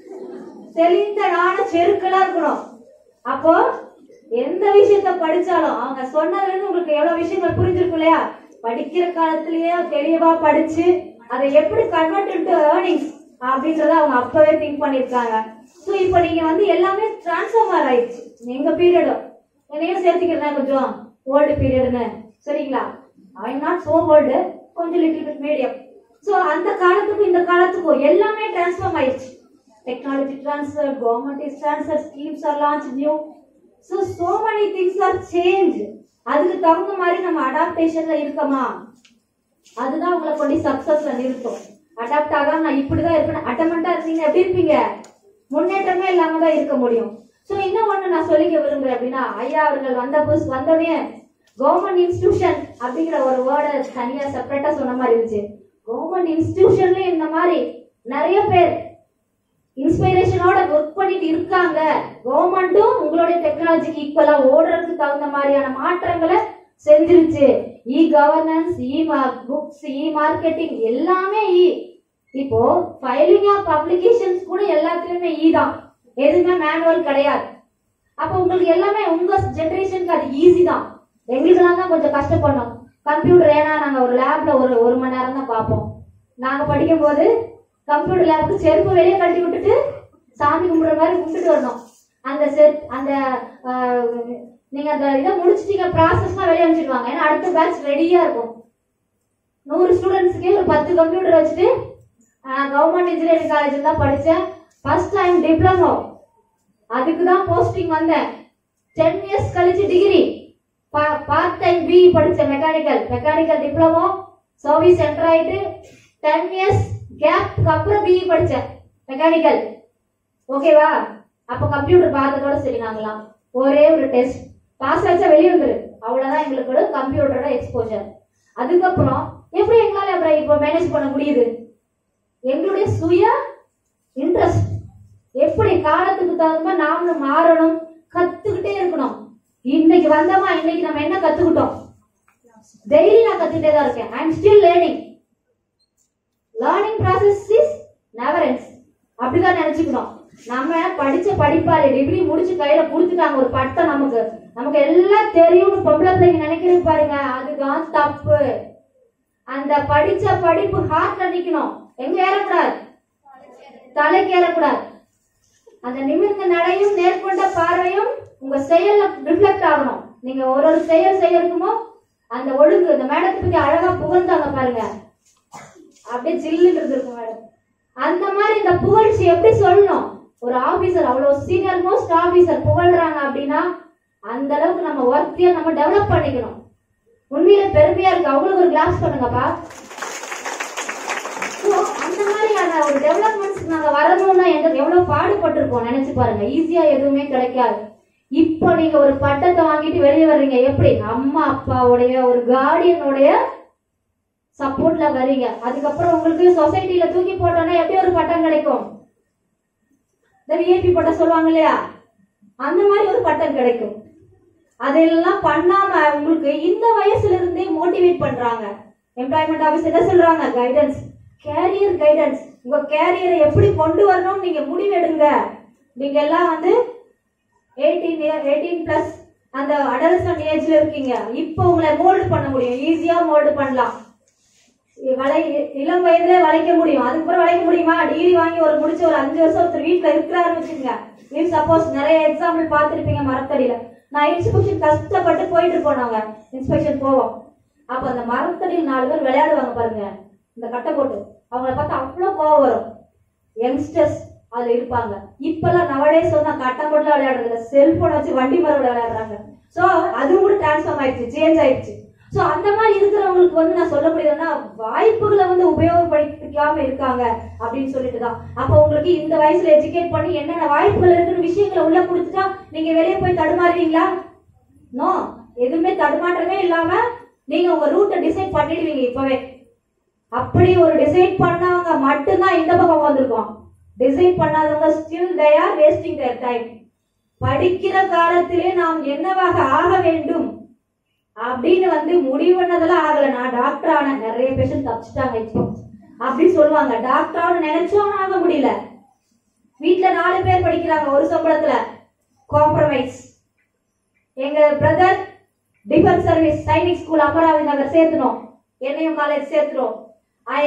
தெளிந்த நாண செருக்களா இருக்கணும் அப்போ எந்த விஷயத்த படிச்சாலும் அவங்க சொன்னதுல இருந்து உங்களுக்கு எவ்வளவு விஷயங்கள் புரிஞ்சிருக்கும் இல்லையா படிக்கிற காலத்திலேயே தெளிவா படிச்சு அதை எப்படி கன்வெர்ட் இன்டு ஏர்னிங்ஸ் அப்படின்றத அவங்க அப்பவே திங்க் பண்ணிருக்காங்க சோ இப்போ நீங்க வந்து எல்லாமே டிரான்ஸ்ஃபார்மர் ஆயிடுச்சு எங்க பீரியடும் என்னையும் சேர்த்துக்கிறேன் கொஞ்சம் ஓல்டு பீரியட்னு சரிங்களா ஐ நாட் சோ ஓல்டு கொஞ்சம் லிட்டில் பிட் மீடியம் சோ அந்த காலத்துக்கும் இந்த காலத்துக்கும் எல்லாமே டிரான்ஸ்ஃபார்ம் ஆயிடுச்சு technology transfer government is transfer schemes are launch new so so many things are change அதுக்கு தகுந்த மாதிரி நம்ம அடாப்டேஷன்ல இருக்கமா அதுதான் உங்களை கொண்டு சக்சஸ்ல நிறுத்தும் அடாப்ட் ஆகாம நான் இப்படிதான் இருப்பேன் அட்டமெண்டா இருந்தீங்க எப்படி இருப்பீங்க முன்னேற்றமே இல்லாம தான் இருக்க முடியும் சோ இன்னும் ஒண்ணு நான் சொல்லிக்க விரும்புறேன் அப்படின்னா ஐயா அவர்கள் வந்த புதுசு வந்தோடனே கவர்மெண்ட் இன்ஸ்டிடியூஷன் அப்படிங்கிற ஒரு வேர்டை தனியா செப்பரேட்டா சொன்ன மாதிரி இருந்துச்சு கவர்மெண்ட் இன்ஸ்டிடியூஷன்ல இந்த மாதிரி நிறைய பேர் இன்ஸ்பிரேஷனோட ஒர்க் பண்ணிட்டு இருக்காங்க கவர்மெண்ட்டும் உங்களுடைய டெக்னாலஜிக்கு ஈக்குவலா ஓடுறதுக்கு தகுந்த மாதிரியான மாற்றங்களை செஞ்சிருச்சு e governance e books e marketing எல்லாமே இ இப்போ ஃபைலிங் ஆஃப் அப்ளிகேஷன்ஸ் கூட எல்லாத்துலயுமே இ தான் எதுவுமே மேனுவல் கிடையாது அப்போ உங்களுக்கு எல்லாமே உங்க ஜெனரேஷனுக்கு அது ஈஸி தான் எங்களுக்கெல்லாம் தான் கொஞ்சம் கஷ்டப்படணும் கம்ப்யூட்டர் ஏன்னா நாங்க ஒரு லேப்ல ஒரு ஒரு மணி நேரம் தான் பார்ப்போம் நாங்க படிக்கும் போது கம்ப்யூட்டர் லேபுக்கு செருப்பு வெளியே கட்டி விட்டுட்டு சாமி கும்பிடுற மாதிரி கும்பிட்டுட்டு வரணும் அந்த செட் அந்த ஆஹ், நீங்க அந்த இதை முடிச்சிட்டீங்க ப்ராசஸ்லாம் வெளியே அனுப்பிச்சிடுவாங்க ஏன்னா அடுத்த பேட்ச் ரெடியா இருக்கும் நூறு ஸ்டூடெண்ட்ஸ்க்கு ஒரு பத்து கம்ப்யூட்டர் வச்சுட்டு கவர்மெண்ட் இன்ஜினியரிங் காலேஜில் தான் படித்தேன் ஃபர்ஸ்ட் டைம் டிப்ளமோ அதுக்கு தான் போஸ்டிங் வந்தேன் டென் இயர்ஸ் கழிச்சு டிகிரி பார்ட் டைம் பி படிச்சேன் mechanical mechanical diploma service center ஆயிட்டு டென் இயர்ஸ் கேப்க்கு அப்புறம் பிஇ படிச்சேன் மெக்கானிக்கல் ஓகேவா அப்ப கம்ப்யூட்டர் பார்த்ததோட சரி நாங்களாம் ஒரே ஒரு டெஸ்ட் பாஸ் ஆச்சா வெளியே வந்துரு அவ்வளவுதான் எங்களுக்கு கம்ப்யூட்டரோட எக்ஸ்போஜர் அதுக்கப்புறம் எப்படி எங்களால அப்புறம் இப்போ மேனேஜ் பண்ண முடியுது எங்களுடைய சுய இன்ட்ரெஸ்ட் எப்படி காலத்துக்கு தகுந்த மாதிரி நாமளும் மாறணும் கத்துக்கிட்டே இருக்கணும் இன்னைக்கு வந்தோமா இன்னைக்கு நம்ம என்ன கத்துக்கிட்டோம் டெய்லி நான் கத்துக்கிட்டே தான் இருக்கேன் I am still learning learning process is never ends அப்படிதான் நினைச்சுக்கணும் நம்ம படிச்ச படிப்பாரு டிகிரி முடிச்சு கையில கொடுத்துட்டாங்க ஒரு பட்டம் நமக்கு நமக்கு எல்லாம் தெரியும்னு பொம்பளை பிள்ளைங்க நினைக்கிறது பாருங்க அதுதான் தப்பு அந்த படிச்ச படிப்பு ஹார்ட்ல நிக்கணும் எங்க ஏறக்கூடாது தலைக்கு ஏறக்கூடாது அந்த நிமிர்ந்த நடையும் நேர்கொண்ட பார்வையும் உங்க செயல்ல ரிஃப்ளெக்ட் ஆகணும் நீங்க ஒரு ஒரு செயல் செய்யறதுமோ அந்த ஒழுங்கு இந்த மேடத்தை பத்தி அழகா புகழ்ந்தாங்க பாருங்க அப்படியே ஜில்லுன்னு இருந்திருக்கும் மேடம் அந்த மாதிரி இந்த புகழ்ச்சி எப்படி சொல்லணும் ஒரு ஆபீசர் அவ்வளவு சீனியர் மோஸ்ட் ஆபீசர் புகழ்றாங்க அப்படின்னா அந்த அளவுக்கு நம்ம ஒர்க்கைய நம்ம டெவலப் பண்ணிக்கணும் உண்மையில பெருமையா இருக்கு அவங்களுக்கு ஒரு கிளாஸ் பண்ணுங்கப்பா So, அந்த அந்த மாதிரியான ஒரு டெவலப்மெண்ட்ஸ்க்கு நாங்க வரணும்னா எங்க எவ்வளவு பாடுபட்டிருப்போம் நினைச்சு பாருங்க ஈஸியா எதுவுமே கிடைக்காது இப்போ நீங்க ஒரு பட்டத்தை வாங்கிட்டு வெளியே வர்றீங்க எப்படி அம்மா அப்பாவுடைய ஒரு கார்டியனுடைய சப்போர்ட்ல வர்றீங்க அதுக்கப்புறம் உங்களுக்கு சொசைட்டில தூக்கி போட்டோன்னா எப்படி ஒரு பட்டம் கிடைக்கும் இந்த விஐபி பட்டம் சொல்லுவாங்க இல்லையா அந்த மாதிரி ஒரு பட்டம் கிடைக்கும் அதெல்லாம் பண்ணாம உங்களுக்கு இந்த வயசுல இருந்தே மோட்டிவேட் பண்றாங்க எம்ப்ளாய்மெண்ட் ஆபீஸ் என்ன சொல்றாங்க கைடன்ஸ் கேரியர் கைடன்ஸ் உங்க கேரியரை எப்படி கொண்டு வரணும்னு நீங்க முடிவெடுங்க நீங்க எல்லாம் வந்து எயிட்டீன் எயிட்டீன் பிளஸ் அந்த அடல்சன் ஏஜ்ல இருக்கீங்க இப்போ உங்களை மோல்டு பண்ண முடியும் ஈஸியா மோல்டு பண்ணலாம் வளை இளம் வயதுல வளைக்க முடியும் அதுக்கப்புறம் வளைக்க முடியுமா டிகிரி வாங்கி ஒரு முடிச்சு ஒரு அஞ்சு வருஷம் ஒருத்தர் வீட்டுல இருக்கிறாருன்னு வச்சுக்கோங்க இஃப் சப்போஸ் நிறைய எக்ஸாம்பிள் பார்த்திருப்பீங்க மரத்தடியில நான் இன்ஸ்பெக்ஷன் கஷ்டப்பட்டு போயிட்டு போனாங்க இன்ஸ்பெக்ஷன் போவோம் அப்ப அந்த மரத்தடியில் நாலு பேர் விளையாடுவாங்க பாருங்க இந்த கட்டை போட்டு அவங்கள பார்த்தா அவ்வளவு கோவம் வரும் யங்ஸ்டர்ஸ் அதுல இருப்பாங்க இப்பெல்லாம் நவடேஸ் வந்து கட்டம் போட்டுல விளையாடுறது இல்ல செல்போன் வச்சு வண்டி மரம் விளையாடுறாங்க சோ அது கூட டிரான்ஸ்ஃபார்ம் ஆயிடுச்சு சேஞ்ச் ஆயிடுச்சு சோ அந்த மாதிரி இருக்கிறவங்களுக்கு வந்து நான் சொல்ல முடியுதுன்னா வாய்ப்புகளை வந்து உபயோகப்படுத்திக்காம இருக்காங்க அப்படின்னு சொல்லிட்டு தான் அப்ப உங்களுக்கு இந்த வயசுல எஜுகேட் பண்ணி என்னென்ன வாய்ப்புகள் இருக்குன்னு விஷயங்களை உள்ள கொடுத்துட்டா நீங்க வெளியே போய் தடுமாறுவீங்களா நோ எதுவுமே தடுமாற்றமே இல்லாம நீங்க உங்க ரூட்டை டிசைட் பண்ணிடுவீங்க இப்பவே அப்படி ஒரு டிசைட் பண்ணவங்க மட்டும்தான் இந்த பக்கம் வந்திருக்கோம் டிசைட் பண்ணாதவங்க still they are wasting their time படிக்கிற காலத்திலே நாம் என்னவாக ஆக வேண்டும் அப்படின்னு வந்து முடிவு பண்ணதெல்லாம் ஆகல நான் டாக்டர் ஆன நிறைய பேஷண்ட் தப்பிச்சிட்டாங்க இப்போ அப்படி சொல்லுவாங்க டாக்டர் ஆன நினைச்சோம் ஆக முடியல வீட்ல நாலு பேர் படிக்கிறாங்க ஒரு சம்பளத்துல காம்ப்ரமைஸ் எங்க brother defence service Sainik school Amaravathi Nagar சேர்த்துனோம் என்னையும் காலேஜ் சேர்த்துனோம் I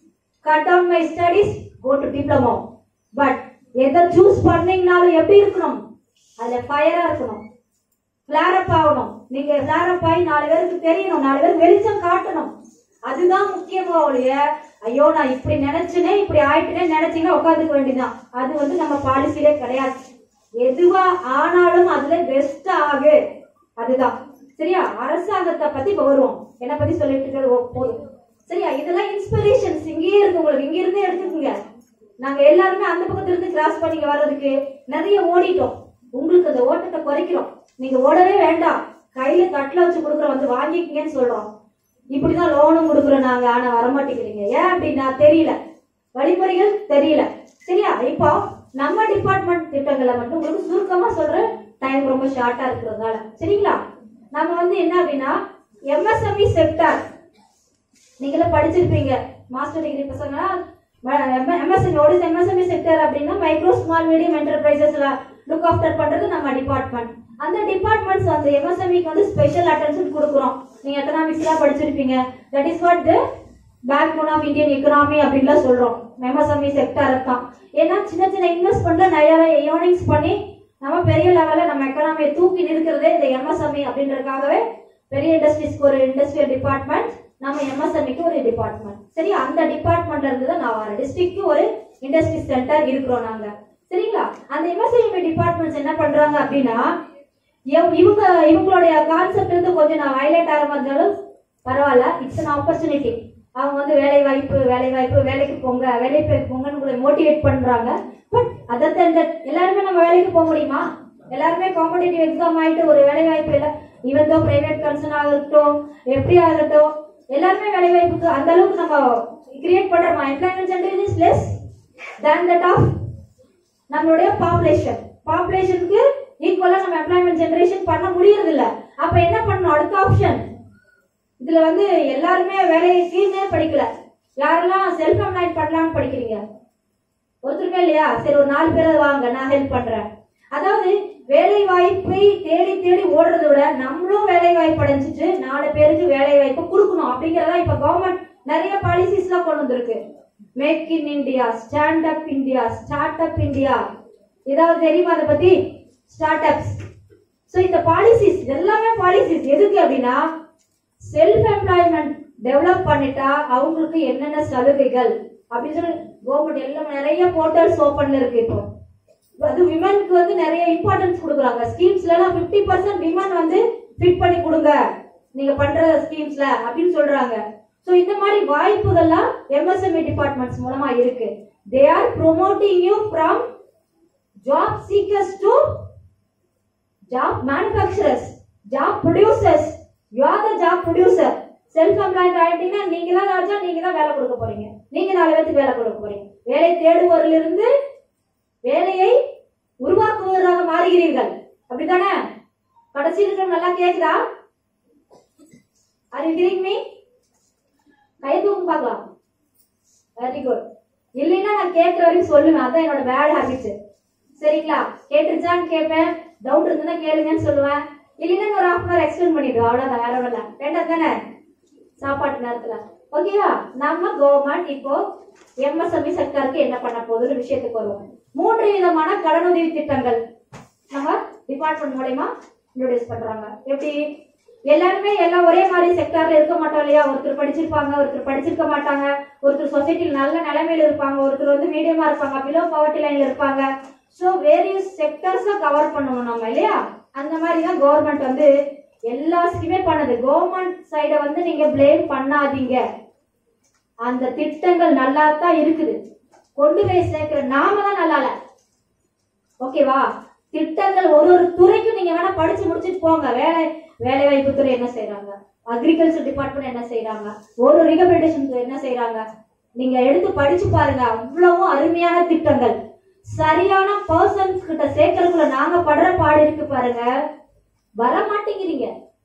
cut down my studies go to diploma but எதை சூஸ் பண்ணீங்கனாலும் எப்படி இருக்கணும் அதுல ஃபயரா இருக்கணும் ஃபிளாரப் ஆகணும் நீங்க ஃபிளாரப் ஆகி நாலு பேருக்கு தெரியணும் நாலு பேருக்கு வெளிச்சம் காட்டணும் அதுதான் முக்கியமா ஒழிய ஐயோ நான் இப்படி நினைச்சனே இப்படி ஆயிட்டுனே நினைச்சீங்கன்னா உட்காந்துக்க வேண்டியதுதான் அது வந்து நம்ம பாலிசியிலே கிடையாது எதுவா ஆனாலும் அதுல பெஸ்ட் ஆகு அதுதான் சரியா அரசாங்கத்தை பத்தி இப்ப வருவோம் என்ன பத்தி சொல்லிட்டு இருக்கிறது ஓ- போதும் சரியா இதெல்லாம் இன்ஸ்பிரேஷன்ஸ் இங்கேயே இருக்கு உங்களுக்கு இங்க இருந்தே எடுத்துக்கோங்க நாங்க எல்லாருமே அந்த பக்கத்துல இருந்து கிராஸ் பண்ணி வர்றதுக்கு நிறைய ஓடிட்டோம் உங்களுக்கு அந்த ஓட்டத்தை குறைக்கிறோம் நீங்க ஓடவே வேண்டாம் கையில தட்டுல வச்சு கொடுக்குறோம் வந்து வாங்கிக்கங்கன்னு சொல்றோம் இப்படிதான் லோனும் கொடுக்குறோம் நாங்க ஆனா வரமாட்டேங்கிறீங்க ஏன் அப்படின்னா தெரியல வழிமுறைகள் தெரியல சரியா இப்போ நம்ம டிபார்ட்மெண்ட் திட்டங்களை மட்டும் உங்களுக்கு சுருக்கமா சொல்றேன் டைம் ரொம்ப ஷார்ட்டா இருக்கிறதுனால சரிங்களா நம்ம வந்து என்ன அப்படின்னா எம்எஸ்எம்இ செக்டார் நீங்களும் படிச்சிருப்பீங்க மாஸ்டர் டிகிரி பசங்க எம்எஸ்எம்இ ஓடிஸ் எம்எஸ்எம்இ செக்டர் அப்படின்னா மைக்ரோ ஸ்மால் மீடியம் என்டர்பிரைசஸ்ல லுக் ஆஃப்டர் பண்றது நம்ம டிபார்ட்மெண்ட் அந்த டிபார்ட்மெண்ட்ஸ் வந்து எம்எஸ்எம்இக்கு வந்து ஸ்பெஷல் அட்டென்ஷன் கொடுக்குறோம் நீங்க எக்கனாமிக்ஸ்லாம் படிச்சிருப்பீங்க that is what the backbone of Indian economy அப்படின்லாம் சொல்றோம் எம்எஸ்எம்இ செக்டர் தான் ஏன்னா சின்ன சின்ன இன்வெஸ்ட்மெண்ட்ல நிறைய ஏர்னிங்ஸ் பண்ணி நம்ம பெரிய லெவல்ல நம்ம எக்கனாமியை தூக்கி நிற்கிறதே இந்த எம்எஸ்எம்இ அப்படின்றதுக்காகவே பெரிய இண்டஸ்ட்ரீஸ்க்கு ஒரு இண்டஸ்ட்ரியல் டிபார்ட்மெண்ட் நம்ம எம்எஸ்எம்இக்கு ஒரு டிபார்ட்மெண்ட் சரி அந்த டிபார்ட்மெண்ட்ல இருந்து தான் நான் வரேன் டிஸ்ட்ரிக்ட்க்கு ஒரு இண்டஸ்ட்ரி சென்டர் இருக்கிறோம் நாங்க சரிங்களா அந்த எம்எஸ்எம்இ டிபார்ட்மெண்ட்ஸ் என்ன பண்றாங்க அப்படின்னா எவ்- இவங்க இவங்களுடைய கான்செப்ட் வந்து கொஞ்சம் நான் ஹைலைட் ஆகிற மாதிரி இருந்தாலும் பரவாயில்ல இட்ஸ் an ஆப்பர்ச்சுனிட்டி அவங்க வந்து வேலை வாய்ப்பு வேலை வாய்ப்பு வேலைக்கு போங்க வேலைக்கு போங்கன்னு உங்களை மோட்டிவேட் பண்றாங்க பட் அதர் than that எல்லாருமே நம்ம வேலைக்கு போக முடியுமா எல்லாருமே காம்படிட்டிவ் எக்ஸாம் ஆயிட்டு ஒரு வேலை வாய்ப்பு இல்லை ஈவன் தோ பிரைவேட் கன்சர்ன் ஆகட்டும் எப்படி ஆகட்டும் எல்லாருமே வேலை வாய்ப்புக்கு அந்த அளவுக்கு நம்ம கிரியேட் பண்றோமா employment generation is less than that of நம்மளுடைய பாப்புலேஷன் பாப்புலேஷனுக்கு ஈக்குவலா நம்ம எம்ப்ளாய்மெண்ட் ஜெனரேஷன் பண்ண முடியறது இல்ல அப்ப என்ன பண்ணணும் அடுத்த ஆப்ஷன் இதுல வந்து எல்லாருமே வேலைக்குன்னே படிக்கல யாரெல்லாம் செல்ஃப் எம்ப்ளாய்ட் பண்ணலாம்னு படிக்கிறீங்க ஒருத்தருமே இல்லையா சரி ஒரு நாலு பேர் வாங்க நான் ஹெல்ப் பண்றேன் அதாவது வேலை வாய்ப்பை தேடி தேடி ஓடுறதை விட நம்மளும் வேலை வாய்ப்பு அடைஞ்சிட்டு நாலு பேருக்கு வேலை வாய்ப்பு கொடுக்கணும் அப்படிங்கறதா இப்ப கவர்மெண்ட் நிறைய பாலிசிஸ் எல்லாம் கொண்டு வந்திருக்கு make in India stand up India start up India ஏதாவது தெரியுமா அதை பத்தி ஸ்டார்ட் அப்ஸ் ஸோ இந்த பாலிசிஸ் எல்லாமே பாலிசிஸ் எதுக்கு அப்படின்னா செல்ஃப் எம்ப்ளாய்மெண்ட் டெவலப் பண்ணிட்டா அவங்களுக்கு என்னென்ன சலுகைகள் அப்படின்னு சொல்லி கவர்மெண்ட் எல்லாம் நிறைய போர்ட்டல்ஸ் ஓப்பன்ல இருக்கு இப்போ அது விமனுக்கு வந்து நிறைய இம்பார்ட்டன்ஸ் கொடுக்குறாங்க ஸ்கீம்ஸ்ல எல்லாம் பிப்டி பர்சன்ட் விமன் வந்து ஃபிட் பண்ணி கொடுங்க நீங்க பண்ற ஸ்கீம்ஸ்ல அப்படின்னு சொல்றாங்க ஸோ இந்த மாதிரி வாய்ப்புகள்லாம் எம்எஸ்எம்இ டிபார்ட்மெண்ட்ஸ் மூலமா இருக்கு they are promoting you from job seekers to job manufacturers job producers you are the job producer self employed ஆயிட்டீங்கன்னா நீங்க தான் ராஜா நீங்க தான் வேலை கொடுக்க போறீங்க நீங்க நாலு பேருக்கு வேலை கொடுக்க போறீங்க வேலை தேடுவோரிலிருந்து வேலையை உருவாக்குவதற்காக மாறுகிறீர்கள் அப்படித்தானே கடைசி இருக்கிற நல்லா கேக்குதா ஆர் யூ ஹியரிங் மீ கை தூக்கு பார்க்கலாம் வெரி குட் இல்லைன்னா நான் கேட்குற வரைக்கும் சொல்லுவேன் அதான் என்னோட பேட் ஹேபிட்ஸ் சரிங்களா கேட்டுருச்சான்னு கேட்பேன் டவுட் இருந்ததுன்னா கேளுங்கன்னு சொல்லுவேன் இல்லைன்னா ஒரு ஹாஃப் அன் எக்ஸ்டெண்ட் பண்ணிடுவோம் அவ்வளோதான் வேற ஒன்றும் இல்லை வேண்டாம் தானே சாப்பாட்டு நேரத்துல ஓகேவா நம்ம கவர்மெண்ட் இப்போ எம்எஸ்எம்இ செக்டருக்கு என்ன பண்ண போகுதுன்னு விஷயத்துக்கு வருவோம் மூன்று விதமான கடனுதவி திட்டங்கள் நம்ம டிபார்ட்மெண்ட் மூலயமா இன்ட்ரோடியூஸ் பண்றாங்க எப்படி எல்லாருமே எல்லாம் ஒரே மாதிரி செக்டார்ல இருக்க மாட்டோம் இல்லையா ஒருத்தர் படிச்சிருப்பாங்க ஒருத்தர் படிச்சிருக்க மாட்டாங்க ஒருத்தர் சொசைட்டியில் நல்ல நிலைமையில இருப்பாங்க ஒருத்தர் வந்து மீடியமா இருப்பாங்க பிலோ பவர்ட்டி லைன்ல இருப்பாங்க ஸோ வேரியஸ் செக்டர்ஸை கவர் பண்ணணும் நம்ம இல்லையா அந்த மாதிரி தான் கவர்மெண்ட் வந்து எல்லா ஸ்கீமே பண்ணுது கவர்மெண்ட் சைடை வந்து நீங்க ப்ளேம் பண்ணாதீங்க அந்த திட்டங்கள் நல்லா தான் இருக்குது கொண்டு போய் சேர்க்கிற நாம தான் நல்லா இல்ல ஓகேவா திட்டங்கள் ஒரு ஒரு துறைக்கும் நீங்க வேணா படிச்சு முடிச்சுட்டு போங்க வேலை வேலை வாய்ப்பு துறை என்ன செய்றாங்க அக்ரிகல்ச்சர் டிபார்ட்மெண்ட் என்ன செய்றாங்க ஒரு ரிகபிலிட்டேஷன் துறை என்ன செய்றாங்க நீங்க எடுத்து படிச்சு பாருங்க அவ்வளவும் அருமையான திட்டங்கள் சரியான பர்சன்ஸ் கிட்ட சேர்க்கறதுக்குள்ள நாங்க படுற பாடு இருக்கு பாருங்க வர மாட்டேங்கிறீங்க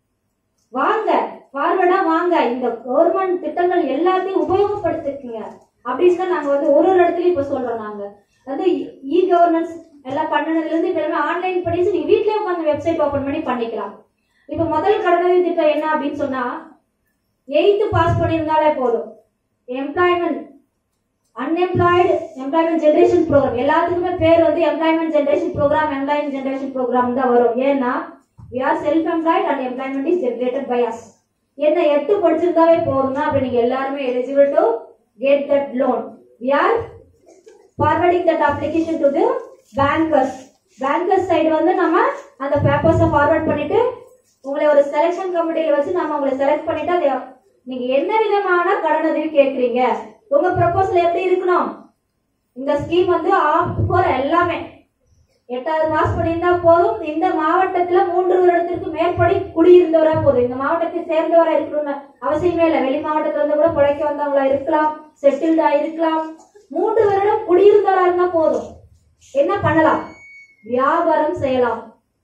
வாங்க ஃபார்வர்டா வாங்க இந்த கவர்மெண்ட் திட்டங்கள் எல்லாத்தையும் உபயோகப்படுத்திக்கங்க அப்படின்னு தான் நாங்க வந்து ஒரு ஒரு இடத்துலயும் இப்ப சொல்றோம் நாங்க வந்து இ கவர்னன்ஸ் எல்லாம் பண்ணனதுல இருந்து இப்ப எல்லாமே ஆன்லைன் படிச்சு நீங்க வீட்லயே உட்காந்து வெப்சைட் ஓபன் பண்ணி பண்ணிக்கலாம் இப்ப முதல் கடனுதவி திட்டம் என்ன அப்படின்னு சொன்னா எயித்து பாஸ் பண்ணியிருந்தாலே போதும் employment unemployed employment generation program எல்லாத்துக்குமே பேர் வந்து employment generation program employment generation program தான் வரும் ஏன்னா we are self employed and employment is generated by us என்ன எட்டு படிச்சிருந்தாவே போதும்னா அப்ப நீங்க எல்லாருமே eligible to get that loan we are forwarding that application to the bankers bankers side வந்து நம்ம அந்த பேப்பர்ஸை ஃபார்வர்ட் பண்ணிட்டு உங்களை ஒரு செலெக்ஷன் கமிட்டியில வச்சு நம்ம உங்களை செலக்ட் பண்ணிட்டு அதை நீங்க என்ன விதமான கடனுதவி கேக்குறீங்க உங்க ப்ரப்போசல் எப்படி இருக்கணும் இந்த ஸ்கீம் வந்து ஆஃப் ஃபார் எல்லாமே எட்டாவது பாஸ் பண்ணியிருந்தா போதும் இந்த மாவட்டத்துல மூன்று வருடத்திற்கு மேற்படி குடியிருந்தவரா போதும் இந்த மாவட்டத்தை சேர்ந்தவரா இருக்கணும்னு அவசியமே இல்லை வெளி மாவட்டத்துல இருந்து கூட பிழைக்க வந்தவங்களா இருக்கலாம் செட்டில்டா இருக்கலாம் மூன்று வருடம் குடியிருந்தவரா இருந்தா போதும் என்ன பண்ணலாம் வியாபாரம் செய்யலாம்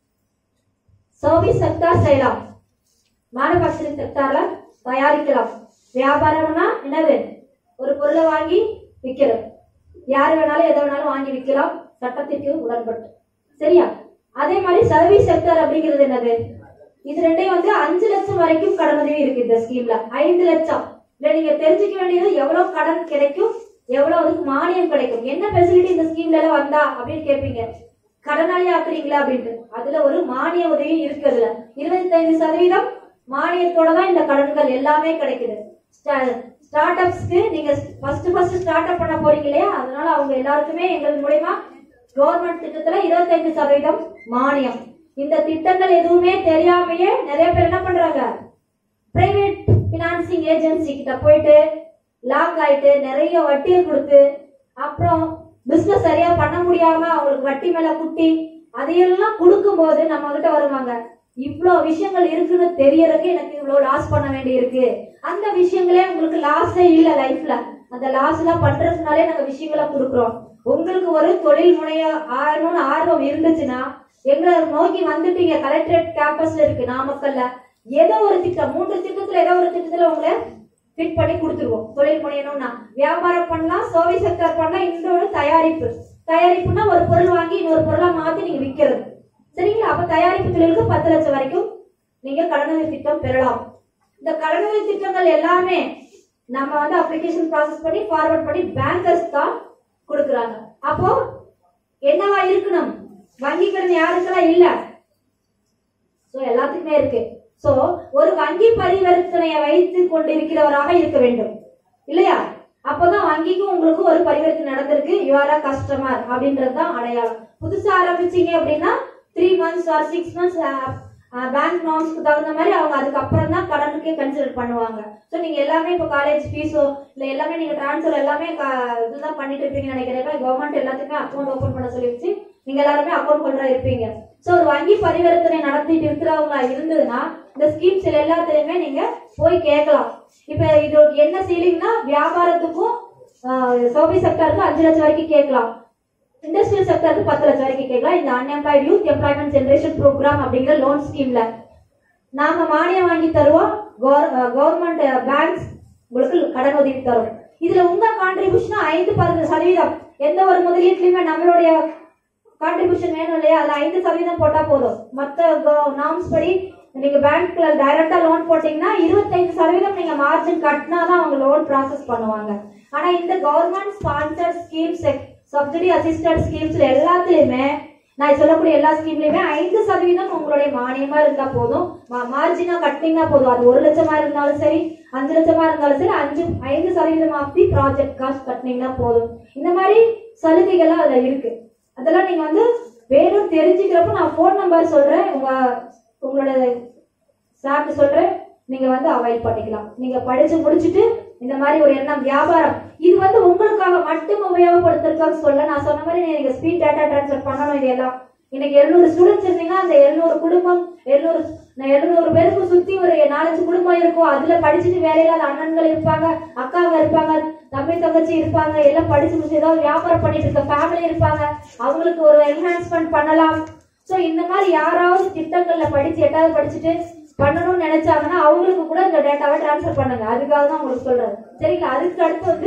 சர்வீஸ் செக்டார் செய்யலாம் மேனுபேக்சரிங் செக்டார்ல தயாரிக்கலாம் வியாபாரம்னா என்னது ஒரு பொருளை வாங்கி விற்கிறது யார் வேணாலும் எதை வேணாலும் வாங்கி விற்கலாம் சட்டத்திற்கு உடன்பட்டு சரியா அதே மாதிரி சர்வீஸ் செக்டர் அப்படிங்கிறது என்னது இது ரெண்டையும் வந்து அஞ்சு லட்சம் வரைக்கும் கடனுதவி இருக்கு இந்த ஸ்கீம்ல ஐந்து லட்சம் இல்ல நீங்க தெரிஞ்சுக்க வேண்டியது எவ்வளவு கடன் கிடைக்கும் எவ்வளவு அதுக்கு மானியம் கிடைக்கும் என்ன ஃபெசிலிட்டி இந்த ஸ்கீம்ல எல்லாம் வந்தா அப்படின்னு கேட்பீங்க கடனாளி ஆக்குறீங்களா அப்படின்ட்டு அதுல ஒரு மானிய உதவி இருக்கு அதுல இருபத்தைந்து சதவீதம் மானியத்தோட தான் இந்த கடன்கள் எல்லாமே கிடைக்குது ஸ்டார்ட் அப்ஸ்க்கு நீங்க ஃபர்ஸ்ட் ஃபர்ஸ்ட் ஸ்டார்ட் அப் பண்ண போறீங்க இல்லையா அதனால அவங்க எல்லாருக்குமே எங்கள் மூலயமா கவர்மெண்ட் திட்டத்துல இருபத்தைந்து சதவீதம் மானியம் இந்த திட்டங்கள் எதுவுமே தெரியாமையே நிறைய பேர் என்ன பண்றாங்க பிரைவேட் பினான்சிங் ஏஜென்சி கிட்ட போயிட்டு லாக் ஆயிட்டு நிறைய வட்டியை கொடுத்து அப்புறம் பிசினஸ் சரியா பண்ண முடியாம அவங்களுக்கு வட்டி மேல குட்டி அதையெல்லாம் கொடுக்கும்போது நம்ம கிட்ட வருவாங்க இவ்வளோ விஷயங்கள் இருக்குன்னு தெரியறதுக்கு எனக்கு இவ்வளவு லாஸ் பண்ண வேண்டி இருக்கு அந்த விஷயங்களே உங்களுக்கு லாஸே இல்ல லைஃப்ல அந்த லாஸ் எல்லாம் பண்றதுனாலே நாங்க விஷயங்களை கொடுக்குறோம் உங்களுக்கு ஒரு தொழில் முனைய ஆகணும்னு ஆர்வம் இருந்துச்சுன்னா எங்களை நோக்கி வந்துட்டீங்க கலெக்டரேட் கேம்பஸ்ல இருக்கு நாமக்கல்ல ஏதோ ஒரு திட்டம் மூன்று திட்டத்துல ஏதோ ஒரு திட்டத்துல உங்களை ஃபிட் பண்ணி கொடுத்துருவோம் தொழில் முனையணும்னா வியாபாரம் பண்ணலாம் சர்வீஸ் செக்டர் பண்ணலாம் இன்னொரு தயாரிப்பு தயாரிப்புனா ஒரு பொருள் வாங்கி இன்னொரு பொருளா மாத்தி நீங்க விற்கிறது சரிங்களா அப்ப தயாரிப்பு தொழிலுக்கு பத்து லட்சம் வரைக்கும் நீங்க கடனுதவி திட்டம் பெறலாம் இந்த கடனுதவி திட்டங்கள் எல்லாமே நம்ம வந்து அப்ளிகேஷன் ப்ராசஸ் பண்ணி ஃபார்வர்ட் பண்ணி பேங்கர்ஸ் தான் கொடுக்குறாங்க அப்போ என்னவா இருக்கணும் வங்கி கடன் யாருக்கெல்லாம் இல்ல சோ எல்லாத்துக்குமே இருக்கு சோ ஒரு வங்கி பரிவர்த்தனையை வைத்து கொண்டிருக்கிறவராக இருக்க வேண்டும் இல்லையா அப்போதான் வங்கிக்கும் உங்களுக்கு ஒரு பரிவர்த்தனை நடந்திருக்கு யூஆர் கஸ்டமர் அப்படின்றது தான் அடையாளம் புதுசா ஆரம்பிச்சீங்க அப்படின்னா three months or six months bank நார்ம்ஸ்க்கு தகுந்த மாதிரி அவங்க அதுக்கப்புறம் தான் கடனுக்கே கன்சிடர் பண்ணுவாங்க ஸோ நீங்க எல்லாமே இப்போ காலேஜ் ஃபீஸோ இல்லை எல்லாமே நீங்க ட்ரான்ஸ்ஃபர் எல்லாமே க- இதுதான் பண்ணிட்டு இருப்பீங்கன்னு நினைக்கிறேன் கவர்மெண்ட் எல்லாத்துக்குமே அக்கௌண்ட் ஓப்பன் பண்ண சொல்லிடுச்சு நீங்க எல்லாருமே அக்கௌண்ட் ஹோல்டரா இருப்பீங்க ஸோ ஒரு வங்கி பரிவர்த்தனை நடத்திட்டு இருக்கிறவங்களா இருந்ததுன்னா இந்த ஸ்கீம்ஸ் எல்லாத்துலயுமே நீங்க போய் கேட்கலாம் இப்ப இது என்ன சீலிங்னா வியாபாரத்துக்கும் சர்வீஸ் செக்டருக்கும் அஞ்சு லட்சம் வரைக்கும் கேட்கலாம் இண்டஸ்ட்ரியல் செக்டருக்கு பத்து லட்சம் வரைக்கும் கேட்கலாம் இந்த unemployed youth employment generation program அப்படிங்கிற லோன் ஸ்கீம்ல நாங்க மானியம் வாங்கி தருவோம் கவர்மெண்ட் பேங்க்ஸ் உங்களுக்கு கடன் உதவி தரும் இதுல உங்க கான்ட்ரிபியூஷன் ஐந்து பத்து சதவீதம் எந்த ஒரு முதலீட்லயுமே நம்மளுடைய கான்ட்ரிபியூஷன் வேணும் இல்லையா அதுல ஐந்து சதவீதம் போட்டா போதும் மத்த நாம்ஸ் படி நீங்க பேங்க்ல டைரக்டா லோன் போட்டீங்கன்னா இருபத்தைந்து சதவீதம் நீங்க மார்ஜின் கட்டினா தான் அவங்க லோன் ப்ராசஸ் பண்ணுவாங்க ஆனா இந்த government sponsor schemes subsidy assistant ஸ்கீம்ஸ்ல எல்லாத்துலயுமே நான் சொல்லக்கூடிய எல்லா ஸ்கீம்லயுமே ஐந்து சதவீதம் உங்களுடைய மானியமா இருந்தா போதும் மார்ஜினா கட்டினீங்கன்னா போதும் அது ஒரு லட்சமா இருந்தாலும் சரி அஞ்சு லட்சமா இருந்தாலும் சரி அஞ்சு ஐந்து சதவீதம் ஆஃப் தி ப்ராஜெக்ட் காஸ்ட் கட்டினீங்கன்னா போதும் இந்த மாதிரி சலுகைகள்லாம் அதுல இருக்கு அதெல்லாம் நீங்க வந்து வேணும் தெரிஞ்சுக்கிறப்ப நான் ஃபோன் நம்பர் சொல்றேன் உங்க உங்களோட சார்ட்டு சொல்றேன் நீங்க வந்து அவாய்ட் பண்ணிக்கலாம் நீங்க படிச்சு முடிச்சுட்டு இந்த மாதிரி ஒரு எண்ணம் வியாபாரம் இது வந்து உங்களுக்காக மட்டும் உபயோகப்படுத்துறதுக்காக சொல்ல நான் சொன்ன மாதிரி நீங்க ஸ்பீட் டேட்டா ட்ரான்ஸ்ஃபர் பண்ணணும் இது எல்லாம் இன்னைக்கு எழுநூறு ஸ்டூடெண்ட்ஸ் இருந்தீங்கன்னா அந்த எழுநூறு குடும்பம் எழுநூறு எழுநூறு பேருக்கு சுத்தி ஒரு நாலஞ்சு குடும்பம் இருக்கும் அதுல படிச்சுட்டு வேலையில்லாத அண்ணன்கள் இருப்பாங்க அக்காங்க இருப்பாங்க தம்பி தங்கச்சி இருப்பாங்க எல்லாம் படிச்சு முடிச்சு ஏதாவது வியாபாரம் பண்ணிட்டு இருக்க ஃபேமிலி இருப்பாங்க அவங்களுக்கு ஒரு என்ஹான்ஸ்மெண்ட் பண்ணலாம் சோ இந்த மாதிரி யாராவது திட்டங்கள்ல படிச்சு எட்டாவது படிச்சுட்டு பண்ணணும்னு நினைச்சாங்கன்னா அவங்களுக்கு கூட இந்த டேட்டாவை ட்ரான்ஸ்ஃபர் பண்ணுங்க அதுக்காக தான் உங்களுக்கு சொல்றேன் சரிங்களா அதுக்கு அடுத்து வந்து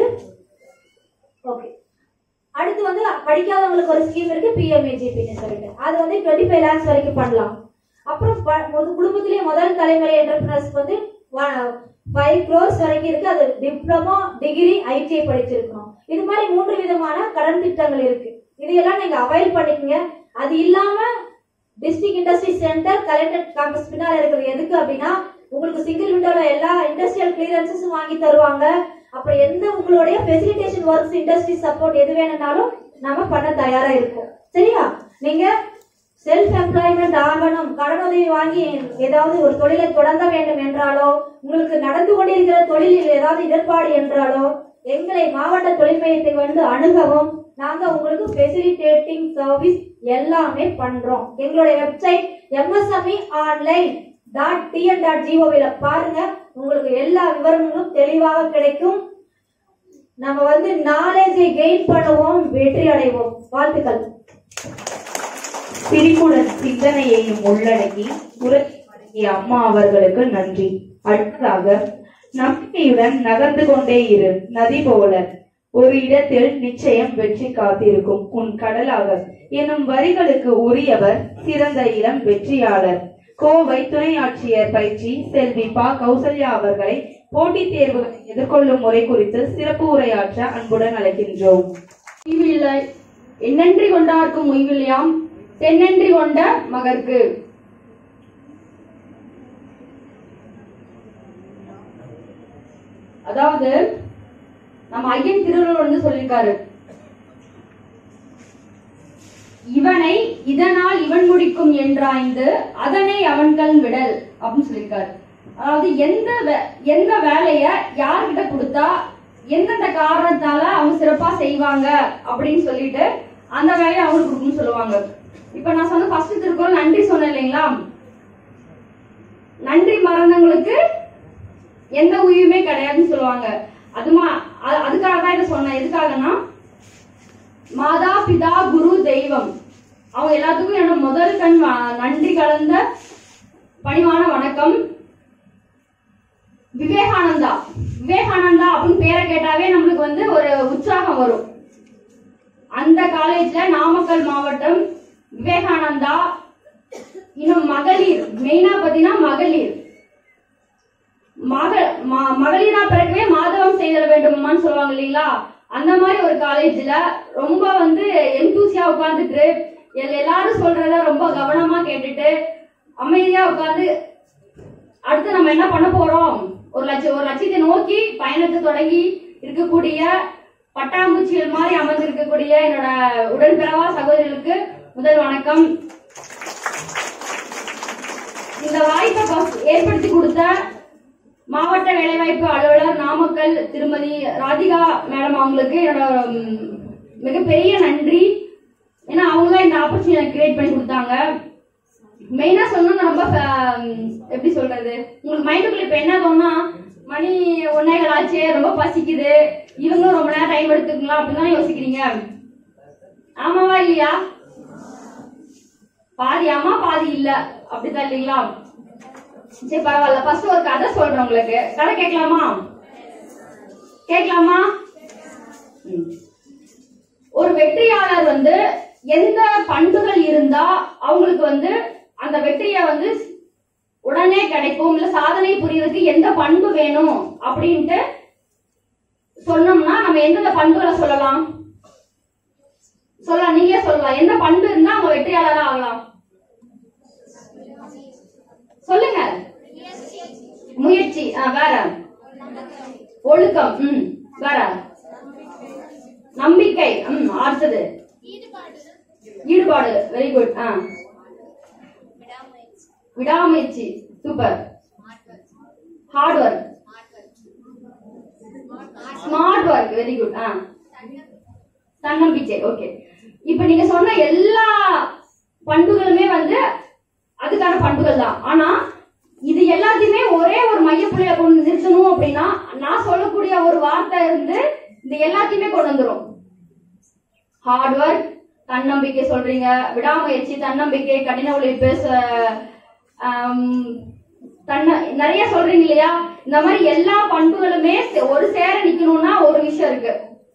ஓகே அடுத்து வந்து படிக்காதவங்களுக்கு ஒரு ஸ்கீம் இருக்கு பிஎம்ஏஜிபின்னு சொல்லிட்டு அது வந்து டுவெண்ட்டி ஃபைவ் லேக்ஸ் வரைக்கும் பண்ணலாம் அப்புறம் ப- ஒரு குடும்பத்திலேயே முதல் தலைமுறை என்டர்பிரினர்ஸ் வந்து ஃபைவ் க்ரோர்ஸ் வரைக்கும் இருக்கு அது டிப்ளமோ டிகிரி ஐடிஐ படிச்சிருக்கணும் இது மாதிரி மூன்று விதமான கடன் திட்டங்கள் இருக்கு இதையெல்லாம் நீங்க அவைல் பண்ணிக்கங்க அது இல்லாம district industry center collector campus பின்னால இருக்கிறது எதுக்கு அப்படின்னா உங்களுக்கு சிங்கிள் விண்டோல எல்லா இண்டஸ்ட்ரியல் கிளியரன்சஸும் வாங்கி தருவாங்க அப்புறம் எந்த உங்களுடைய ஃபெசிலிட்டேஷன் ஒர்க்ஸ் இண்டஸ்ட்ரி சப்போர்ட் எது வேணும்னாலும் நாம பண்ண தயாரா இருக்கோம் சரியா நீங்க செல்ஃப் எம்ப்ளாய்மெண்ட் ஆகணும் கடனுதவி வாங்கி ஏதாவது ஒரு தொழிலை தொடங்க வேண்டும் என்றாலோ உங்களுக்கு நடந்து கொண்டிருக்கிற தொழிலில் ஏதாவது இடர்பாடு என்றாலோ எங்களை மாவட்ட தொழில் மையத்தை வந்து அணுகவும் நாங்க உங்களுக்கு ஃபெசிலிட்டேட்டிங் சர்வீஸ் எல்லாமே பண்றோம் எங்களுடைய website MSME online dot TN dot ஜிஓவில பாருங்க உங்களுக்கு எல்லா விவரங்களும் தெளிவாக கிடைக்கும் நம்ம வந்து நாலேஜை கெயின் பண்ணுவோம் வெற்றி அடைவோம் வாழ்த்துக்கள் பிரிப்புடன் சிந்தனையையும் உள்ளடக்கி உரை வழங்கிய அம்மா அவர்களுக்கு நன்றி அடுத்ததாக நம்பிக்கையுடன் நகர்ந்து கொண்டே இரு நதி போல ஒரு இடத்தில் நிச்சயம் வெற்றி காத்திருக்கும் உன் கடலாக எனும் வரிகளுக்கு உரியவர் சிறந்த இளம் வெற்றியாளர் கோவை துணை ஆட்சியர் பயிற்சி செல்வி பா கௌசல்யா அவர்களை போட்டித் தேர்வுகளை எதிர்கொள்ளும் முறை குறித்து சிறப்பு உரையாற்ற அன்புடன் அழைக்கின்றோம் உய்வில்லை என்னன்றி கொண்டார்க்கும் உய்வில்லையாம் தென்னன்றி கொண்ட மகர்க்கு அதாவது நம்ம ஐயன் திருவள்ளுவர் வந்து சொல்லியிருக்காரு இவனை இதனால் இவன் முடிக்கும் என்றாய்ந்து அதனை அவன்கள் விடல் அப்படின்னு சொல்லியிருக்காரு அதாவது எந்த வே- எந்த வேலைய யார்கிட்ட கொடுத்தா எந்தெந்த காரணத்தால அவங்க சிறப்பா செய்வாங்க அப்படின்னு சொல்லிட்டு அந்த வேலையை அவங்களுக்கு கொடுக்கணும்னு சொல்லுவாங்க இப்ப நான் சொன்ன ஃபர்ஸ்ட் திருக்குறள் நன்றி சொன்னேன் இல்லைங்களா நன்றி மறந்தவங்களுக்கு எந்த உயிருமே கிடையாதுன்னு சொல்லுவாங்க அதுமா அ- அதுக்காக தான் இதை சொன்னேன் எதுக்காகனா மாதா பிதா குரு தெய்வம் அவங்க எல்லாத்துக்கும் என்னோட முதல் கண் வ- நன்றி கலந்த பணிவான வணக்கம் விவேகானந்தா விவேகானந்தா அப்படின்னு பேரை கேட்டாவே நம்மளுக்கு வந்து ஒரு உற்சாகம் வரும் அந்த காலேஜ்ல நாமக்கல் மாவட்டம் விவேகானந்தா இன்னும் மகளிர் மெயினா பாத்தீங்கன்னா மகளிர் மக ம- மகளிரா பிறக்கவே மாதவம் செய்தல் வேண்டுமான்னு சொல்லுவாங்க இல்லைங்களா அந்த மாதிரி ஒரு காலேஜ்ல ரொம்ப வந்து எந்தூசியா உட்காந்துட்டு எல்லாரும் சொல்றத ரொம்ப கவனமா கேட்டுட்டு அமைதியா உட்காந்து அடுத்து நம்ம என்ன பண்ண போறோம் ஒரு லட்சம் ஒரு லட்சத்தை நோக்கி பயணத்தை தொடங்கி இருக்கக்கூடிய பட்டாம்பூச்சிகள் மாதிரி அமர்ந்து இருக்கக்கூடிய என்னோட உடன்பிறவா சகோதரிகளுக்கு முதல் வணக்கம் இந்த வாய்ப்பை ப- ஏற்படுத்தி கொடுத்த மாவட்ட வேலைவாய்ப்பு அலுவலர் நாமக்கல் திருமதி ராதிகா மேடம் அவங்களுக்கு என்னோட ம், மிகப்பெரிய நன்றி ஏன்னா அவங்க தான் இந்த ஆப்பர்ச்சுனிட்டி கிரியேட் பண்ணி கொடுத்தாங்க மெயினா சொல்லணும்னா ரொம்ப ஃப- ம், எப்படி சொல்றது உங்களுக்கு மைண்டுக்குள்ள இப்ப என்ன தோணுனா மணி ஒன்னேகள் ஆச்சு ரொம்ப பசிக்குது இவங்களும் ரொம்ப நேரம் டைம் எடுத்துக்கலாம் அப்படின்னு தானே யோசிக்கிறீங்க ஆமாவா இல்லையா பாதி ஆமா பாதி இல்ல அப்படிதான் இல்லைங்களா சரி பரவாயில்ல ஃபர்ஸ்ட் ஒரு கதை சொல்றேன் உங்களுக்கு கதை கேட்கலாமா கேட்கலாமா ம். ஒரு வெற்றியாளர் வந்து எந்த பண்புகள் இருந்தா அவங்களுக்கு வந்து அந்த வெற்றியை வந்து உடனே கிடைக்கும் இல்ல சாதனை புரியறதுக்கு எந்த பண்பு வேணும் அப்படின்ட்டு சொன்னோம்னா நம்ம எந்தெந்த பண்புகளை சொல்லலாம் சொல்லலாம் நீங்களே சொல்லலாம் எந்த பண்பு இருந்தா அவங்க வெற்றியாளரா ஆகலாம் சொல்லுங்க முயற்சி ஆ, வேற ஒழுக்கம் ம் வேற நம்பிக்கை ம் அடுத்தது ஈடுபாடு வெரி குட் ஆ விடாமுயற்சி super hard work smart work very good ah தன்னம்பிக்கை ஓகே இப்ப நீங்க சொன்ன எல்லா பண்புகளுமே வந்து அதுக்கான பண்புகள் தான் ஆனா இது எல்லாத்தையுமே ஒரே ஒரு மையப்புள்ளியில கொண்டு நிறுத்தணும் அப்படின்னா நான் சொல்லக்கூடிய ஒரு வார்த்தை இருந்து இந்த எல்லாத்தையுமே கொண்டு வந்துரும் ஹார்ட் ஒர்க் தன்னம்பிக்கை சொல்றீங்க விடாமுயற்சி தன்னம்பிக்கை கடின உழைப்பு ச- ஆம், தன்ன நிறைய சொல்றீங்க இல்லையா இந்த மாதிரி எல்லா பண்புகளுமே சே- ஒரு சேர நிக்கணும்னா ஒரு விஷயம் இருக்கு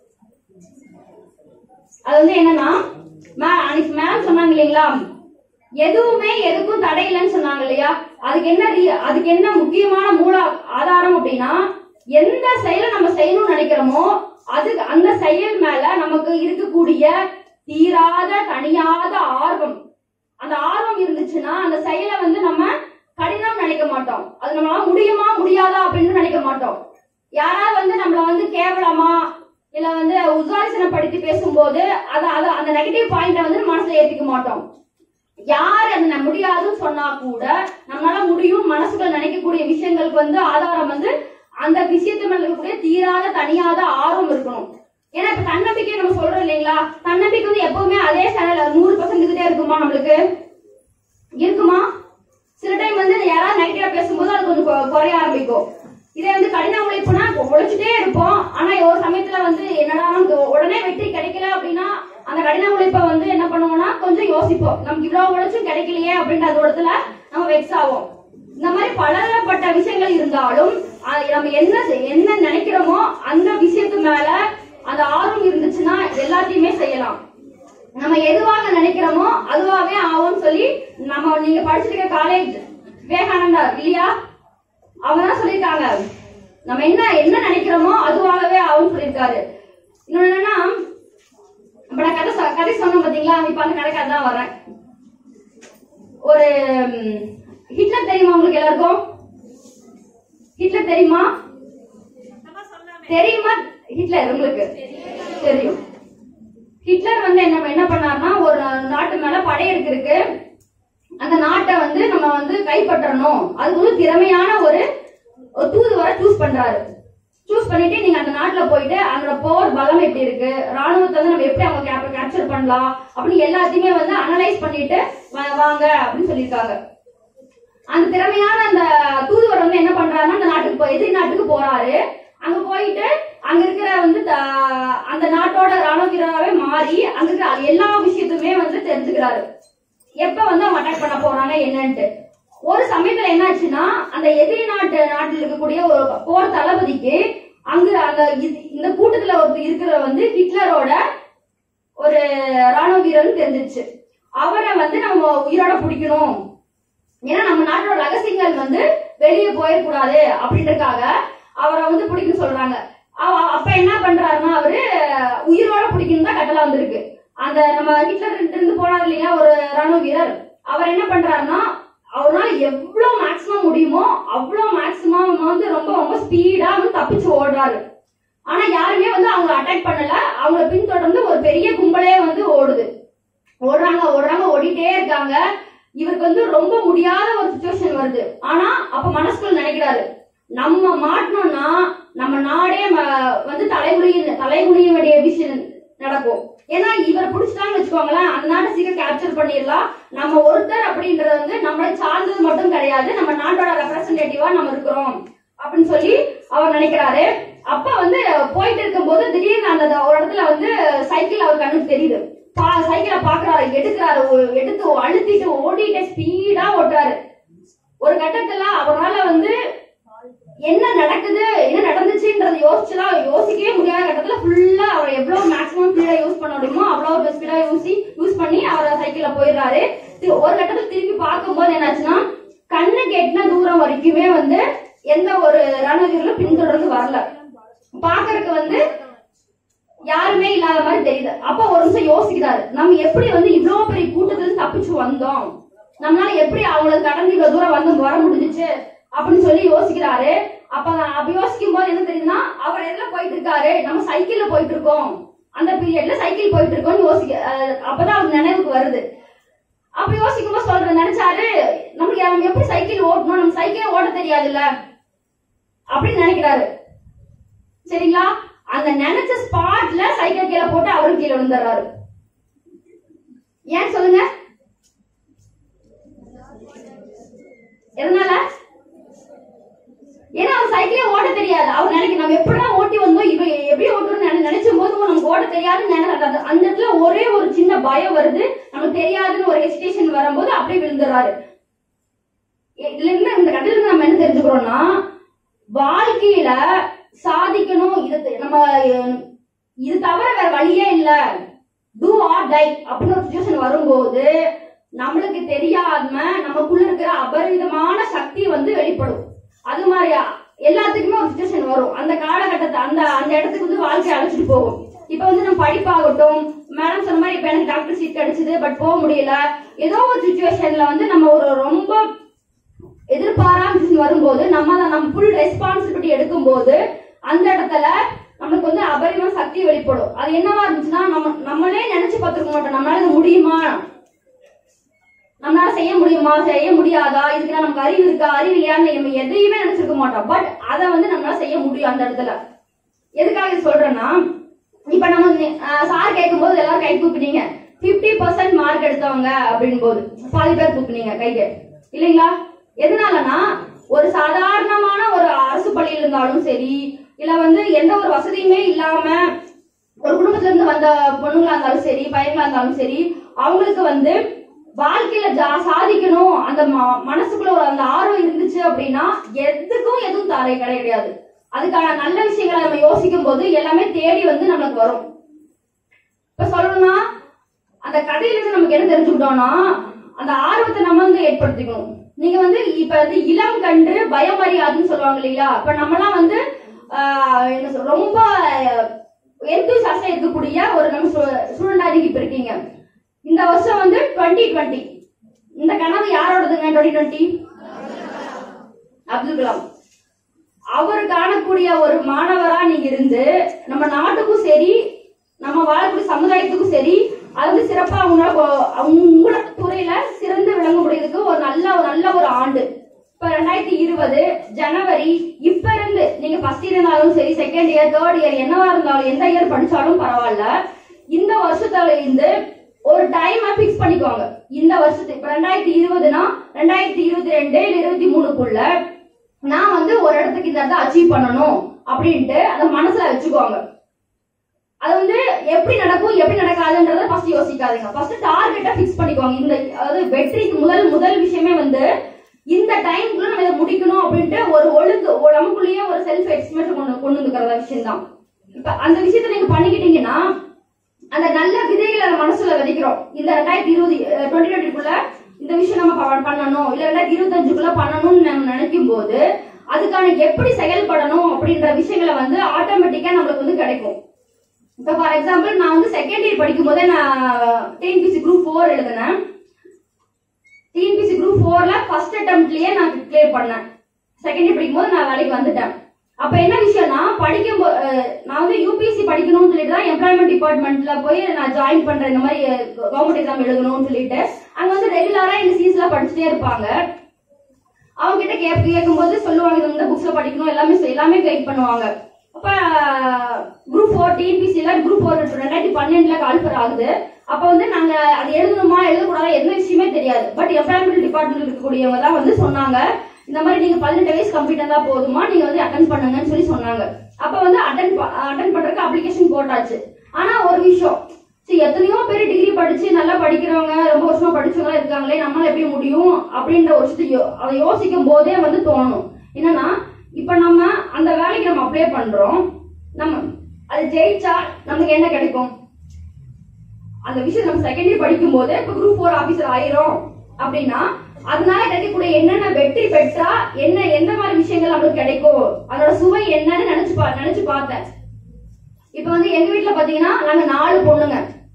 அது வந்து என்னன்னா மே- அன்னைக்கு மேம் சொன்னாங்க இல்லைங்களா எதுவுமே எதுக்கும் தடை இல்லைன்னு சொன்னாங்க இல்லையா அதுக்கு என்ன ரீ- அதுக்கு என்ன முக்கியமான மூல ஆதாரம் அப்படின்னா எந்த செயலை நம்ம செய்யணும்னு நினைக்கிறோமோ அதுக்கு அந்த செயல் மேல நமக்கு இருக்கக்கூடிய தீராத தனியாத ஆர்வம் அந்த ஆர்வம் இருந்துச்சுன்னா அந்த செயலை வந்து நம்ம கடினம் நினைக்க மாட்டோம் அது நம்மளால முடியுமா முடியாதா அப்படின்னு நினைக்க மாட்டோம் யாராவது வந்து நம்மள வந்து கேவலமா இல்ல வந்து உதாசனப்படுத்தி பேசும்போது அத அத அந்த நெகட்டிவ் பாயிண்ட வந்து நம்ம மனசுல ஏத்திக்க மாட்டோம் யார் அது நான் முடியாதுன்னு சொன்னா கூட நம்மளால முடியும் மனசுக்குள்ள நினைக்கக்கூடிய விஷயங்களுக்கு வந்து ஆதாரம் வந்து அந்த விஷயத்து மேல இருக்கக்கூடிய தீராத தனியாத ஆர்வம் இருக்கணும் ஏன்னா இப்ப தன்னம்பிக்கை நம்ம சொல்றோம் இல்லைங்களா தன்னம்பிக்கை வந்து எப்பவுமே அதே சேனல் நூறு பர்சன்ட் இருந்துட்டே இருக்குமா நம்மளுக்கு இருக்குமா சில டைம் வந்து யாராவது நெகட்டிவா பேசும்போது அது கொஞ்சம் கொ- குறைய ஆரம்பிக்கும் இதே வந்து கடின உழைப்புனா உழைச்சிட்டே இருப்போம் ஆனா ஒரு சமயத்துல வந்து என்னடா நமக்கு உடனே வெற்றி கிடைக்கல அப்படின்னா அந்த கடின உழைப்பை வந்து என்ன பண்ணுவோம்னா கொஞ்சம் யோசிப்போம் நமக்கு இவ்வளவு உழைச்சும் கிடைக்கலையே அப்படின்ற அந்த இடத்துல நம்ம வெக்ஸ் ஆகும் இந்த மாதிரி பலதரப்பட்ட விஷயங்கள் இருந்தாலும் அது நம்ம என்ன செய்- என்ன நினைக்கிறோமோ அந்த விஷயத்து மேல அந்த ஆர்வம் இருந்துச்சுன்னா எல்லாத்தையுமே செய்யலாம் நம்ம எதுவாக நினைக்கிறோமோ அதுவாகவே ஆகும்னு சொல்லி நம்ம நீங்க படிச்சிட்டு இருக்க காலேஜ் விவேகானந்தா இல்லையா அவங்க தான் சொல்லியிருக்காங்க நம்ம என்ன என்ன நினைக்கிறோமோ அதுவாகவே ஆகும்னு சொல்லியிருக்காரு இன்னொன்னு என்னன்னா இப்ப நான் கதை சொ- கதை சொன்னேன் பாத்தீங்களா இப்ப அந்த கதைக்கு அதான் வரேன் ஒரு ம், ஹிட்லர் தெரியுமா உங்களுக்கு எல்லாருக்கும் ஹிட்லர் தெரியுமா தெரியுமா ஹிட்லர் உங்களுக்கு தெரியும் ஹிட்லர் வந்து என்ன என்ன பண்ணாருன்னா ஒரு நாட்டு மேல படையெடுக்கிறதுக்கு அந்த நாட்டை வந்து நம்ம வந்து கைப்பற்றணும் அதுக்கு வந்து திறமையான ஒரு ஒரு தூதுவரை சூஸ் பண்றாரு சூஸ் பண்ணிட்டு நீங்க அந்த நாட்டுல போயிட்டு அதோட போர் பலம் எப்படி இருக்கு ராணுவத்தை வந்து நம்ம எப்படி அவங்க கேப்சர் பண்ணலாம் அப்படின்னு எல்லாத்தையுமே வந்து அனலைஸ் பண்ணிட்டு வா- வாங்க அப்படின்னு சொல்லியிருக்காங்க அந்த திறமையான அந்த தூதுவர் வந்து என்ன பண்றாருன்னா அந்த நாட்டுக்கு போ- எதிரி நாட்டுக்கு போறாரு அங்க போயிட்டு அங்க இருக்கிற வந்து த- அந்த நாட்டோட ராணுவ வீரராகவே மாறி அங்க இருக்கிற எல்லா விஷயத்துமே வந்து தெரிஞ்சுக்கிறாரு எப்ப வந்து அவங்க அட்டாக் பண்ண போறாங்க என்னன்ட்டு ஒரு சமயத்துல என்னாச்சுன்னா அந்த எதிரி நாட்டு நாட்டில் இருக்கக்கூடிய ஒரு போர் தளபதிக்கு அங்க அந்த இது- இந்த கூட்டத்துல ஒரு இருக்கிற வந்து ஹிட்லரோட ஒரு ராணுவ வீரர்னு தெரிஞ்சிருச்சு அவரை வந்து நம்ம உயிரோட பிடிக்கணும் ஏன்னா நம்ம நாட்டோட ரகசியங்கள் வந்து வெளியே போயிடக்கூடாது அப்படின்றதுக்காக அவரை வந்து பிடிக்கணும் சொல்றாங்க அவ- அப்ப என்ன பண்றாருன்னா அவரு உயிரோட பிடிக்கணும் தான் கட்டளை வந்திருக்கு அந்த நம்ம ஹிட்லர் இருந்து போனார் இல்லையா ஒரு ராணுவ வீரர் அவர் என்ன பண்றாருன்னா அவரால எவ்வளவு மேக்சிமம் முடியுமோ அவ்வளவு மேக்சிமம் வந்து ரொம்ப ரொம்ப ஸ்பீடா வந்து தப்பிச்சு ஓடுறாரு ஆனா யாருமே வந்து அவங்க அட்டாக் பண்ணல அவங்கள பின்தொடர்ந்து ஒரு பெரிய கும்பலே வந்து ஓடுது ஓடுறாங்க ஓடுறாங்க ஓடிட்டே இருக்காங்க இவருக்கு வந்து ரொம்ப முடியாத ஒரு சுச்சுவேஷன் வருது ஆனா அப்ப மனசுக்குள்ள நினைக்கிறாரு நம்ம மாட்டினோம்னா நம்ம நாடே ம- வந்து தலைகுனிய தலைகுனிய வேண்டிய விஷயம் நடக்கும் ஏன்னா இவர் பிடிச்சிட்டாங்கன்னு வச்சுக்கோங்களேன் அந்த நாட்டை சீக்கிரம் கேப்சர் பண்ணிடலாம் நம்ம ஒருத்தர் அப்படின்றது வந்து நம்மளை சார்ந்தது மட்டும் கிடையாது நம்ம நாட்டோட ரெப்ரசன்டேட்டிவா நம்ம இருக்கிறோம் அப்படின்னு சொல்லி அவர் நினைக்கிறாரு அப்ப வந்து போயிட்டு இருக்கும்போது திடீர்னு அந்த ஒரு இடத்துல வந்து சைக்கிள் அவர் கண்ணுக்கு தெரியுது பா சைக்கிளை பாக்குறாரு எடுக்கிறாரு ஒ- எடுத்து அழுத்திட்டு ஓடிட்டு ஸ்பீடா ஓட்டுறாரு ஒரு கட்டத்துல அவரால வந்து என்ன நடக்குது என்ன நடந்துச்சுன்றது யோசிச்சுலாம் யோசிக்கவே முடியாத கட்டத்துல ஃபுல்லா அவர் எவ்வளவு மேக்ஸிமம் ஸ்பீடா யூஸ் பண்ண முடியுமோ அவ்வளவு ஸ்பீடா யூசி யூஸ் பண்ணி அவர் சைக்கிள்ல போயிடுறாரு தி- ஒரு கட்டத்துல திரும்பி பார்க்கும்போது என்னாச்சுன்னா கண்ணுக்கு எட்டின தூரம் வரைக்குமே வந்து எந்த ஒரு ரணவீரர்களும் பின்தொடர்ந்து வரல பாக்குறதுக்கு வந்து யாருமே இல்லாத மாதிரி தெரியுது அப்ப ஒரு நிமிஷம் யோசிக்கிறாரு நம்ம எப்படி வந்து இவ்வளவு பெரிய கூட்டத்துல இருந்து தப்பிச்சு வந்தோம் நம்மளால எப்படி அவங்கள கடந்து இவ்வளவு தூரம் வந்து வர முடிஞ்சுச்சு அப்படின்னு சொல்லி யோசிக்கிறாரு அப்ப அப்ப யோசிக்கும் போது என்ன தெரியுதுன்னா அவர் எதுல போயிட்டு இருக்காரு நம்ம சைக்கிள்ல போயிட்டு இருக்கோம் அந்த பீரியட்ல சைக்கிள் போயிட்டு இருக்கோம்னு யோசிக்க அஹ் அப்பதான் அவர் நினைவுக்கு வருது அப்ப யோசிக்கும் போது சொல்ற நினைச்சாரு நமக்கு நம்ம எப்படி சைக்கிள் ஓட்டணும் நம்ம சைக்கிளே ஓட்ட தெரியாதுல்ல அப்படின்னு நினைக்கிறாரு சரிங்களா அந்த நினைச்ச ஸ்பாட்ல சைக்கிள் கீழே போட்டு அவரும் கீழே விழுந்துடுறாரு ஏன் சொல்லுங்க எதனால ஏன்னா அவர் சைக்கிளே ஓட்ட தெரியாது அவர் நினைக்க நம்ம எப்படிதான் ஓட்டி வந்தோம் இவ எப்படி ஓட்டணும்னு நினை- நினைச்சும் போது ஓ, நமக்கு ஓட்ட தெரியாதுன்னு நினைக்கிறது அது- அந்த இடத்துல ஒரே ஒரு சின்ன பயம் வருது நமக்கு தெரியாதுன்னு ஒரு ஹெசிடேஷன் வரும்போது அப்படியே விழுந்துடுறாரு இ- இதுல இருந்து இந்த கதையில இருந்து நம்ம என்ன தெரிஞ்சுக்கிறோம்னா வாழ்க்கையில சாதிக்கணும் இது தெ- நம்ம அஹ், இது தவிர வேற வழியே இல்ல டூ ஆர் டை அப்படின்னு ஒரு சுச்சுவேஷன் வரும்போது நம்மளுக்கு தெரியாம நமக்குள்ள இருக்கிற அபரிதமான சக்தி வந்து வெளிப்படும் அது மாதிரி எல்லாத்துக்குமே ஒரு சுச்சுவேஷன் வரும் அந்த காலகட்டத்தை அந்த அந்த இடத்துக்கு வந்து வாழ்க்கை அழைச்சிட்டு போகும் இப்ப வந்து நம்ம படிப்பாகட்டும் மேடம் சொன்ன மாதிரி இப்ப எனக்கு டாக்டர் சீட் கிடைச்சது பட் போக முடியல ஏதோ ஒரு சுச்சுவேஷன்ல வந்து நம்ம ஒரு ரொம்ப எதிர்பாராம situation வரும்போது நம்ம அதை நம்ம ஃபுல் ரெஸ்பான்சிபிலிட்டி எடுக்கும்போது அந்த இடத்துல நமக்கு வந்து அபரிம சக்தி வெளிப்படும் அது என்னவா இருந்துச்சுன்னா நம்ம நம்மளே நினைச்சு பார்த்துருக்க மாட்டோம் நம்மளால இது முடியுமா நம்மளால செய்ய முடியுமா செய்ய முடியாதா இதுக்கு நமக்கு அறிவு இருக்கா அறிவு இல்லையான்னு நம்ம எதையுமே நினைச்சிருக்க மாட்டோம் பட் அதை வந்து நம்மளால செய்ய முடியும் அந்த இடத்துல எதுக்காக இது சொல்றேன்னா இப்ப நம்ம சார் கேட்கும்போது எல்லாரும் கை தூக்குனீங்க 50% பர்சன்ட் மார்க் எடுத்தவங்க அப்படின் போது பாதி பேர் தூக்குனீங்க கைக்கு இல்லைங்களா எதனாலனா ஒரு சாதாரணமான ஒரு அரசு பள்ளியில் இருந்தாலும் சரி இல்ல வந்து எந்த ஒரு வசதியுமே இல்லாம ஒரு குடும்பத்துல இருந்து வந்த பொண்ணுங்களா இருந்தாலும் சரி பையங்களா இருந்தாலும் சரி அவங்களுக்கு வந்து வாழ்க்கையில ஜா- சாதிக்கணும் அந்த ம- மனசுக்குள்ள ஒரு அந்த ஆர்வம் இருந்துச்சு அப்படின்னா எதுக்கும் எதுவும் தடை கிடையாது அதுக்கான நல்ல விஷயங்களை நம்ம யோசிக்கும் போது எல்லாமே தேடி வந்து நம்மளுக்கு வரும் இப்ப சொல்லணும்னா அந்த கதையில இருந்து நமக்கு என்ன தெரிஞ்சுக்கிட்டோம்னா அந்த ஆர்வத்தை நம்ம வந்து ஏற்படுத்திக்கணும் நீங்க வந்து இப்ப வந்து இளம் கன்று பயம் அறியாதுன்னு சொல்லுவாங்க இல்லையா இப்ப நம்மலாம் வந்து ஆஹ், என்ன சொல்ற ரொம்ப எந்தூசாசா இருக்கக்கூடிய ஒரு நம்ம ஸ்டூடெண்டா நீங்க இப்ப இருக்கீங்க இந்த வருஷம் வந்து டுவெண்ட்டி டுவெண்ட்டி இந்த கனவு யாரோடதுங்க டுவெண்ட்டி டுவெண்ட்டி அப்துல் கலாம் அவர் காணக்கூடிய ஒரு மாணவரா நீங்க இருந்து நம்ம நாட்டுக்கும் சரி நம்ம வாழக்கூடிய சமுதாயத்துக்கும் சரி அது வந்து சிறப்பா அவங்களோட கொ- உங்களோட துறையில சிறந்து விளங்க முடியறதுக்கு ஒரு நல்ல ஒரு நல்ல ஒரு ஆண்டு இப்ப ரெண்டாயிரத்தி இருபது ஜனவரி இப்ப இருந்து நீங்க ஃபர்ஸ்ட் இயர் இருந்தாலும் சரி செகண்ட் இயர் தேர்ட் இயர் என்னவா இருந்தாலும் எந்த இயர் படிச்சாலும் பரவாயில்ல இந்த வருஷத்துல இருந்து ஒரு டைம் பிக்ஸ் பண்ணிக்கோங்க இந்த வருஷத்துக்கு இப்ப ரெண்டாயிரத்தி இருபதுனா ரெண்டாயிரத்தி இருபத்தி ரெண்டு இல்ல இருபத்தி மூணுக்குள்ள நான் வந்து ஒரு இடத்துக்கு இந்த இடத்த அச்சீவ் பண்ணணும் அப்படின்ட்டு அதை மனசுல வச்சுக்கோங்க அது வந்து எப்படி நடக்கும் எப்படி நடக்காதுன்றத ஃபர்ஸ்ட் யோசிக்காதீங்க ஃபர்ஸ்ட் டார்கெட்டை ஃபிக்ஸ் பண்ணிக்கோங்க இந்த அதாவது வெற்றிக்கு முதல் முதல் விஷயமே வந்து இந்த டைம்குள்ள நம்ம இதை முடிக்கணும் அப்படின்ட்டு ஒரு ஒழுங்கு ஒரு நமக்குள்ளேயே ஒரு செல்ஃப் எக்ஸ்பிரஷன் கொண்டு கொண்டு வந்துக்கிற விஷயம் தான் இப்ப அந்த விஷயத்த நீங்க பண்ணிக்கிட்டீங்கன்னா அந்த நல்ல விதைகளை நம்ம மனசுல விதைக்கிறோம் இந்த ரெண்டாயிரத்தி இருபது டுவெண்ட்டி டுவெண்ட்டிக்குள்ள இந்த விஷயம் நம்ம ப- பண்ணணும் இல்ல ரெண்டாயிரத்தி இருபத்தஞ்சுக்குள்ள பண்ணணும்னு நம்ம நினைக்கும் போது அதுக்கான எப்படி செயல்படணும் அப்படின்ற விஷயங்களை வந்து ஆட்டோமேட்டிக்கா நம்மளுக்கு வந்து கிடைக்கும் இப்போ ஃபார் எக்ஸாம்பிள் நான் வந்து செகண்ட் இயர் படிக்கும் போதே நான் டிஎன்பிசி குரூப் ஃபோர் எழுதினேன் டிஎன்பிசி குரூப் ஃபோர்ல ஃபர்ஸ்ட் அட்டம்ப்ட்லயே நான் கிளியர் பண்ணேன் செகண்ட் இயர் படிக்கும் போது நான் வேலைக்கு வந்துட்டேன் அப்ப என்ன விஷயம்னா படிக்கும் போ- அஹ் நான் வந்து யூபிஎஸ்சி படிக்கணும்னு சொல்லிட்டு தான் எம்ப்ளாய்மெண்ட் டிபார்ட்மெண்ட்ல போய் நான் ஜாயின் பண்றேன் இந்த மாதிரி கவர்மெண்ட் எக்ஸாம் எழுதணும்னு சொல்லிட்டு அங்க வந்து ரெகுலரா இந்த சீஸ்லாம் படிச்சுட்டே இருப்பாங்க அவங்க கிட்ட கேப் கேட்கும்போது சொல்லுவாங்க இந்த புக்ஸ்ல படிக்கணும் எல்லாமே சொ- எல்லாமே கைட் பண்ணுவாங்க அப்ப குரூப் ஃபோர் டிஎன்பிசில குரூப் ஃபோர் ரெண்டாயிரத்தி பன்னெண்டுல கால்ஃபர் ஆகுது அப்ப வந்து நாங்க அது எழுதணுமா எழுதக்கூடாதா எந்த விஷயமே தெரியாது பட் எம்ப்ளாய்மெண்ட் டிபார்ட்மெண்ட் இருக்கக்கூடியவங்க தான் வந்து சொன்னாங்க இந்த மாதிரி நீங்க பதினெட்டு வயசு கம்ப்ளீட் இருந்தா போதுமா நீங்க வந்து அட்டன் பண்ணுங்கன்னு சொல்லி சொன்னாங்க அப்ப வந்து அட்டன் அட்டன் பண்றதுக்கு அப்ளிகேஷன் போட்டாச்சு ஆனா ஒரு விஷயம் சரி எத்தனையோ பேர் டிகிரி படிச்சு நல்லா படிக்கிறவங்க ரொம்ப வருஷமா படிச்சவங்க இருக்காங்களே நம்மளால எப்படி முடியும் அப்படின்ற ஒரு விஷயத்தை யோ- அதை யோசிக்கும் போதே வந்து தோணும் என்னன்னா இப்ப நம்ம அந்த வேலைக்கு நம்ம அப்ளை பண்றோம் நம்ம அது ஜெயிச்சா நமக்கு என்ன கிடைக்கும் அந்த விஷயம் நம்ம செகண்ட் இயர் படிக்கும் போது இப்ப குரூப் ஃபோர் ஆபீசர் ஆயிரும் அப்படின்னா அதனால கிடைக்கக்கூடிய என்னென்ன வெற்றி பெற்றா என்ன எந்த மாதிரி விஷயங்கள் நம்மளுக்கு கிடைக்கும் அதோட சுவை என்னன்னு நினைச்சு பா நினைச்சு பார்த்தேன் இப்ப வந்து எங்க வீட்ல பாத்தீங்கன்னா நாங்க நாலு பொண்ணுங்க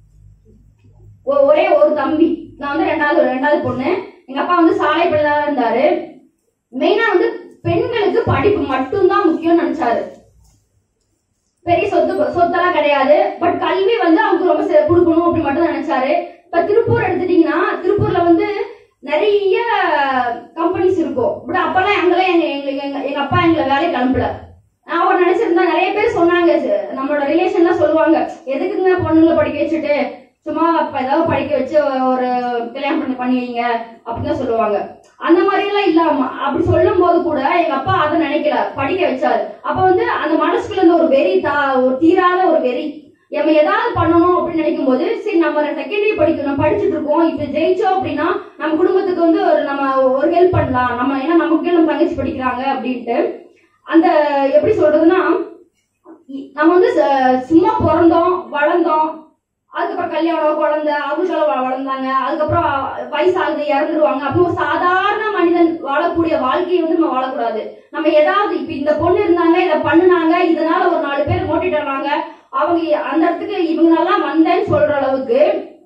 ஒ- ஒரே ஒரு தம்பி நான் வந்து ரெண்டாவது ரெண்டாவது பொண்ணு எங்க அப்பா வந்து சாலை பணியாளர் இருந்தாரு மெயினா வந்து பெண்களுக்கு படிப்பு மட்டும்தான் முக்கியம்னு நினைச்சாரு பெரிய சொத்து சொத்தெல்லாம் கிடையாது பட் கல்வி வந்து அவங்க ரொம்ப சிற- கொடுக்கணும் அப்படி மட்டும் நினைச்சாரு இப்ப திருப்பூர் எடுத்துட்டீங்கன்னா திருப்பூர்ல வந்து நிறைய கம்பெனிஸ் இருக்கும் பட் அப்பெல்லாம் அங்கெல்லாம் எங்க எங்களுக்கு எங்க எங்க அப்பா எங்களை வேலைக்கு அனுப்பல நான் அவர் நினைச்சிருந்தா நிறைய பேர் சொன்னாங்க "ச- நம்மளோட ரிலேஷன்லாம் சொல்லுவாங்க எதுக்குங்க பொண்ணுங்களை படிக்க வச்சுட்டு சும்மா இப்ப ஏதாவது படிக்க வச்சு ஒரு கல்யாணம் பண்ணி பண்ணி வைங்க அப்படின்னு சொல்லுவாங்க அந்த மாதிரி எல்லாம் இல்லாம அப்படி சொல்லும் போது கூட எங்க அப்பா அதை நினைக்கல படிக்க வச்சாரு அப்ப வந்து அந்த மனசுக்குள்ள இருந்த ஒரு வெறி தா ஒரு தீராத ஒரு வெறி நம்ம ஏதாவது பண்ணணும் அப்படின்னு நினைக்கும் போது சரி நம்ம செகண்ட் இயர் படிக்கணும் படிச்சுட்டு இருக்கோம் இப்ப ஜெயிச்சோம் அப்படின்னா நம்ம குடும்பத்துக்கு வந்து ஒரு நம்ம ஒரு ஹெல்ப் பண்ணலாம் நம்ம ஏன்னா நமக்கு நம்ம தங்கச்சி படிக்கிறாங்க அப்படின்ட்டு அந்த எப்படி சொல்றதுன்னா இ- நம்ம வந்து ச- சும்மா பிறந்தோம் வளர்ந்தோம் அதுக்கப்புறம் கல்யாணம் குழந்தை அவங்களும் வ- வளர்ந்தாங்க அதுக்கப்புறம் வயசாகுது இறந்துருவாங்க அப்படின்னு ஒரு சாதாரண மனிதன் வாழக்கூடிய வாழ்க்கையை வந்து நம்ம வாழக்கூடாது நம்ம ஏதாவது இப்ப இந்த பொண்ணு இருந்தாங்க இதை பண்ணுனாங்க இதனால ஒரு நாலு பேர் மோட்டிட்டு வராங்க அவங்க அந்த இடத்துக்கு இவங்கெல்லாம் வந்தேன்னு சொல்ற அளவுக்கு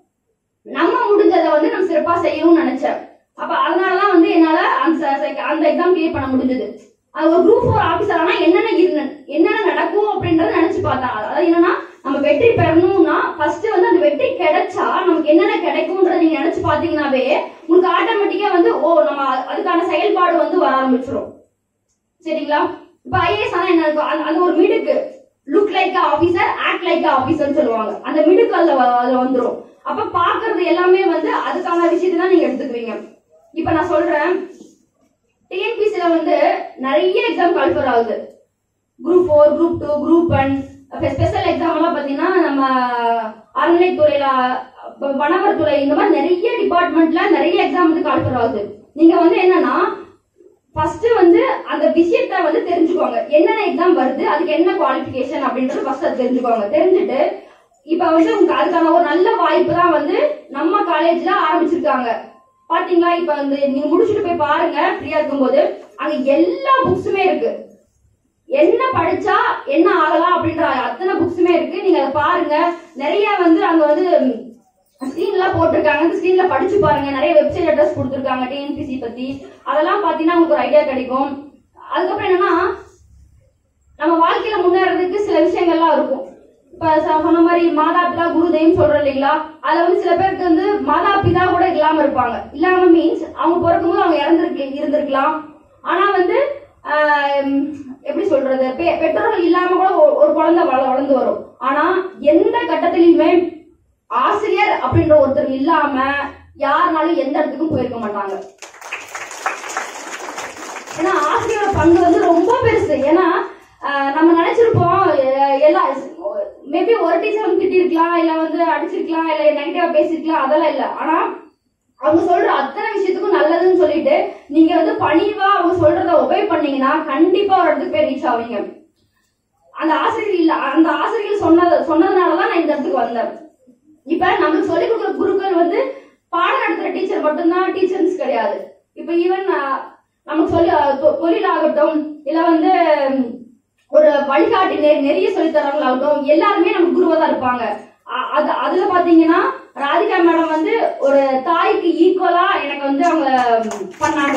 நம்ம முடிஞ்சதை வந்து நம்ம சிறப்பா செய்யணும்னு நினைச்சேன் அப்ப அதனாலதான் வந்து என்னால அந்த செ- அந்த எக்ஸாம் கிளியர் பண்ண முடிஞ்சது அது ஒரு குரூப் ஃபோர் ஆபீசர் ஆனா என்னென்ன இரு என்னென்ன நடக்கும் அப்படின்றத நினைச்சு பார்த்தேன் அதாவது என்னன்னா நம்ம வெற்றி பெறணும்னா ஃபர்ஸ்ட் வந்து அந்த வெற்றி கிடைச்சா நமக்கு என்னென்ன கிடைக்கும்ன்றத நீங்க நினைச்சு பாத்தீங்கன்னாவே உங்களுக்கு ஆட்டோமேட்டிக்கா வந்து ஓ நம்ம அ- அதுக்கான செயல்பாடு வந்து வர ஆரம்பிச்சிடும் சரிங்களா இப்ப ஐஏஎஸ் ஆனா என்ன இருக்கும் அந்த- அந்த ஒரு மிடுக்கு look like officer act like officer சொல்லுவாங்க அந்த மிடுக்கு அதுல வ- அதுல வந்துரும் அப்ப பாக்குறது எல்லாமே வந்து அதுக்கான விஷயத்தை தான் நீங்க எடுத்துக்குவீங்க இப்ப நான் சொல்றேன் டிஎன்பிசில வந்து நிறைய எக்ஸாம் கால்ஃபர் ஆகுது group four group two group one special exam எல்லாம் பாத்தீங்கன்னா நம்ம அறநிலைத்துறையில அப்ப வனவரத்துறை இந்த மாதிரி நிறைய டிபார்ட்மெண்ட்ல நிறைய எக்ஸாம் வந்து கால்ஃபர் ஆகுது நீங்க வந்து என்னன்னா ஃபர்ஸ்ட் வந்து அந்த விஷயத்த வந்து தெரிஞ்சுக்கோங்க என்னென்ன எக்ஸாம் வருது அதுக்கு என்ன குவாலிஃபிகேஷன் அப்படின்றது ஃபர்ஸ்ட் அது தெரிஞ்சுக்கோங்க தெரிஞ்சுட்டு இப்ப வந்து உங்களுக்கு அதுக்கான ஒரு நல்ல வாய்ப்பு தான் வந்து நம்ம காலேஜ்ல ஆரம்பிச்சிருக்காங்க பாத்தீங்களா இப்ப வந்து நீங்க முடிச்சுட்டு போய் பாருங்க ஃப்ரீயா இருக்கும்போது அங்க எல்லா புக்ஸுமே இருக்கு என்ன படிச்சா என்ன ஆகலாம் அப்படின்ற அத்தனை புக்ஸுமே இருக்கு நீங்க அதை பாருங்க நிறைய வந்து அங்க வந்து ஸ்கிரீன்ல போட்டிருக்காங்க அந்த ஸ்கிரீன்ல படிச்சு பாருங்க நிறைய வெப்சைட் அட்ரஸ் கொடுத்துருக்காங்க டிஎன்பிசி பத்தி அதெல்லாம் பாத்தீங்கன்னா உங்களுக்கு ஒரு ஐடியா கிடைக்கும் அதுக்கப்புறம் என்னன்னா நம்ம வாழ்க்கையில முன்னேறதுக்கு சில விஷயங்கள்லாம் இருக்கும் இப்ப ச- சொன்ன மாதிரி மாதா பிதா குரு தெய்வம் சொல்றோம் இல்லைங்களா அதுல வந்து சில பேருக்கு வந்து மாதா பிதா கூட இல்லாம இருப்பாங்க இல்லாம மீன்ஸ் அவங்க பிறக்கும்போது அவங்க இறந்துருக்கு இருந்திருக்கலாம் ஆனா வந்து ஆஹ், எப்படி சொல்றது பெ- பெற்றோர்கள் இல்லாம கூட ஒ- ஒரு குழந்தை வள- வளர்ந்து வரும் ஆனா எந்த கட்டத்திலயுமே ஆசிரியர் அப்படின்ற ஒருத்தர் இல்லாம யாருனாலும் எந்த இடத்துக்கும் போயிருக்க மாட்டாங்க ஏன்னா ஆசிரியரோட பங்கு வந்து ரொம்ப பெருசு ஏன்னா ஆஹ், நம்ம நினைச்சிருப்போம் எ- எல்லா மேபி ஒரு டீச்சர் வந்து திட்டிருக்கலாம் இல்ல வந்து அடிச்சிருக்கலாம் இல்ல நெகட்டிவா பேசிருக்கலாம் அதெல்லாம் இல்ல ஆனா அவங்க சொல்ற அத்தனை விஷயத்துக்கும் நல்லதுன்னு சொல்லிட்டு நீங்க வந்து பணிவா அவங்க சொல்றத ஒபே பண்ணீங்கன்னா கண்டிப்பா ஒரு இடத்துக்கு போய் ரீச் ஆவீங்க அந்த ஆசிரியர் இல்ல அந்த ஆசிரியர்கள் சொன்னது சொன்னதுனாலதான் நான் இந்த இடத்துக்கு வந்தேன் இப்ப நமக்கு சொல்லிக் கொடுக்குற குருக்கள் வந்து பாடம் நடத்துற டீச்சர் மட்டும்தான் டீச்சர்ஸ் கிடையாது இப்ப ஈவன் நமக்கு சொல்லி அஹ், தொ- தொழிலாகட்டும் இல்ல வந்து ம், ஒரு வழிகாட்டி நெ- நிறைய சொல்லி தரவங்களாகட்டும் எல்லாருமே நமக்கு குருவா தான் இருப்பாங்க அ- அது அதுல பாத்தீங்கன்னா ராதிகா மேடம் வந்து ஒரு தாய்க்கு ஈக்குவலா எனக்கு வந்து அவங்க ம், பண்ணாங்க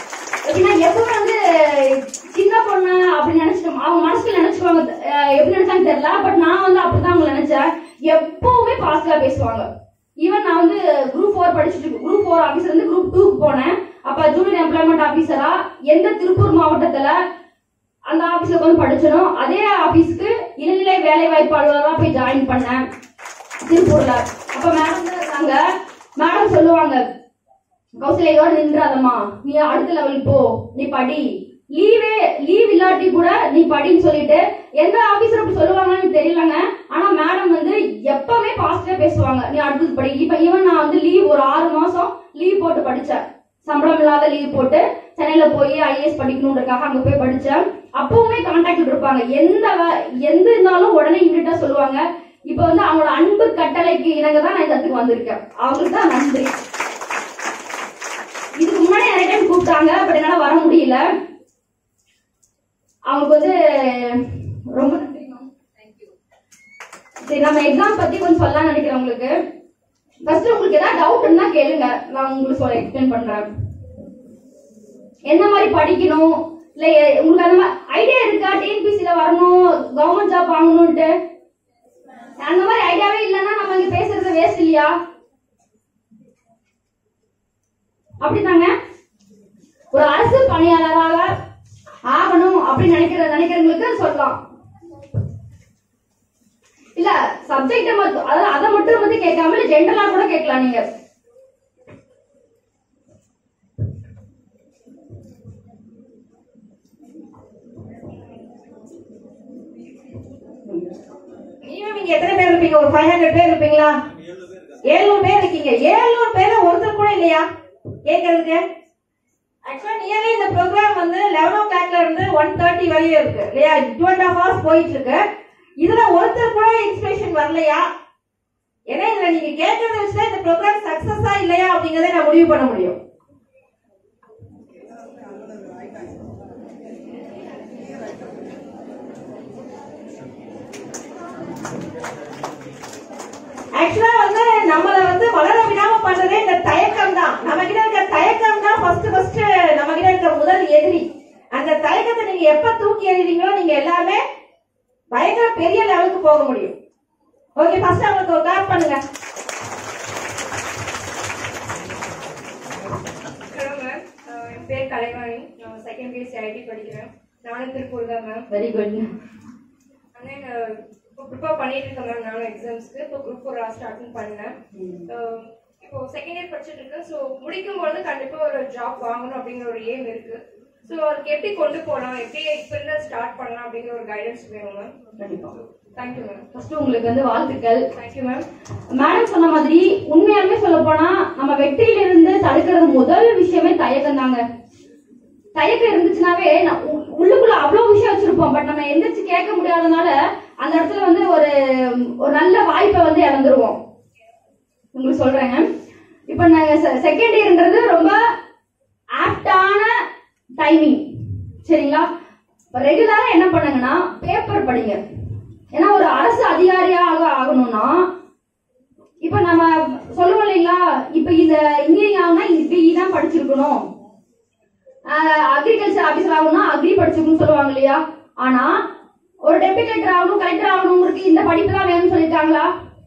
எப்படின்னா எப்பவும் வந்து சின்ன பொண்ணு அப்படின்னு நினைச்சிட்டோம் அவங்க மனசுல நினைச்சுக்குவாங்க அஹ் எப்படி நினைச்சாங்க என்னன்னு தெரியல பட் நான் வந்து அப்படிதான் அவங்க நினைச்சேன் எப்பவுமே பாசிட்டிவா பேசுவாங்க ஈவன் நான் வந்து குரூப் ஃபோர் படிச்சுட்டு குரூப் ஃபோர் ஆபீஸ்ல இருந்து குரூப் டூக்கு போனேன் அப்ப ஜூனியர் எம்ப்ளாய்மெண்ட் ஆபீசரா எந்த திருப்பூர் மாவட்டத்துல அந்த ஆபீஸ்ல வந்து படிச்சனோ அதே ஆபீஸ்க்கு இளநிலை வேலை வாய்ப்பு அலுவலரா போய் ஜாயின் பண்ணேன் திருப்பூர்ல அப்ப மேடம் இருந்தாங்க மேடம் சொல்லுவாங்க கௌசல்யா இதோட நின்றாதம்மா நீ அடுத்த லெவல் போ நீ படி லீவே லீவ் இல்லாட்டி கூட நீ படின்னு சொல்லிட்டு எந்த ஆபீசர் அப்படி சொல்லுவாங்கன்னு எனக்கு தெரியலங்க ஆனா மேடம் வந்து எப்பவுமே பாசிட்டிவா பேசுவாங்க நீ அடுத்தது படி இப்ப ஈவன் நான் வந்து லீவ் ஒரு ஆறு மாசம் லீவ் போட்டு படிச்சேன் சம்பளம் இல்லாத லீவ் போட்டு சென்னையில போய் ஐஏஎஸ் படிக்கணுன்றதுக்காக அங்க போய் படிச்சேன் அப்பவுமே கான்டாக்ட் இருப்பாங்க எந்த வே- எந்த இருந்தாலும் உடனே இமிடியா சொல்லுவாங்க இப்ப வந்து அவங்களோட அன்பு கட்டளைக்கு இணங்க தான் நான் இந்த இடத்துக்கு வந்திருக்கேன் அவங்களுக்கு தான் நன்றி இதுக்கு முன்னாடி நிறைய டைம் கூப்பிட்டாங்க பட் என்னால வர முடியல அவங்களுக்கு வந்து ரொம்ப நன்றி ma'am. சரி நம்ம எக்ஸாம் பத்தி கொஞ்சம் சொல்லலாம் நினைக்கிறேன் உங்களுக்கு ஃபர்ஸ்ட் உங்களுக்கு ஏதாவது டவுட் இருந்தா கேளுங்க நான் உங்களுக்கு சொல்ல எக்ஸ்பிளைன் பண்றேன் என்ன மாதிரி படிக்கணும் இல்ல எ- உங்களுக்கு அந்த மாதிரி ஐடியா இருக்கா டிஎன்பிசில வரணும் கவர்மெண்ட் ஜாப் வாங்கணும்ட்டு அந்த மாதிரி ஐடியாவே இல்லைன்னா நம்ம இங்க பேசுறது வேஸ்ட் இல்லையா அப்படிதாங்க ஒரு அரசு பணியாளராக ஆகணும் அப்படின்னு நினைக்கிற நினைக்கிறவங்களுக்கு சொல்லலாம் இல்ல சப்ஜெக்ட மட்டும் அதாவது அதை மட்டும் வந்து கேட்காம இல்ல ஜென்ரலா கூட கேட்கலாம் நீங்க நீங்க நீங்க எத்தனை பேர் இருப்பீங்க ஒரு ஃபைவ் ஹண்ட்ரட் பேர் இருப்பீங்களா ஏழுநூறு பேர் இருக்கீங்க ஏழுநூறு பேர் ஒருத்தர் கூட இல்லையா கேட்கறதுக்கு ஆக்சுவலா நியர்லி இந்த ப்ரோக்ராம் வந்து லெவன் ஓ கிளாக்ல இருந்து ஒன் தேர்ட்டி வரையும் இருக்கு இல்லையா டூ அண்ட் ஹாஃப் ஹவர்ஸ் போயிட்டு இருக்கு இதுல ஒருத்தர் கூட இன்ஸ்பிரேஷன் வரலையா ஏன்னா இதுல நீங்க கேட்கறத வச்சுதான் இந்த ப்ரோக்ராம் சக்சஸா இல்லையா அப்படிங்கறத நான் முடிவு பண்ண முடியும் ஆக்சுவலா வந்து நம்மள வந்து வளர விடாம பண்றதே இந்த தயக்கம் தான் நம்ம கிட்ட இருக்க தயக்கம் தான் ஃபர்ஸ்ட் ஃபர்ஸ்ட் நம்ம கிட்ட இருக்க முதல் எதிரி அந்த தயக்கத்தை நீங்க எப்ப தூக்கி எறிறீங்களோ நீங்க எல்லாமே பயங்கர பெரிய லெவலுக்கு போக முடியும் ஓகே ஃபர்ஸ்ட் அவங்களுக்கு ஒரு கிளாப் பண்ணுங்க ஹலோ மேம் என் பேர் கலைவாணி நான் செகண்ட் பிஎஸ்சி ஐடி படிக்கிறேன் நானும் திருப்பூர் தான் மேம் வெரி குட் அண்ணன் இப்போ ப்ரிப்பேர் பண்ணிட்டு இருக்கேன் மேம் நானும் எக்ஸாம்ஸ்க்கு இப்போ குரூப் ஃபோர் லாஸ்ட் அட்டன் பண்ணேன் அஹ், இப்போ செகண்ட் இயர் படிச்சுட்டு இருக்கேன் ஸோ முடிக்கும் பொழுது கண்டிப்பா ஒரு ஜாப் வாங்கணும் அப்படிங்கிற ஒரு ஏம் இருக்கு ஸோ அதுக்கு எப்படி கொண்டு போகலாம் எப்படி இப்போ இருந்து ஸ்டார்ட் பண்ணலாம் அப்படிங்கிற ஒரு கைடன்ஸ் வேணும் மேம் கண்டிப்பா தேங்க்யூ மேம் ஃபர்ஸ்ட் உங்களுக்கு வந்து வாழ்த்துக்கள் தேங்க்யூ மேம் மேடம் சொன்ன மாதிரி உண்மையாலுமே சொல்ல போனா நம்ம வெற்றியிலிருந்து தடுக்கிறது முதல் விஷயமே தயக்கம் தாங்க தயக்கம் இருந்துச்சுனாவே நான் உ- உள்ளுக்குள்ள அவ்வளவு விஷயம் வச்சிருப்போம் பட் நம்ம எந்திரிச்சு கேட்க முடியாதனால அந்த இடத்துல வந்து ஒரு ஒரு நல்ல வாய்ப்பை வந்து இழந்துருவோம் உங்களுக்கு சொல்றேங்க இப்ப நாங்க செகண்ட் இயர்ன்றது ரொம்ப ஆப்டான டைமிங் சரிங்களா ரெகுலரா என்ன பண்ணுங்கன்னா பேப்பர் படிங்க ஏன்னா ஒரு அரசு அதிகாரியாக ஆகணும்னா இப்ப நம்ம சொல்லுவோம் இல்லைங்களா இப்ப இந்த இன்ஜினியரிங் ஆகணும்னா இப்படி தான் படிச்சிருக்கணும் அக்ரிகல்ச்சர் ஆபீசர் ஆகணும்னா அக்ரி படிச்சிருக்கணும்னு சொல்லுவாங்க இல்லையா ஆனா ஒரு டெப்டி கலெக்டர் ஆகணும் கலெக்டர் ஆகணுங்கிறதுக்கு இந்த படிப்பு தான் வேணும்னு சொல்லியிருக்காங்களா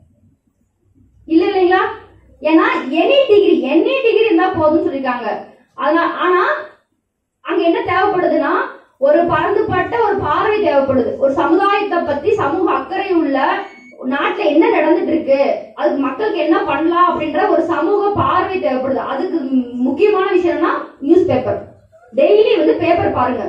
இல்ல இல்லைங்களா ஏன்னா எனி டிகிரி எனி டிகிரி இருந்தா போதும்னு சொல்லியிருக்காங்க ஆனா ஆனா அங்க என்ன தேவைப்படுதுன்னா ஒரு பறந்துபட்ட ஒரு பார்வை தேவைப்படுது ஒரு சமுதாயத்தை பத்தி சமூக அக்கறை உள்ள நாட்டுல என்ன நடந்துட்டு இருக்கு அதுக்கு மக்களுக்கு என்ன பண்ணலாம் அப்படின்ற ஒரு சமூக பார்வை தேவைப்படுது அதுக்கு ம்- முக்கியமான விஷயம்னா நியூஸ் பேப்பர் டெய்லி வந்து பேப்பர் பாருங்க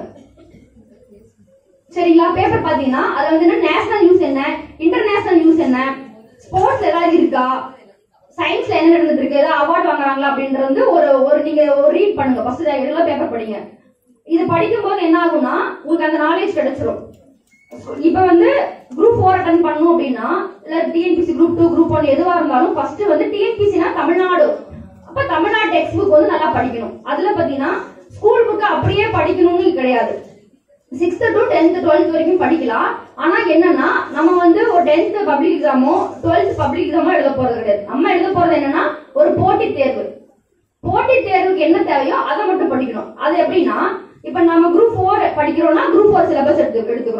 சரிங்களா பேப்பர் பாத்தீங்கன்னா அதுல வந்து என்ன நேஷனல் நியூஸ் என்ன இன்டர்நேஷனல் நியூஸ் என்ன ஸ்போர்ட்ஸ் ஏதாவது இருக்கா சயின்ஸ்ல என்ன நடந்துட்டு இருக்கு ஏதாவது அவார்ட் வாங்குறாங்களா அப்படின்றது வந்து ஒரு ஒரு நீங்க ஒரு ரீட் பண்ணுங்க ஃபர்ஸ்ட் ரெகுலர் பேப்பர் படிங்க இது படிக்கும் போது என்ன ஆகும்னா உங்களுக்கு அந்த நாலேஜ் கிடைச்சிரும் இப்ப வந்து குரூப் ஃபோர் அட்டன் பண்ணணும் அப்படின்னா இல்ல TNPSC group two group one எதுவா இருந்தாலும் ஃபர்ஸ்ட் வந்து டிஎன்பிசினா தமிழ்நாடு அப்ப தமிழ்நாடு டெக்ஸ்ட் புக் வந்து நல்லா படிக்கணும் அதுல பாத்தீங்கன்னா ஸ்கூல் புக் அப்படியே படிக்கணும்னு கிடையாது சிக்ஸ்த் டு டென்த் டுவெல்த் வரைக்கும் படிக்கலாம் ஆனா என்னன்னா நம்ம வந்து ஒரு டென்த் பப்ளிக் எக்ஸாமோ டுவெல்த் பப்ளிக் எக்ஸாமோ எழுத போறது கிடையாது நம்ம எழுத போறது என்னன்னா ஒரு போட்டி தேர்வு போட்டி தேர்வுக்கு என்ன தேவையோ அதை மட்டும் படிக்கணும் அது எப்படின்னா இப்ப நம்ம குரூப் ஃபோர் படிக்கிறோம்னா குரூப் ஃபோர் சிலபஸ் எடுத்து எடுத்துக்கிறோம்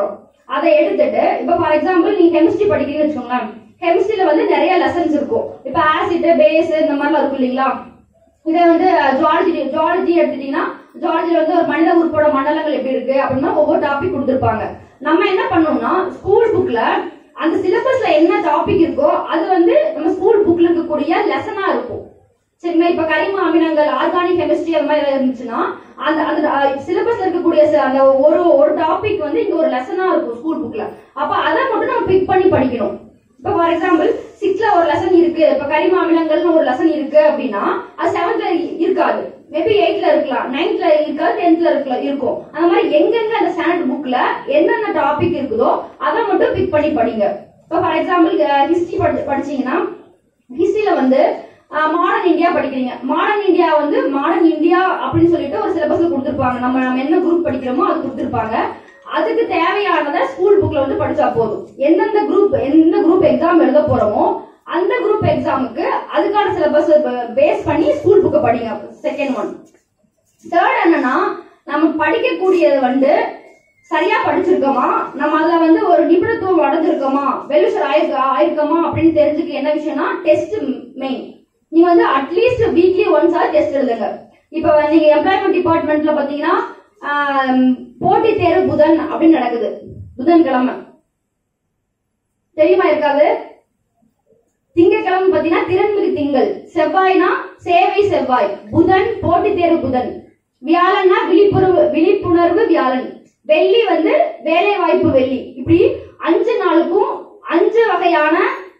அதை எடுத்துட்டு இப்போ ஃபார் எக்ஸாம்பிள் நீங்க கெமிஸ்ட்ரி படிக்கிறீங்கன்னு வச்சுக்கோங்களேன் கெமிஸ்ட்ரியில வந்து நிறைய லெசன்ஸ் இருக்கும் இப்போ ஆசிட் பேஸ் இந்த மாதிரிலாம் இருக்கும் இல்லைங்களா இதை வந்து ஜுவாலஜி ஜுவாலஜி எடுத்துட்டீங்கன்னா ஜுவாலஜில வந்து ஒரு மனித உறுப்போட மண்டலங்கள் எப்படி இருக்கு அப்படின்னா ஒவ்வொரு டாபிக் கொடுத்துருப்பாங்க நம்ம என்ன பண்ணோம்னா ஸ்கூல் புக்ல அந்த சிலபஸ்ல என்ன டாபிக் இருக்கோ அது வந்து நம்ம ஸ்கூல் புக்ல இருக்கக்கூடிய லெசனா இருக்கும் சரிங்களா இப்ப கரிம அமிலங்கள் ஆர்கானிக் கெமிஸ்ட்ரி அந்த மாதிரி இருந்துச்சுன்னா அந்த அந்த சிலபஸ்ல இருக்கக்கூடிய ச- அந்த ஒரு ஒரு டாபிக் வந்து இங்க ஒரு லெசனா இருக்கும் ஸ்கூல் புக்ல அப்ப அதை மட்டும் நம்ம பிக் பண்ணி படிக்கணும் இப்ப ஃபார் எக்ஸாம்பிள் சிக்ஸ்த்ல ஒரு லெசன் இருக்கு இப்ப கரிம அமிலங்கள்னு ஒரு லெசன் இருக்கு அப்படின்னா அது செவன்த்ல இருக்காது மேபி எயிட்ல இருக்கலாம் நைன்த்ல இருக்காது டென்த்ல இருக்கலாம் இருக்கும் அந்த மாதிரி எங்கெங்க அந்த ஸ்டாண்டர்ட் புக்ல என்னென்ன டாபிக் இருக்குதோ அதை மட்டும் பிக் பண்ணி படிங்க இப்போ ஃபார் எக்ஸாம்பிள் ஹிஸ்டரி படிச்சீங்கன்னா ஹிஸ்டரியில வந்து மாடர்ன் இந்தியா படிக்கிறீங்க மாடர்ன் இந்தியா வந்து மாடர்ன் இந்தியா அப்படின்னு சொல்லிட்டு ஒரு சிலபஸ்ல கொடுத்துருப்பாங்க நம்ம நம்ம என்ன குரூப் படிக்கிறோமோ அது கொடுத்துருப்பாங்க அதுக்கு தேவையானதை ஸ்கூல் புக்ல வந்து படிச்சா போதும் எந்தெந்த குரூப் எந்த குரூப் எக்ஸாம் எழுத போறோமோ அந்த குரூப் எக்ஸாமுக்கு அதுக்கான சிலபஸ் பேஸ் பண்ணி ஸ்கூல் புக்கை படிங்க செகண்ட் ஒன் தேர்ட் என்னன்னா நம்ம படிக்கக்கூடியது வந்து சரியா படிச்சிருக்கோமா நம்ம அதுல வந்து ஒரு நிபுணத்துவம் அடைஞ்சிருக்கோமா வெலுசர் ஆயிருக்கா ஆயிருக்கோமா அப்படின்னு தெரிஞ்சுக்க என்ன விஷயம்னா டெஸ்ட் மெயின் நீங்க வந்து at least weekly once or test எழுதுங்க இப்போ நீங்க எம்ப்ளாய்மெண்ட் டிபார்ட்மெண்ட்ல பாத்தீங்கன்னா ஆம், போட்டித் தேர்வு புதன் அப்படின்னு நடக்குது புதன்கிழமை தெரியுமா இருக்காது திங்கட்கிழமை பாத்தீங்கன்னா திறன்மிகு திங்கள் செவ்வாய்னா சேவை செவ்வாய் புதன் போட்டித் தேர்வு புதன் வியாழன்னா விழிப்புணர்வு விழிப்புணர்வு வியாழன் வெள்ளி வந்து வேலை வாய்ப்பு வெள்ளி இப்படி அஞ்சு நாளுக்கும் அஞ்சு வகையான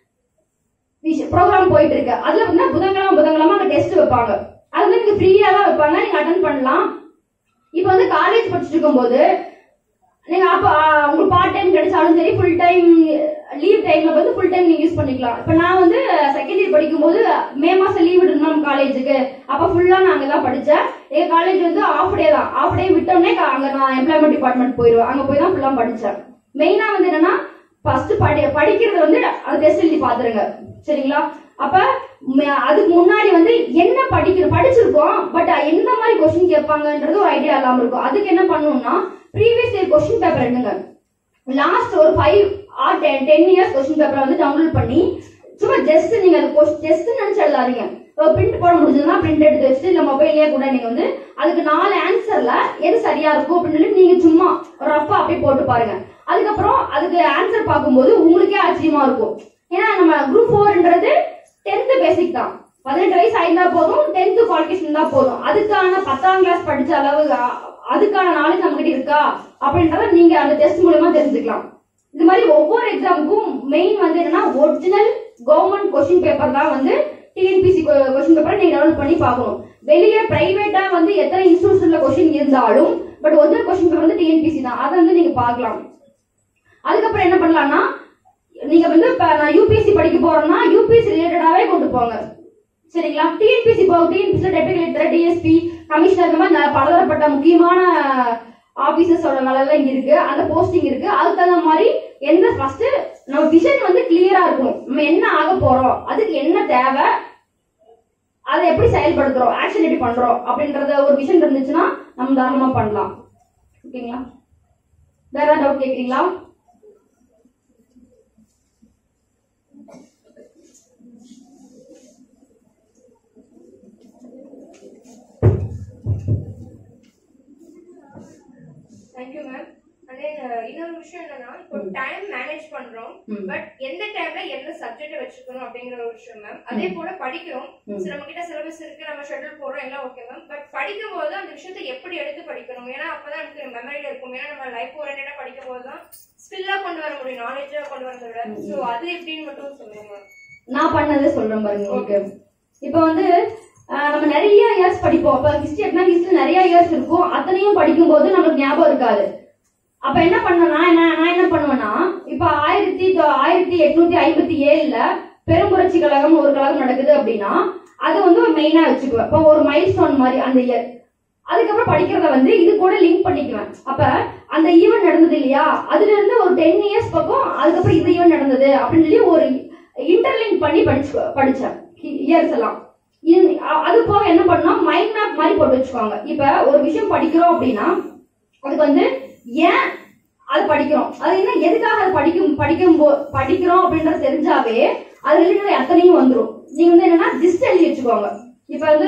ப்ரோக்ராம் போயிட்டு இருக்கு அதுல வந்து புதன்கிழமை புதன்கிழமை அங்க டெஸ்ட் வைப்பாங்க அது வந்து நீங்க ஃப்ரீயா தான் வைப்பாங்க நீங்க அட்டன் பண்ணலாம் இப்போ வந்து காலேஜ் படிச்சுட்டு இருக்கும்போது நீங்க அப்ப ஆ, உங்களுக்கு பார்ட் டைம் கிடைச்சாலும் சரி ஃபுல் டைம் லீவ் டைம்ல வந்து ஃபுல் டைம் நீங்க யூஸ் பண்ணிக்கலாம் இப்ப நான் வந்து செகண்ட் இயர் படிக்கும்போது மே மாசம் லீவ் விடணும் காலேஜுக்கு அப்ப ஃபுல்லா நான் அங்கதான் படிச்சேன் எங்க காலேஜ் வந்து ஆஃப் டே தான் ஆஃப் டே விட்டோடனே கா- அங்க நான் எம்ப்ளாய்மெண்ட் டிபார்ட்மெண்ட் போயிருவேன் அங்க போய் தான் ஃபுல்லா படிச்சேன் மெயினா வந்து என்னன்னா ஃபர்ஸ்ட் படி படிக்கிறது வந்து அந்த டெஸ்ட் எழுதி பாத்துருங்க சரிங்களா அப்ப ம- அதுக்கு முன்னாடி வந்து என்ன படிக்கிறோம் படிச்சிருக்கோம் பட் எந்த மாதிரி கொஸ்டின் கேட்பாங்கன்றது ஒரு ஐடியா இல்லாம இருக்கும் அதுக்கு என்ன பண்ணணும்னா ப்ரீவியஸ் இயர் கொஸ்டின் பேப்பர் எடுங்க லாஸ்ட் ஒரு five or ten ten years question பேப்பரை வந்து டவுன்லோட் பண்ணி சும்மா ஜஸ்ட் நீங்க அது ஜஸ்ட் நினைச்சு எழுதாதீங்க பிரிண்ட் போட முடிஞ்சதுன்னா பிரிண்ட் எடுத்து வச்சுட்டு இல்ல மொபைல்லயே கூட நீங்க வந்து அதுக்கு நாலு ஆன்சர்ல எது சரியா இருக்கும் அப்படின்னு சொல்லி நீங்க சும்மா ரஃபா அப்படியே போட்டு பாருங்க அதுக்கப்புறம் அதுக்கு ஆன்சர் பார்க்கும்போது உங்களுக்கே ஆச்சரியமா இருக்கும் ஏன்னா நம்ம குரூப் ஃபோர்ன்றது டென்த் பேசிக் தான் பதினெட்டு வயசு ஆயிருந்தா போதும் டென்த் குவாலிஃபிகேஷன் தான் போதும் அதுக்கான பத்தாம் கிளாஸ் படிச்ச அளவு அ- அதுக்கான நாலேஜ் நம்ம கிட்ட இருக்கா அப்படின்றத நீங்க அந்த டெஸ்ட் மூலமா தெரிஞ்சுக்கலாம் இது மாதிரி ஒவ்வொரு எக்ஸாமுக்கும் மெயின் வந்து என்னன்னா ஒரிஜினல் கவர்மெண்ட் கொஸ்டின் பேப்பர் தான் வந்து டிஎன்பிசி கொஸ்டின் பேப்பரை நீங்க டவுன்லோட் பண்ணி பார்க்கணும் வெளியே பிரைவேட்டா வந்து எத்தனை இன்ஸ்டியூஷன்ல கொஸ்டின் இருந்தாலும் பட் ஒரிஜினல் கொஸ்டின் பேப்பர் வந்து டிஎன்பிசி தான் அதை வந்து நீங்க பார்க்கலாம் அதுக்கப்புறம் என்ன பண்ணலாம்னா நீங்க வந்து இப்ப நான் யூபிஎஸ்சி படிக்க போறேன்னா யூபிஎஸ்சி ரிலேட்டடாவே கொண்டு போங்க சரிங்களா டிஎன்பிசி போ TNPSC deputy collector DSP commissioner இந்த மாதிரி ந- பலதரப்பட்ட முக்கியமான ஆபீசர்ஸோட வேலை இங்க இருக்கு அந்த போஸ்டிங் இருக்கு அதுக்கு தகுந்த மாதிரி எந்த ஃபர்ஸ்ட் நம்ம விஷன் வந்து கிளியரா இருக்கணும் நம்ம என்ன ஆக போறோம் அதுக்கு என்ன தேவை அதை எப்படி செயல்படுத்துறோம் ஆக்ஷன் எப்படி பண்றோம் அப்படின்றத ஒரு விஷன் இருந்துச்சுன்னா நம்ம தாராளமா பண்ணலாம் ஓகேங்களா வேற ஏதாவது டவுட் கேக்குறீங்களா தேங்க்யூ மேம் அதே இன்னொரு விஷயம் என்னன்னா இப்போ டைம் மேனேஜ் பண்றோம் ம். பட் எந்த டைம்ல எந்த சப்ஜெக்ட் வச்சுக்கணும் அப்படிங்கிற ஒரு விஷயம் மேம் அதே போல படிக்கிறோம் ம். So, நம்ம கிட்ட சிலபஸ் இருக்கு நம்ம ஷெட்யூல் போடுறோம் எல்லாம் ஓகே மேம் பட் படிக்கும் போது அந்த விஷயத்தை எப்படி எடுத்து படிக்கணும் ஏன்னா அப்பதான் எனக்கு மெமரியில இருக்கும் ஏன்னா நம்ம லைஃப் ஓரியன்டா படிக்கும் போது தான் ஸ்கில்லா கொண்டு வர முடியும் நாலேஜா கொண்டு வரதை விட சோ அது எப்படின்னு மட்டும் சொல்லுங்க மேம் நான் பண்ணதே சொல்றேன் பாருங்க உங்களுக்கு இப்போ வந்து ஆஹ், நம்ம நிறைய இயர்ஸ் படிப்போம் இப்போ ஹிஸ்டரி எடுத்தா ஹிஸ்டரி நிறைய இயர்ஸ் இருக்கும் அத்தனையும் படிக்கும்போது நமக்கு ஞாபகம் இருக்காது அப்ப என்ன பண்ணனா என்ன நான் என்ன பண்ணுவேன்னா இப்ப ஆயிரத்தி தொ- ஆயிரத்தி எட்நூத்தி ஐம்பத்தி ஏழுல பெரும்புரட்சி கழகம் ஒரு கழகம் நடக்குது அப்படின்னா அது வந்து ஒரு மெயினா வச்சுக்குவேன் இப்போ ஒரு மைல் ஸ்டோன் மாதிரி அந்த இயர் அதுக்கப்புறம் படிக்கிறத வந்து இது கூட லிங்க் பண்ணிக்குவேன் அப்ப அந்த ஈவெண்ட் நடந்தது இல்லையா அதுல இருந்து ஒரு டென் இயர்ஸ் பக்கம் அதுக்கப்புறம் இந்த ஈவெண்ட் நடந்தது அப்படின்னு சொல்லி ஒரு இன்டர்லிங்க் பண்ணி படிச்சு படிச்சேன் இயர்ஸ் எல்லாம் இது- அ- அது போக என்ன பண்ணா மைண்ட் மேப் மாதிரி போட்டு வச்சுக்கோங்க இப்ப ஒரு விஷயம் படிக்கிறோம் அப்படின்னா அதுக்கு வந்து ஏன் அது படிக்கிறோம் அது என்ன எதுக்காக அது படிக்கும் படிக்கும் போ படிக்கிறோம் அப்படின்றது தெரிஞ்சாவே அது ரிலேட்டட் அத்தனையும் வந்துரும் நீங்க வந்து என்னன்னா லிஸ்ட் எழுதி வச்சுக்கோங்க இப்ப வந்து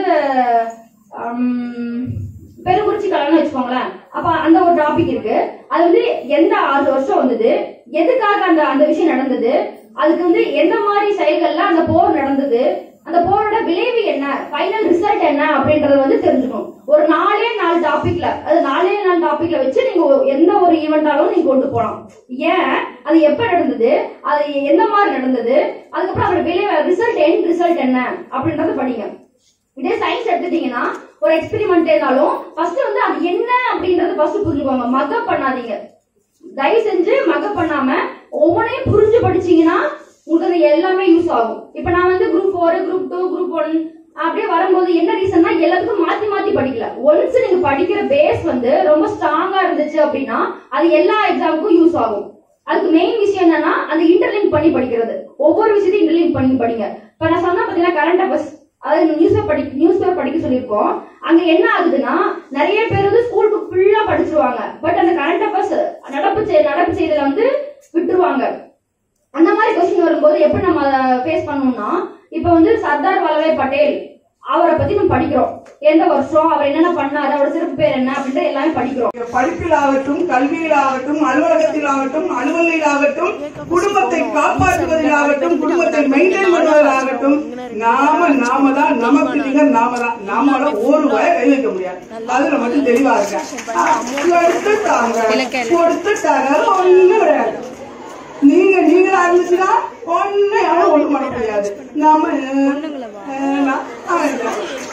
ஹம், பெருங்குறிச்சி கல்யாணம் வச்சுக்கோங்களேன் அப்ப அந்த ஒரு டாபிக் இருக்கு அது வந்து எந்த ஆறு வருஷம் வந்தது எதுக்காக அந்த அந்த விஷயம் நடந்தது அதுக்கு வந்து எந்த மாதிரி செயல்கள்ல அந்த போர் நடந்தது அந்த போரோட விளைவு என்ன ஃபைனல் ரிசல்ட் என்ன அப்படின்றத வந்து தெரிஞ்சுக்கணும் ஒரு நாலே நாலு டாபிக்ல அது நாலே நாலு டாபிக்ல வச்சு நீங்க ஒரு- எந்த ஒரு ஈவெண்டாலும் நீங்க கொண்டு போகலாம் ஏன் அது எப்ப நடந்தது அது எந்த மாதிரி நடந்தது அதுக்கப்புறம் அதோட விளைவு ரிசல்ட் எண்ட் ரிசல்ட் என்ன அப்படின்றத படிங்க இதே சயின்ஸ் எடுத்துட்டீங்கன்னா ஒரு எக்ஸ்பெரிமெண்ட் இருந்தாலும் ஃபர்ஸ்ட் வந்து அது என்ன அப்படின்றத ஃபர்ஸ்ட் புரிஞ்சுக்கோங்க மக்கப் பண்ணாதீங்க தயவு செஞ்சு மக்கப் பண்ணாம ஒவ்வொன்றையும் புரிஞ்சு படிச்சீங்கன்னா உங்களுக்கு அது எல்லாமே யூஸ் ஆகும் இப்ப நான் வந்து group four group two group one அப்படியே வரும்போது என்ன ரீசன்னா எல்லாத்துக்கும் மாத்தி மாத்தி படிக்கல ஒன்ஸ் நீங்க படிக்கிற பேஸ் வந்து ரொம்ப ஸ்ட்ராங்கா இருந்துச்சு அப்படின்னா அது எல்லா எக்ஸாமுக்கும் யூஸ் ஆகும் அதுக்கு மெயின் விஷயம் என்னன்னா அந்த இன்டர்லிங்க் பண்ணி படிக்கிறது ஒவ்வொரு விஷயத்தையும் இன்டர்லிங்க் பண்ணி படிங்க இப்ப நான் சொன்ன பாத்தீங்கன்னா கரண்ட் அஃபேர்ஸ் அதாவது நியூஸ் பேப்பர் படி நியூஸ் பேப்பர் படிக்க சொல்லியிருக்கோம் அங்க என்ன ஆகுதுன்னா நிறைய பேர் வந்து ஸ்கூல் புக் ஃபுல்லா படிச்சிருவாங்க பட் அந்த கரண்ட் அஃபேர்ஸ் நடப்பு செய்- நடப்பு செய்தியில வந்து விட்டுருவாங்க அந்த மாதிரி கொஸ்டின் வரும்போது எப்படி நம்ம ஃபேஸ் பண்ணணும்னா இப்போ வந்து சர்தார் வல்லபாய் பட்டேல் அவரை பத்தி நம்ம படிக்கிறோம் எந்த வருஷம் அவர் என்னென்ன பண்ணாரு அவரோட சிறப்பு பேர் என்ன அப்படின்ட்டு எல்லாமே படிக்கிறோம் படிப்பில் ஆகட்டும் கல்வியில் ஆகட்டும் அலுவலகத்தில் ஆகட்டும் அலுவலில் ஆகட்டும் குடும்பத்தை காப்பாற்றுவதில் ஆகட்டும் குடும்பத்தை மெயின்டைன் பண்ணுவதில் ஆகட்டும் நாம நாம தான் நமக்கு நிகர் நாம தான் நாமள ஒரு வய கை வைக்க முடியாது அதுல மட்டும் தெளிவா இருக்கேன் கொடுத்துட்டாங்க கொடுத்துட்டாங்க ஒண்ணு கிடையாது நீங்க நீங்களா இருந்துச்சுன்னா ஒண்ணு யாரும் ஒண்ணு பண்ண முடியாது நாம அஹ், நான் அவன் இல்லை.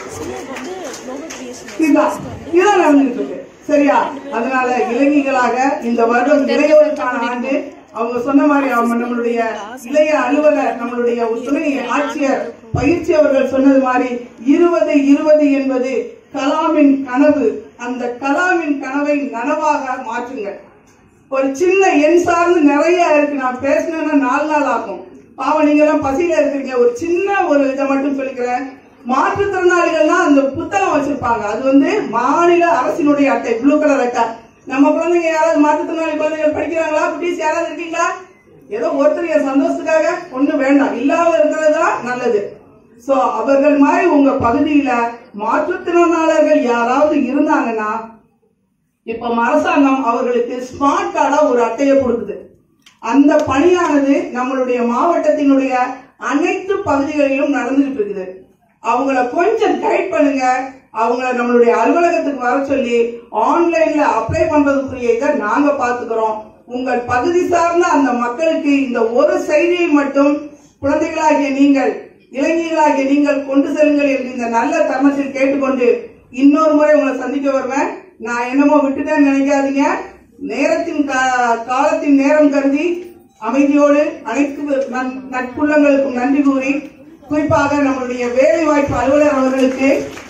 இதுதான் இதுதான் நடந்துட்டு இருக்கு சரியா அதனால இளைஞர்களாக இந்த வருடம் இளையோருக்கான ஆண்டு அவங்க சொன்ன மாதிரி அவங்க நம்மளுடைய இளைய அலுவலர் நம்மளுடைய துணை ஆட்சியர் பயிற்சி அவர்கள் சொன்னது மாதிரி இருபது இருபது என்பது கலாமின் கனவு அந்த கலாமின் கனவை நனவாக மாற்றுங்கள் ஒரு சின்ன எண் சார்ந்து நிறைய இருக்கு நான் பேசினேன்னா நாலு நாள் ஆகும் பாவம் நீங்க எல்லாம் பசியில இருக்கீங்க ஒரு சின்ன ஒரு இதை மட்டும் சொல்லிக்கிறேன் மாற்றுத்திறனாளிகள்லாம் அந்த புத்தகம் வச்சிருப்பாங்க அது வந்து மாநில அரசினுடைய அட்டை ப்ளூ கலர் அட்டை நம்ம குழந்தைங்க யாராவது மாற்றுத்திறனாளி குழந்தைகள் படிக்கிறாங்களா குட்டீஸ் யாராவது இருக்கீங்களா ஏதோ ஒருத்தர் என் சந்தோஷத்துக்காக ஒண்ணும் வேண்டாம் இல்லாம இருக்கிறது தான் நல்லது சோ அவர்கள் மாதிரி உங்க பகுதியில மாற்றுத்திறனாளர்கள் யாராவது இருந்தாங்கன்னா இப்ப அரசாங்கம் அவர்களுக்கு ஸ்மார்ட் கார்டா ஒரு அட்டையை கொடுக்குது அந்த பணியானது நம்மளுடைய மாவட்டத்தினுடைய அனைத்து பகுதிகளிலும் நடந்துகிட்டு இருக்குது அவங்கள கொஞ்சம் கைட் பண்ணுங்க அவங்கள நம்மளுடைய அலுவலகத்துக்கு வர சொல்லி ஆன்லைன்ல அப்ளை பண்றதுக்குரிய இதை நாங்க பாத்துக்கிறோம் உங்கள் பகுதி சார்ந்த அந்த மக்களுக்கு இந்த ஒரு செய்தியை மட்டும் குழந்தைகளாகிய நீங்கள் இளைஞர்களாகிய நீங்கள் கொண்டு செல்லுங்கள் என்று இந்த நல்ல தருணத்தில் கேட்டுக்கொண்டு இன்னொரு முறை உங்களை சந்திக்க வருவேன் நான் என்னமோ விட்டுட்டேன்னு நினைக்காதீங்க நேரத்தின் கா- காலத்தின் நேரம் கருதி அமைதியோடு அனைத்து நன்- நட்புள்ளங்களுக்கும் நன்றி கூறி குறிப்பாக நம்மளுடைய வேலை வாய்ப்பு அலுவலர் அவர்களுக்கு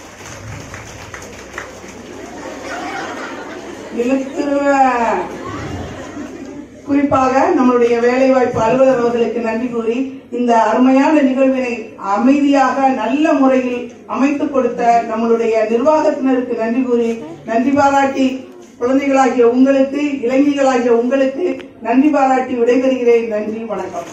இழுத்துருவேன் குறிப்பாக நம்மளுடைய வேலைவாய்ப்பு அலுவலர் அவர்களுக்கு நன்றி கூறி இந்த அருமையான நிகழ்வினை அமைதியாக நல்ல முறையில் அமைத்துக் கொடுத்த நம்மளுடைய நிர்வாகத்தினருக்கு நன்றி கூறி நன்றி பாராட்டி குழந்தைகளாகிய உங்களுக்கு இளைஞர்களாகிய உங்களுக்கு நன்றி பாராட்டி விடைபெறுகிறேன் நன்றி வணக்கம்